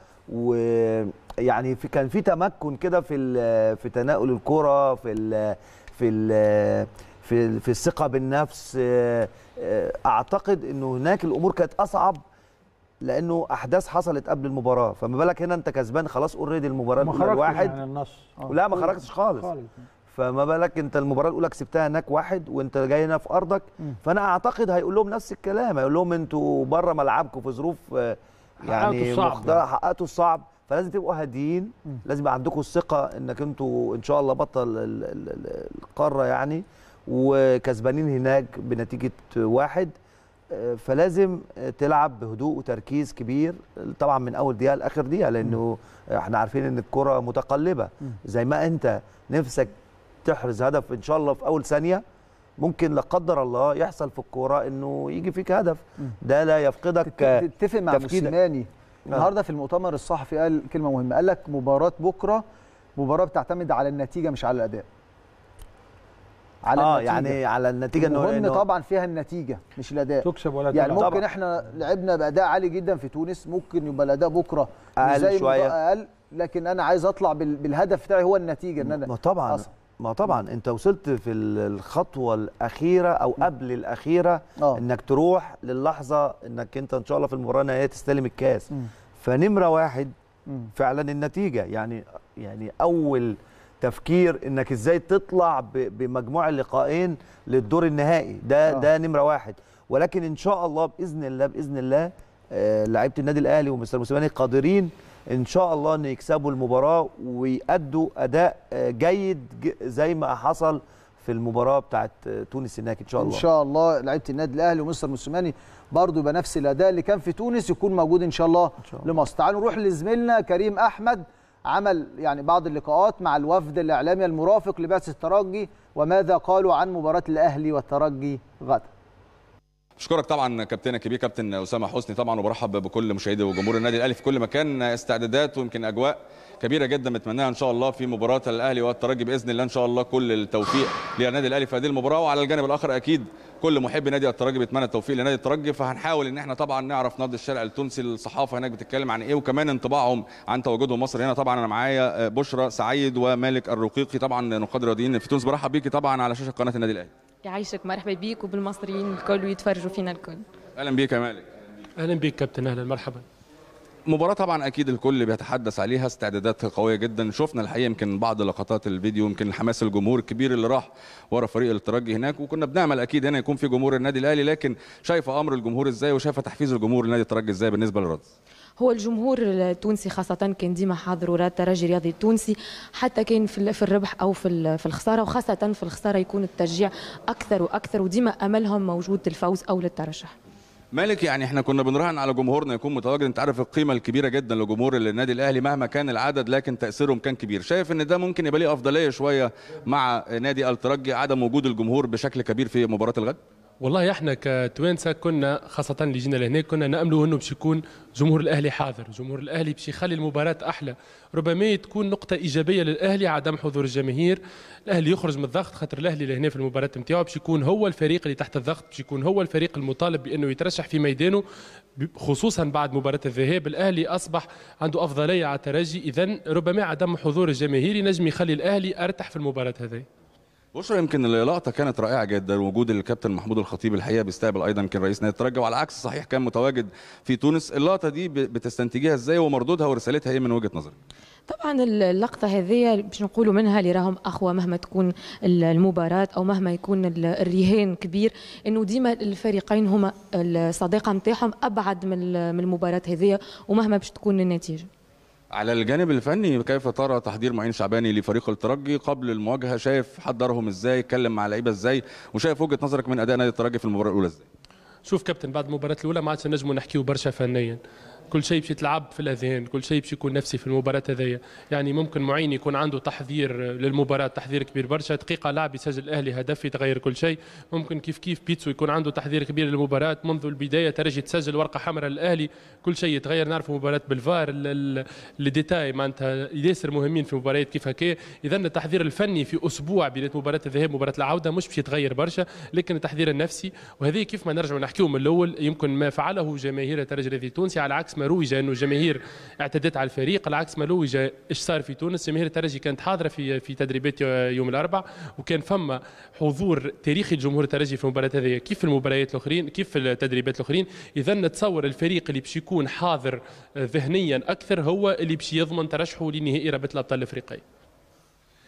ويعني في كان في تمكن كده في ال... في تناول الكره في ال... في ال... في ال... في الثقه بالنفس آه، آه، اعتقد انه هناك الامور كانت اصعب لانه احداث حصلت قبل المباراه فما بالك هنا انت كسبان خلاص اوريدي المباراه ما الاولى خرجتش الواحد عن النص لا ما خرجتش خالص خالص فما بالك انت المباراه الاولى كسبتها هناك واحد وانت جاي هنا في ارضك فانا اعتقد هيقول لهم نفس الكلام هيقول لهم انتوا بره ملعبكم في ظروف آه، يعني حققتوا الصعب. مختلفة، حققتوا الصعب فلازم تبقوا هاديين لازم يبقى عندكم الثقه انك انتوا ان شاء الله بطل ال- ال- ال- القاره يعني وكسبانين هناك بنتيجه واحد آه، فلازم آه، تلعب بهدوء وتركيز كبير طبعا من اول دقيقه لاخر دقيقه لانه احنا عارفين ان الكره متقلبه زي ما انت نفسك تحرز هدف ان شاء الله في اول ثانيه ممكن لا قدر الله يحصل في الكوره انه يجي فيك هدف ده لا يفقدك آه، تتفق مع تفكيرك. موسيماني النهارده في المؤتمر الصحفي قال كلمه مهمه قال لك مباراه بكره مباراه بتعتمد على النتيجه مش على الاداء على اه النتيجة. يعني على النتيجه انه المهم إنه- طبعا فيها النتيجه مش الاداء تكسب ولا يعني تلعب. ممكن احنا لعبنا باداء عالي جدا في تونس ممكن يبقى الاداء بكره مش أقل زي شوية. المباراة اقل لكن انا عايز اطلع بال- بالهدف بتاعي هو النتيجه ان انا ما طبعا أصل. ما طبعا انت وصلت في ال- الخطوه الاخيره او قبل الاخيره آه. انك تروح للحظه انك انت ان شاء الله في المباراه النهائيه تستلم الكاس فنمره واحد مم. فعلا النتيجه يعني يعني اول تفكير انك ازاي تطلع ب- بمجموع اللقاءين للدور النهائي ده آه. ده نمره واحد ولكن ان شاء الله باذن الله باذن الله آه، لعيبه النادي الاهلي ومستر موسيماني قادرين ان شاء الله ان يكسبوا المباراه ويأدوا اداء آه، جيد ج- زي ما حصل في المباراه بتاعت آه، تونس هناك ان شاء الله ان شاء الله لعيبه النادي الاهلي ومستر موسيماني برضه يبقى نفس الاداء اللي كان في تونس يكون موجود ان شاء الله, شاء الله. لمصر تعالوا نروح لزميلنا كريم احمد عمل يعني بعض اللقاءات مع الوفد الاعلامي المرافق لبعثه الترجي وماذا قالوا عن مباراه الاهلي والترجي غدا اشكرك طبعا كابتن الكبير كابتن اسامه حسني طبعا وبرحب بكل مشاهدي وجمهور النادي الاهلي في كل مكان استعدادات ويمكن اجواء كبيره جدا بنتمناها ان شاء الله في مباراه الاهلي والترجي باذن الله ان شاء الله كل التوفيق للنادي الاهلي في هذه المباراه وعلى الجانب الاخر اكيد كل محب نادي الترجي بيتمنى التوفيق لنادي الترجي فهنحاول ان احنا طبعا نعرف نبض الشارع التونسي الصحافه هناك بتتكلم عن ايه وكمان انطباعهم عن تواجدهم مصر هنا طبعا انا معايا بشرى سعيد ومالك الرقيقي طبعا نقاد رياضيين في تونس برحب بيكي طبعا على شاشه قناه النادي الاهلي يعيشك مرحبا بيك وبالمصريين الكل ويتفرجوا فينا الكل اهلا بيك يا مالك اهلا بك كابتن اهلا مرحبا مباراة طبعا اكيد الكل بيتحدث عليها استعدادات قوية جدا شفنا الحقيقة يمكن بعض لقطات الفيديو يمكن حماس الجمهور الكبير اللي راح ورا فريق الترجي هناك وكنا بنعمل اكيد هنا يكون في جمهور النادي الاهلي لكن شايفه امر الجمهور ازاي وشايفه تحفيز الجمهور لنادي الترجي ازاي بالنسبة للرد هو الجمهور التونسي خاصة كان ديما حاضر وراء الترجي الرياضي التونسي حتى كان في ال- في الربح أو في ال- في الخسارة وخاصة في الخسارة يكون التشجيع أكثر وأكثر وديما أملهم موجود الفوز أو للترشح مالك يعني احنا كنا بنراهن على جمهورنا يكون متواجد انت عارف القيمه الكبيره جدا لجمهور النادي الاهلي مهما كان العدد لكن تاثيرهم كان كبير شايف ان ده ممكن يبقى ليه افضليه شويه مع نادي الترجي عدم وجود الجمهور بشكل كبير في مباراه الغد والله احنا كتوانسه كنا خاصه اللي جينا لهنا كنا ناملوا انه باش يكون جمهور الاهلي حاضر جمهور الاهلي باش يخلي المباراه احلى ربما تكون نقطه ايجابيه للاهلي عدم حضور الجماهير الاهلي يخرج من الضغط خاطر الاهلي لهنا في المباراه نتاعو باش يكون هو الفريق اللي تحت الضغط باش يكون هو الفريق المطالب بانه يترشح في ميدانه خصوصا بعد مباراه الذهاب الاهلي اصبح عنده افضليه على الترجي اذا ربما عدم حضور الجماهير ينجم يخلي الاهلي ارتح في المباراه هذه بشرى يمكن اللقطه كانت رائعه جدا وجود الكابتن محمود الخطيب الحقيقه بيستقبل ايضا كان رئيس نادي الترجي وعلى عكس صحيح كان متواجد في تونس اللقطه دي ب- بتستنتجيها ازاي ومردودها ورسالتها ايه من وجهه نظرك طبعا اللقطة هذه باش نقولوا منها اللي راهم أقوى مهما تكون المباراة أو مهما يكون ال- الرهان كبير إنه ديما الفريقين هما الصداقة نتاعهم أبعد من ال- من المباراة هذه ومهما باش تكون النتيجة على الجانب الفني كيف ترى تحضير معين شعباني لفريق الترجي قبل المواجهه شايف حضرهم ازاي اتكلم مع اللعيبه ازاي وشايف وجهه نظرك من اداء نادي الترجي في المباراه الاولى ازاي شوف كابتن بعد المباراة الأولى ما عادش نجموا نحكيو برشا فنيا كل شيء باش يتلعب في الاذهان كل شيء باش يكون نفسي في المباراه هذيا يعني ممكن معين يكون عنده تحضير للمباراه تحضير كبير برشا دقيقه لاعب يسجل الاهلي هدف يتغير كل شيء ممكن كيف كيف بيتسو يكون عنده تحضير كبير للمباراه منذ البدايه ترجي تسجل ورقه حمراء للاهلي كل شيء يتغير نعرف مباراه بالفار الديتاي معناتها ياسر مهمين في مباريات كيف هكا اذا التحضير الفني في اسبوع بدايه مباراه الذهاب مباراه العوده مش باش يتغير برشا لكن التحضير النفسي وهذه كيف ما نرجع نحكيو من الاول يمكن ما فعله جماهير الترجي الرياضي التونسي على عكس ما روج انه الجماهير اعتدت على الفريق على عكس ما روج ايش صار في تونس جماهير الترجي كانت حاضره في في تدريبات يوم الاربعاء وكان فما حضور تاريخي لجمهور الترجي في المباراه هذه كيف في المباريات الاخرين كيف في التدريبات الاخرين اذا نتصور الفريق اللي باش يكون حاضر ذهنيا اكثر هو اللي باش يضمن ترشحه لنهائي رابطه الابطال الافريقيه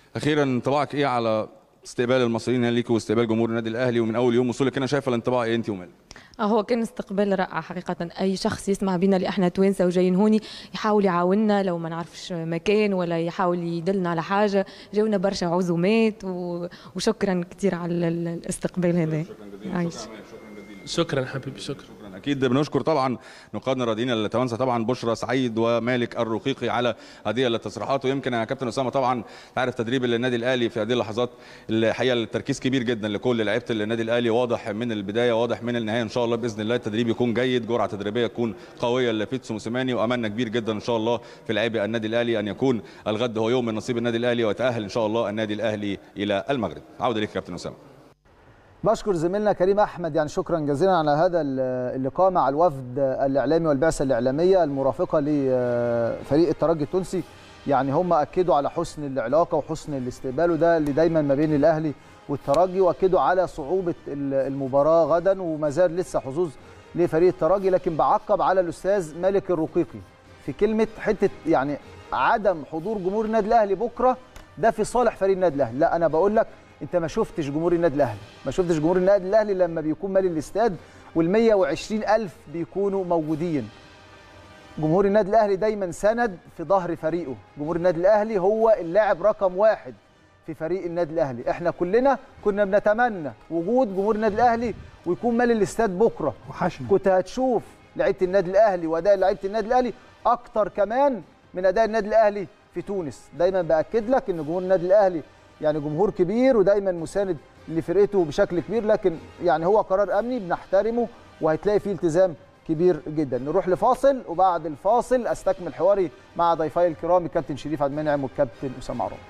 اخيرا انطباعك ايه على استقبال المصريين هنا ليك واستقبال جمهور النادي الاهلي ومن اول يوم وصولك هنا شايفه الانطباع ايه انت ومال آه، هو كان استقبال رائع حقيقة أي شخص يسمع بينا اللي احنا توانسة وجايين هوني يحاول يعاوننا لو ما نعرفش مكان ولا يحاول يدلنا على حاجة جاونا برشا عزومات و... وشكرا كثير على ال- الاستقبال هذا عايش شكرا حبيبي شكرا اكيد بنشكر طبعا نقادنا الرياضيين التوانسه طبعا بشرى سعيد ومالك الرقيقي على هذه التصريحات ويمكن يا كابتن اسامه طبعا تعرف تدريب النادي الاهلي في هذه اللحظات الحقيقه التركيز كبير جدا لكل لعيبه النادي الاهلي واضح من البدايه واضح من النهايه ان شاء الله باذن الله التدريب يكون جيد جرعه تدريبيه تكون قويه لبيتسو موسيماني واملنا كبير جدا ان شاء الله في لاعبي النادي الاهلي ان يكون الغد هو يوم من نصيب النادي الاهلي ويتاهل ان شاء الله النادي الاهلي الى المغرب عوده ليك كابتن اسامه بشكر زميلنا كريم احمد يعني شكرا جزيلا على هذا اللقاء مع الوفد الاعلامي والبعثه الاعلاميه المرافقه لفريق الترجي التونسي يعني هم اكدوا على حسن العلاقه وحسن الاستقبال وده اللي دايما ما بين الاهلي والترجي واكدوا على صعوبه المباراه غدا وما زال لسه حظوظ لفريق الترجي لكن بعقب على الاستاذ مالك الرقيقي في كلمه حته يعني عدم حضور جمهور النادي الاهلي بكره ده في صالح فريق النادي الاهلي لا انا بقول لك انت ما شفتش جمهور النادي الاهلي ما شفتش جمهور النادي الاهلي لما بيكون مالي الاستاد وال 120 الف بيكونوا موجودين جمهور النادي الاهلي دايما سند في ظهر فريقه جمهور النادي الاهلي هو اللاعب رقم واحد في فريق النادي الاهلي احنا كلنا كنا بنتمنى وجود جمهور النادي الاهلي ويكون مالي الاستاد بكره وحشنا كنت هتشوف لعيبه النادي الاهلي واداء لعيبه النادي الاهلي اكتر كمان من اداء النادي الاهلي في تونس دايما باكد لك ان جمهور النادي الاهلي يعني جمهور كبير ودايما مساند لفرقته بشكل كبير لكن يعني هو قرار امني بنحترمه وهتلاقي فيه التزام كبير جدا نروح لفاصل وبعد الفاصل استكمل حواري مع ضيفي الكرام الكابتن شريف عبد المنعم والكابتن اسامه عرام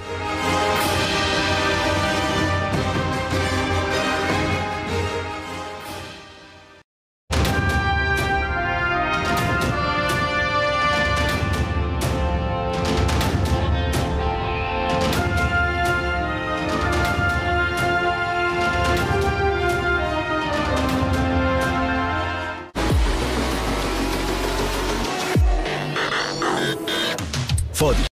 فاضي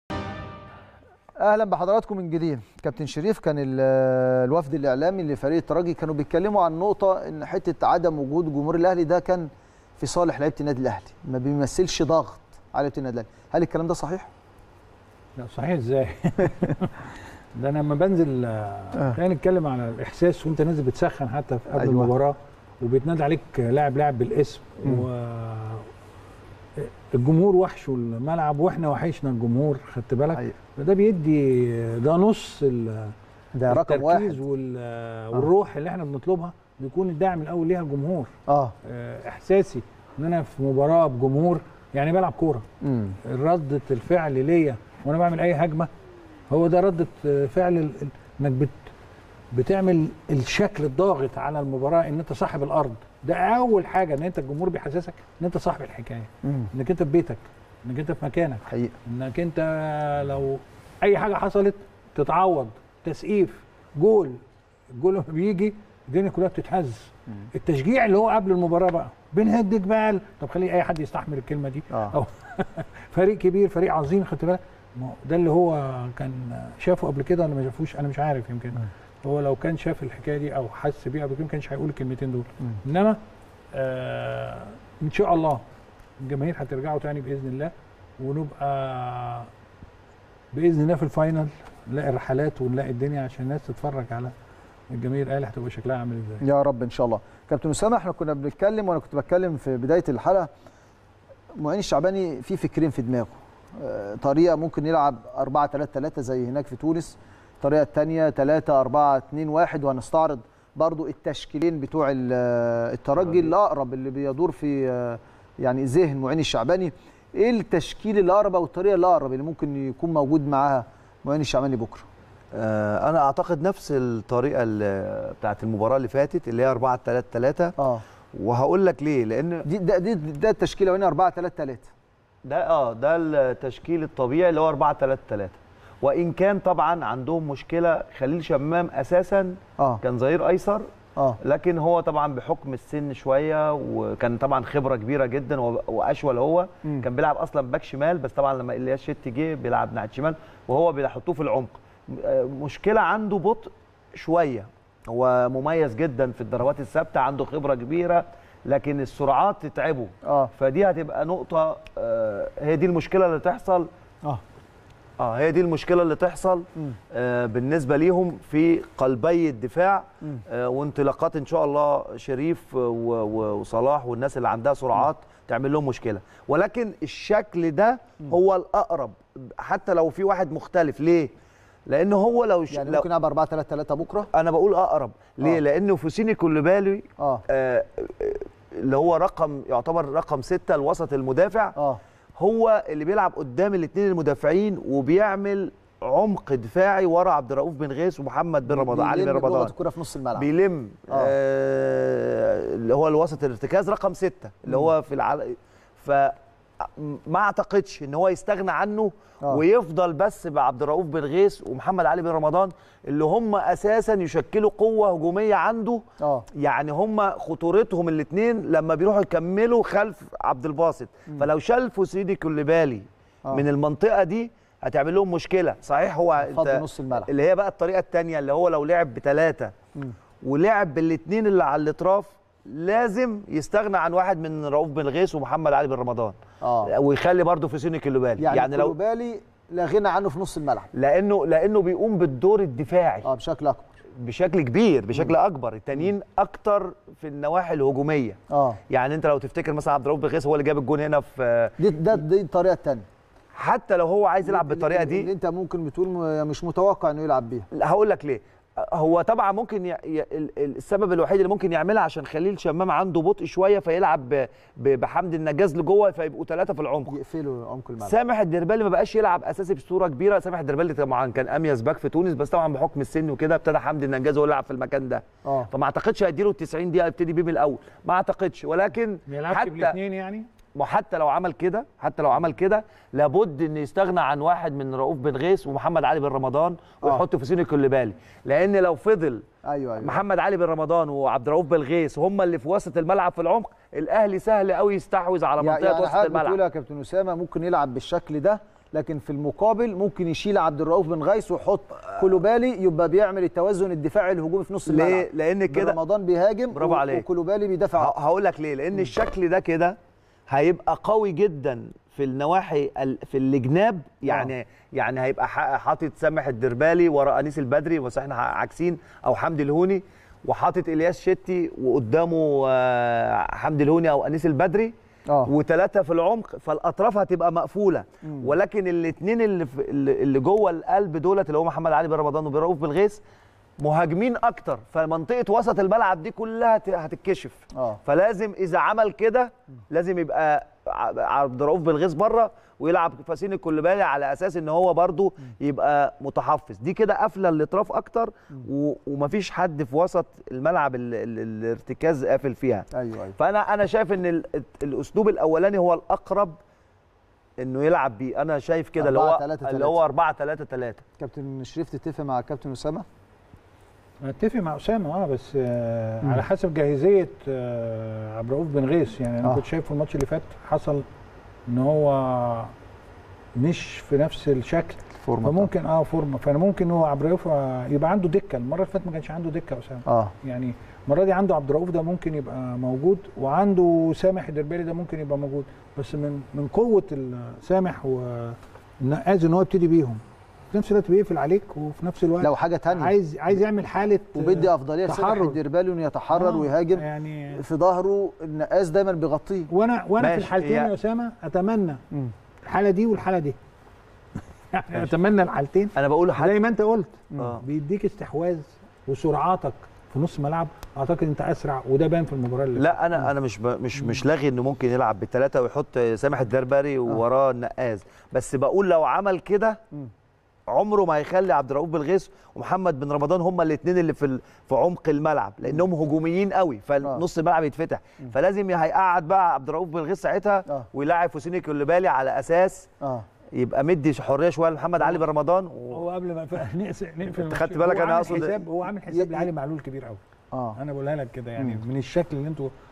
اهلا بحضراتكم من جديد كابتن شريف كان الوفد الاعلامي لفريق الترجي كانوا بيتكلموا عن نقطه ان حته عدم وجود جمهور الاهلي ده كان في صالح لعيبه النادي الاهلي ما بيمثلش ضغط على لعيبه النادي الاهلي هل الكلام ده صحيح لا صحيح ازاي ده انا لما بنزل خلينا نتكلم على الاحساس وانت نازل بتسخن حتى في قبل أيوة. المباراه وبيتنادى عليك لاعب لاعب بالاسم و الجمهور وحشه الملعب واحنا وحشنا الجمهور خدت بالك أيوة. ده بيدي ده نص ال ده رقم التركيز واحد وال والروح اللي احنا بنطلبها بيكون الدعم الاول ليها الجمهور اه آه، احساسي ان انا في مباراه بجمهور يعني بلعب كوره امم ردة الفعل ليا وانا بعمل اي هجمه هو ده ردة فعل ال- ال- انك بت بتعمل الشكل الضاغط على المباراه ان انت صاحب الارض ده اول حاجه ان انت الجمهور بيحسسك ان انت صاحب الحكايه امم انك انت في بيتك انك انت في مكانك حقيقه انك انت لو اي حاجه حصلت تتعوض تسقيف جول الجول لما بيجي الدنيا كلها بتتهز التشجيع اللي هو قبل المباراه بقى بنهد جبال طب خلي اي حد يستحمل الكلمه دي آه. او فريق كبير فريق عظيم خدت بالك ما هو ده اللي هو كان شافه قبل كده ولا ما شافوش انا مش عارف يمكن هو لو كان شاف الحكايه دي او حس بيها قبل كده ما كانش هيقول الكلمتين دول انما آه ان شاء الله الجماهير هترجعوا تاني باذن الله ونبقى باذن الله في الفاينل نلاقي الرحلات ونلاقي الدنيا عشان الناس تتفرج على الجماهير الاهلي هتبقى شكلها عامل ازاي يا رب ان شاء الله كابتن اسامه احنا كنا بنتكلم وانا كنت بتكلم في بدايه الحلقه معين الشعباني في فكرين في دماغه آه، طريقه ممكن يلعب 4 3 3 زي هناك في تونس الطريقه الثانيه 3 4 2 1 وهنستعرض برضو التشكيلين بتوع ال- آه، الترجي الاقرب اللي بيدور في آه، يعني ذهن معين الشعباني ايه التشكيل الاقرب او الطريقه الاقرب اللي ممكن يكون موجود معاها معين الشعباني بكره آه، انا اعتقد نفس الطريقه اللي بتاعت المباراه اللي فاتت اللي هي 4 3 3 اه وهقول لك ليه لان دي ده دي ده التشكيل الاولاني 4 3 3 ده اه ده التشكيل الطبيعي اللي هو 4 3 3 وان كان طبعا عندهم مشكله خليل شمام اساسا اه كان ظهير ايسر اه لكن هو طبعا بحكم السن شويه وكان طبعا خبره كبيره جدا و- واشول هو مم. كان بيلعب اصلا باك شمال بس طبعا لما الياس شتي جه بيلعب ناحيه شمال وهو بيحطوه في العمق آه، مشكله عنده بطء شويه هو مميز جدا في الضربات الثابته عنده خبره كبيره لكن السرعات تتعبه اه فدي هتبقى نقطه آه، هي دي المشكله اللي تحصل اه اه هي دي المشكله اللي تحصل آه بالنسبه ليهم في قلبي الدفاع مم. آه وانطلاقات ان شاء الله شريف و- و- وصلاح والناس اللي عندها سرعات تعمل لهم مشكله ولكن الشكل ده هو الاقرب حتى لو في واحد مختلف ليه لان هو لو ش... يعني لو ممكن يلعب 4 3 3 بكره انا بقول اقرب ليه آه. آه. لانه فوسيني كوليبالي اه آه آه، اللي هو رقم يعتبر رقم ستة الوسط المدافع اه هو اللي بيلعب قدام الاثنين المدافعين وبيعمل عمق دفاعي ورا عبد الرؤوف بن غيث ومحمد بن رمضان علي بن بيلم بلغة رمضان الكرة في نص الملعب بيلم آه. آه اللي هو الوسط الارتكاز رقم ستة اللي هو في العل... ف ما اعتقدش ان هو يستغنى عنه آه. ويفضل بس بعبد الرؤوف بن غيث ومحمد علي بن رمضان اللي هم اساسا يشكلوا قوه هجوميه عنده اه يعني هم خطورتهم الاثنين لما بيروحوا يكملوا خلف عبد الباسط فلو شال فوسيدي كوليبالي آه. من المنطقه دي هتعمل لهم مشكله صحيح هو فض انت نص الملعب اللي هي بقى الطريقه الثانيه اللي هو لو لعب بثلاثه مم. ولعب بالاثنين اللي على الاطراف لازم يستغنى عن واحد من رؤوف بن غيث ومحمد علي بن رمضان اه ويخلي برضه فوسيني كوليبالي يعني, يعني لو كولوبالي لا غنى عنه في نص الملعب لانه لانه بيقوم بالدور الدفاعي اه بشكل اكبر بشكل كبير بشكل اكبر التانيين اكتر في النواحي الهجوميه اه يعني انت لو تفتكر مثلا عبد الرؤوف بن غيث هو اللي جاب الجون هنا في دي ده دي الطريقه الثانيه حتى لو هو عايز يلعب بالطريقه اللي دي انت ممكن بتقول م- مش متوقع انه يلعب بيها لا، هقول لك ليه هو طبعا ممكن ي... ي... ال- ال- السبب الوحيد اللي ممكن يعملها عشان خليل شمام عنده بطء شويه فيلعب ب... ب... بحمد النجاز لجوه فيبقوا ثلاثه في العمق يقفلوا عمق الملعب سامح الدربالي ما بقاش يلعب اساسي بصوره كبيره سامح الدربالي طبعا كان اميز باك في تونس بس طبعا بحكم السن وكده ابتدى حمدي النجاز هو اللي يلعب في المكان ده اه فما اعتقدش هيديله ال 90 دقيقه يبتدي بيه من الاول ما اعتقدش ولكن ما يلعبش حتى بالاثنين يعني وحتى لو عمل كده حتى لو عمل كده لابد ان يستغنى عن واحد من رؤوف بن غيث ومحمد علي بن رمضان ويحط فوسيني كوليبالي لان لو فضل ايوه ايوه محمد علي بن رمضان وعبد الرؤوف بن غيث هم اللي في وسط الملعب في العمق الاهلي سهل قوي يستحوذ على يعني منطقه وسط حضرتك بتقول الملعب يا كابتن اسامه ممكن يلعب بالشكل ده لكن في المقابل ممكن يشيل عبد الرؤوف بن غيث ويحط كولوبالي يبقى بيعمل التوازن الدفاعي الهجومي في نص الملعب ليه لان كده رمضان بيهاجم برافو و- عليك. وكولوبالي بيدافع ه- هقول لك ليه لان الشكل ده كده هيبقى قوي جدا في النواحي ال- في الجناب يعني يعني هيبقى ح- حاطط سامح الدربالي ورا انيس البدري بس احنا عاكسين او حمدي الهوني وحاطط الياس شتي وقدامه آه، حمدي الهوني او انيس البدري اه وثلاثه في العمق فالاطراف هتبقى مقفوله مم. ولكن الاثنين اللي في اللي اللي جوه القلب دولت اللي هو محمد علي بن رمضان وبرؤوف بالغيث مهاجمين اكتر فمنطقه وسط الملعب دي كلها هت- هتتكشف اه فلازم اذا عمل كده لازم يبقى ع- عبد الرؤوف بالغيث بره ويلعب فاسين الكوليبالي على اساس ان هو برضو يبقى متحفظ دي كده قافله الاطراف اكتر و- ومفيش حد في وسط الملعب ال- ال- الارتكاز قافل فيها ايوه ايوه فانا انا شايف ان ال- الاسلوب الاولاني هو الاقرب انه يلعب بيه انا شايف كده اللي أربعة هو تلاتة اللي تلاتة. هو 4 3 3 كابتن شريف تتفق مع كابتن اسامه اتفق مع اسامه اه بس آه مم. على حسب جاهزيه آه عبد الرؤوف بن غيث يعني انا آه. كنت شايف في الماتش اللي فات حصل ان هو مش في نفس الشكل فورمه فممكن اه فورمه فانا ممكن هو عبد الرؤوف آه، يبقى عنده دكه المره اللي فاتت ما كانش عنده دكه يا اسامه اه يعني المره دي عنده عبد الرؤوف ده ممكن يبقى موجود وعنده سامح الدربالي ده ممكن يبقى موجود بس من من قوه ال- سامح والنقاز ان هو يبتدي بيهم في نفس الوقت بيقفل عليك وفي نفس الوقت لو حاجه تانية عايز عايز يعمل حاله وبيدي افضليه لسامح تحرر. الدربالي انه يتحرر آه، ويهاجم يعني في ظهره النقاس دايما بيغطيه وانا وانا في ماشي، الحالتين هي- يا اسامه اتمنى مم. الحاله دي والحاله دي يعني اتمنى الحالتين انا بقول زي ما انت قلت آه. بيديك استحواذ وسرعاتك في نص ملعب اعتقد انت اسرع وده بان في المباراه اللي لا انا انا مش ب... مش مش لاغي انه ممكن يلعب بالثلاثه ويحط سامح الدربري ووراه النقاز بس بقول لو عمل كده مم. عمره ما هيخلي عبد الرؤوف بالغيث ومحمد بن رمضان هما الاثنين اللي في ال... في عمق الملعب لانهم هجوميين قوي فنص الملعب يتفتح فلازم هيقعد بقى عبد الرؤوف بالغيث ساعتها آه. ويلاعب فوسيني كوليبالي على اساس اه يبقى مدي حريه شويه لمحمد علي بن رمضان و... هو قبل ما ف- نقفل نقفل أنت خدت الماتش، بالك هو أنا عامل أقصد- حساب هو عامل حساب ي- لعلي معلول كبير قوي اه انا بقولها لك كده يعني مم. من الشكل اللي انتوا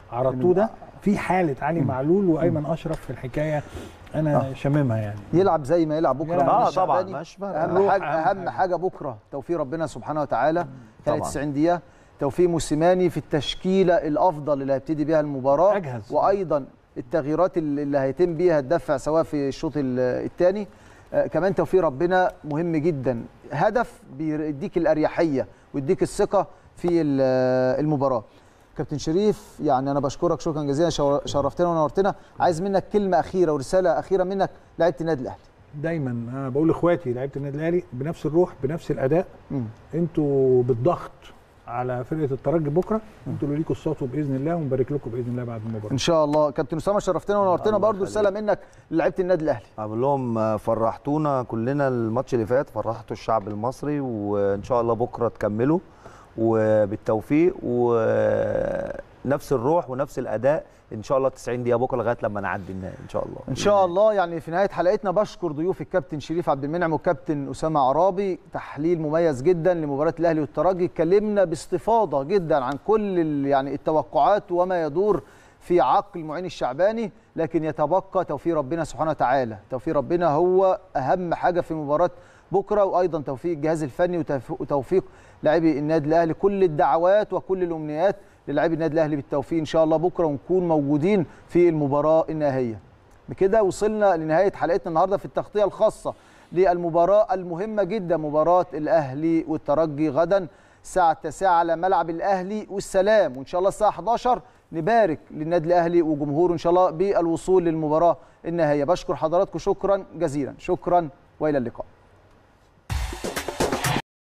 عرضتوه ده في حاله علي معلول وايمن اشرف في الحكايه انا آه. شاممها يعني يلعب زي ما يلعب بكره يلعب. مع آه، طبعاً، الشعباني. مش فارق. اهم روح حاجه أهم اهم حاجه بكره توفيق ربنا سبحانه وتعالى كانت طبعاً. 90 دقيقه توفيق موسيماني في التشكيله الافضل اللي هيبتدي بيها المباراه أجهز. وايضا التغييرات اللي اللي هيتم بيها الدفع سواء في الشوط الثاني آه كمان توفيق ربنا مهم جدا هدف بيديك الاريحيه ويديك الثقه في ال- آه، المباراه كابتن شريف يعني انا بشكرك شكرا جزيلا شو- شرفتنا ونورتنا عايز منك كلمه اخيره ورساله اخيره منك لعيبه النادي الاهلي دايما انا بقول لاخواتي لعيبه النادي الاهلي بنفس الروح بنفس الاداء مم. انتوا بالضغط على فرقه الترجي بكره انتوا اللي ليكوا الصوت باذن الله ونبارك لكم باذن الله بعد المباراه ان شاء الله كابتن اسامه شرفتنا ونورتنا الله برضو رساله منك لعيبه النادي الاهلي اقول لهم آه، فرحتونا كلنا الماتش اللي فات فرحتوا الشعب المصري وان شاء الله بكره تكملوا وبالتوفيق ونفس الروح ونفس الاداء ان شاء الله 90 دقيقه بكره لغايه لما نعدي النهائي ان شاء الله ان شاء الله يعني في نهايه حلقتنا بشكر ضيوف الكابتن شريف عبد المنعم والكابتن اسامه عرابي تحليل مميز جدا لمباراه الاهلي والترجي اتكلمنا باستفاضه جدا عن كل ال- يعني التوقعات وما يدور في عقل معين الشعباني لكن يتبقى توفيق ربنا سبحانه وتعالى توفيق ربنا هو اهم حاجه في مباراه بكره وايضا توفيق الجهاز الفني وتف- وتوفيق لاعبي النادي الاهلي كل الدعوات وكل الامنيات للاعبي النادي الاهلي بالتوفيق ان شاء الله بكره ونكون موجودين في المباراه النهائيه بكده وصلنا لنهايه حلقتنا النهارده في التغطيه الخاصه للمباراه المهمه جدا مباراه الاهلي والترجي غدا الساعه 9 على ملعب الاهلي والسلام وان شاء الله الساعه 11 نبارك للنادي الاهلي وجمهوره ان شاء الله بالوصول للمباراه النهائيه بشكر حضراتكم شكرا جزيلا شكرا والى اللقاء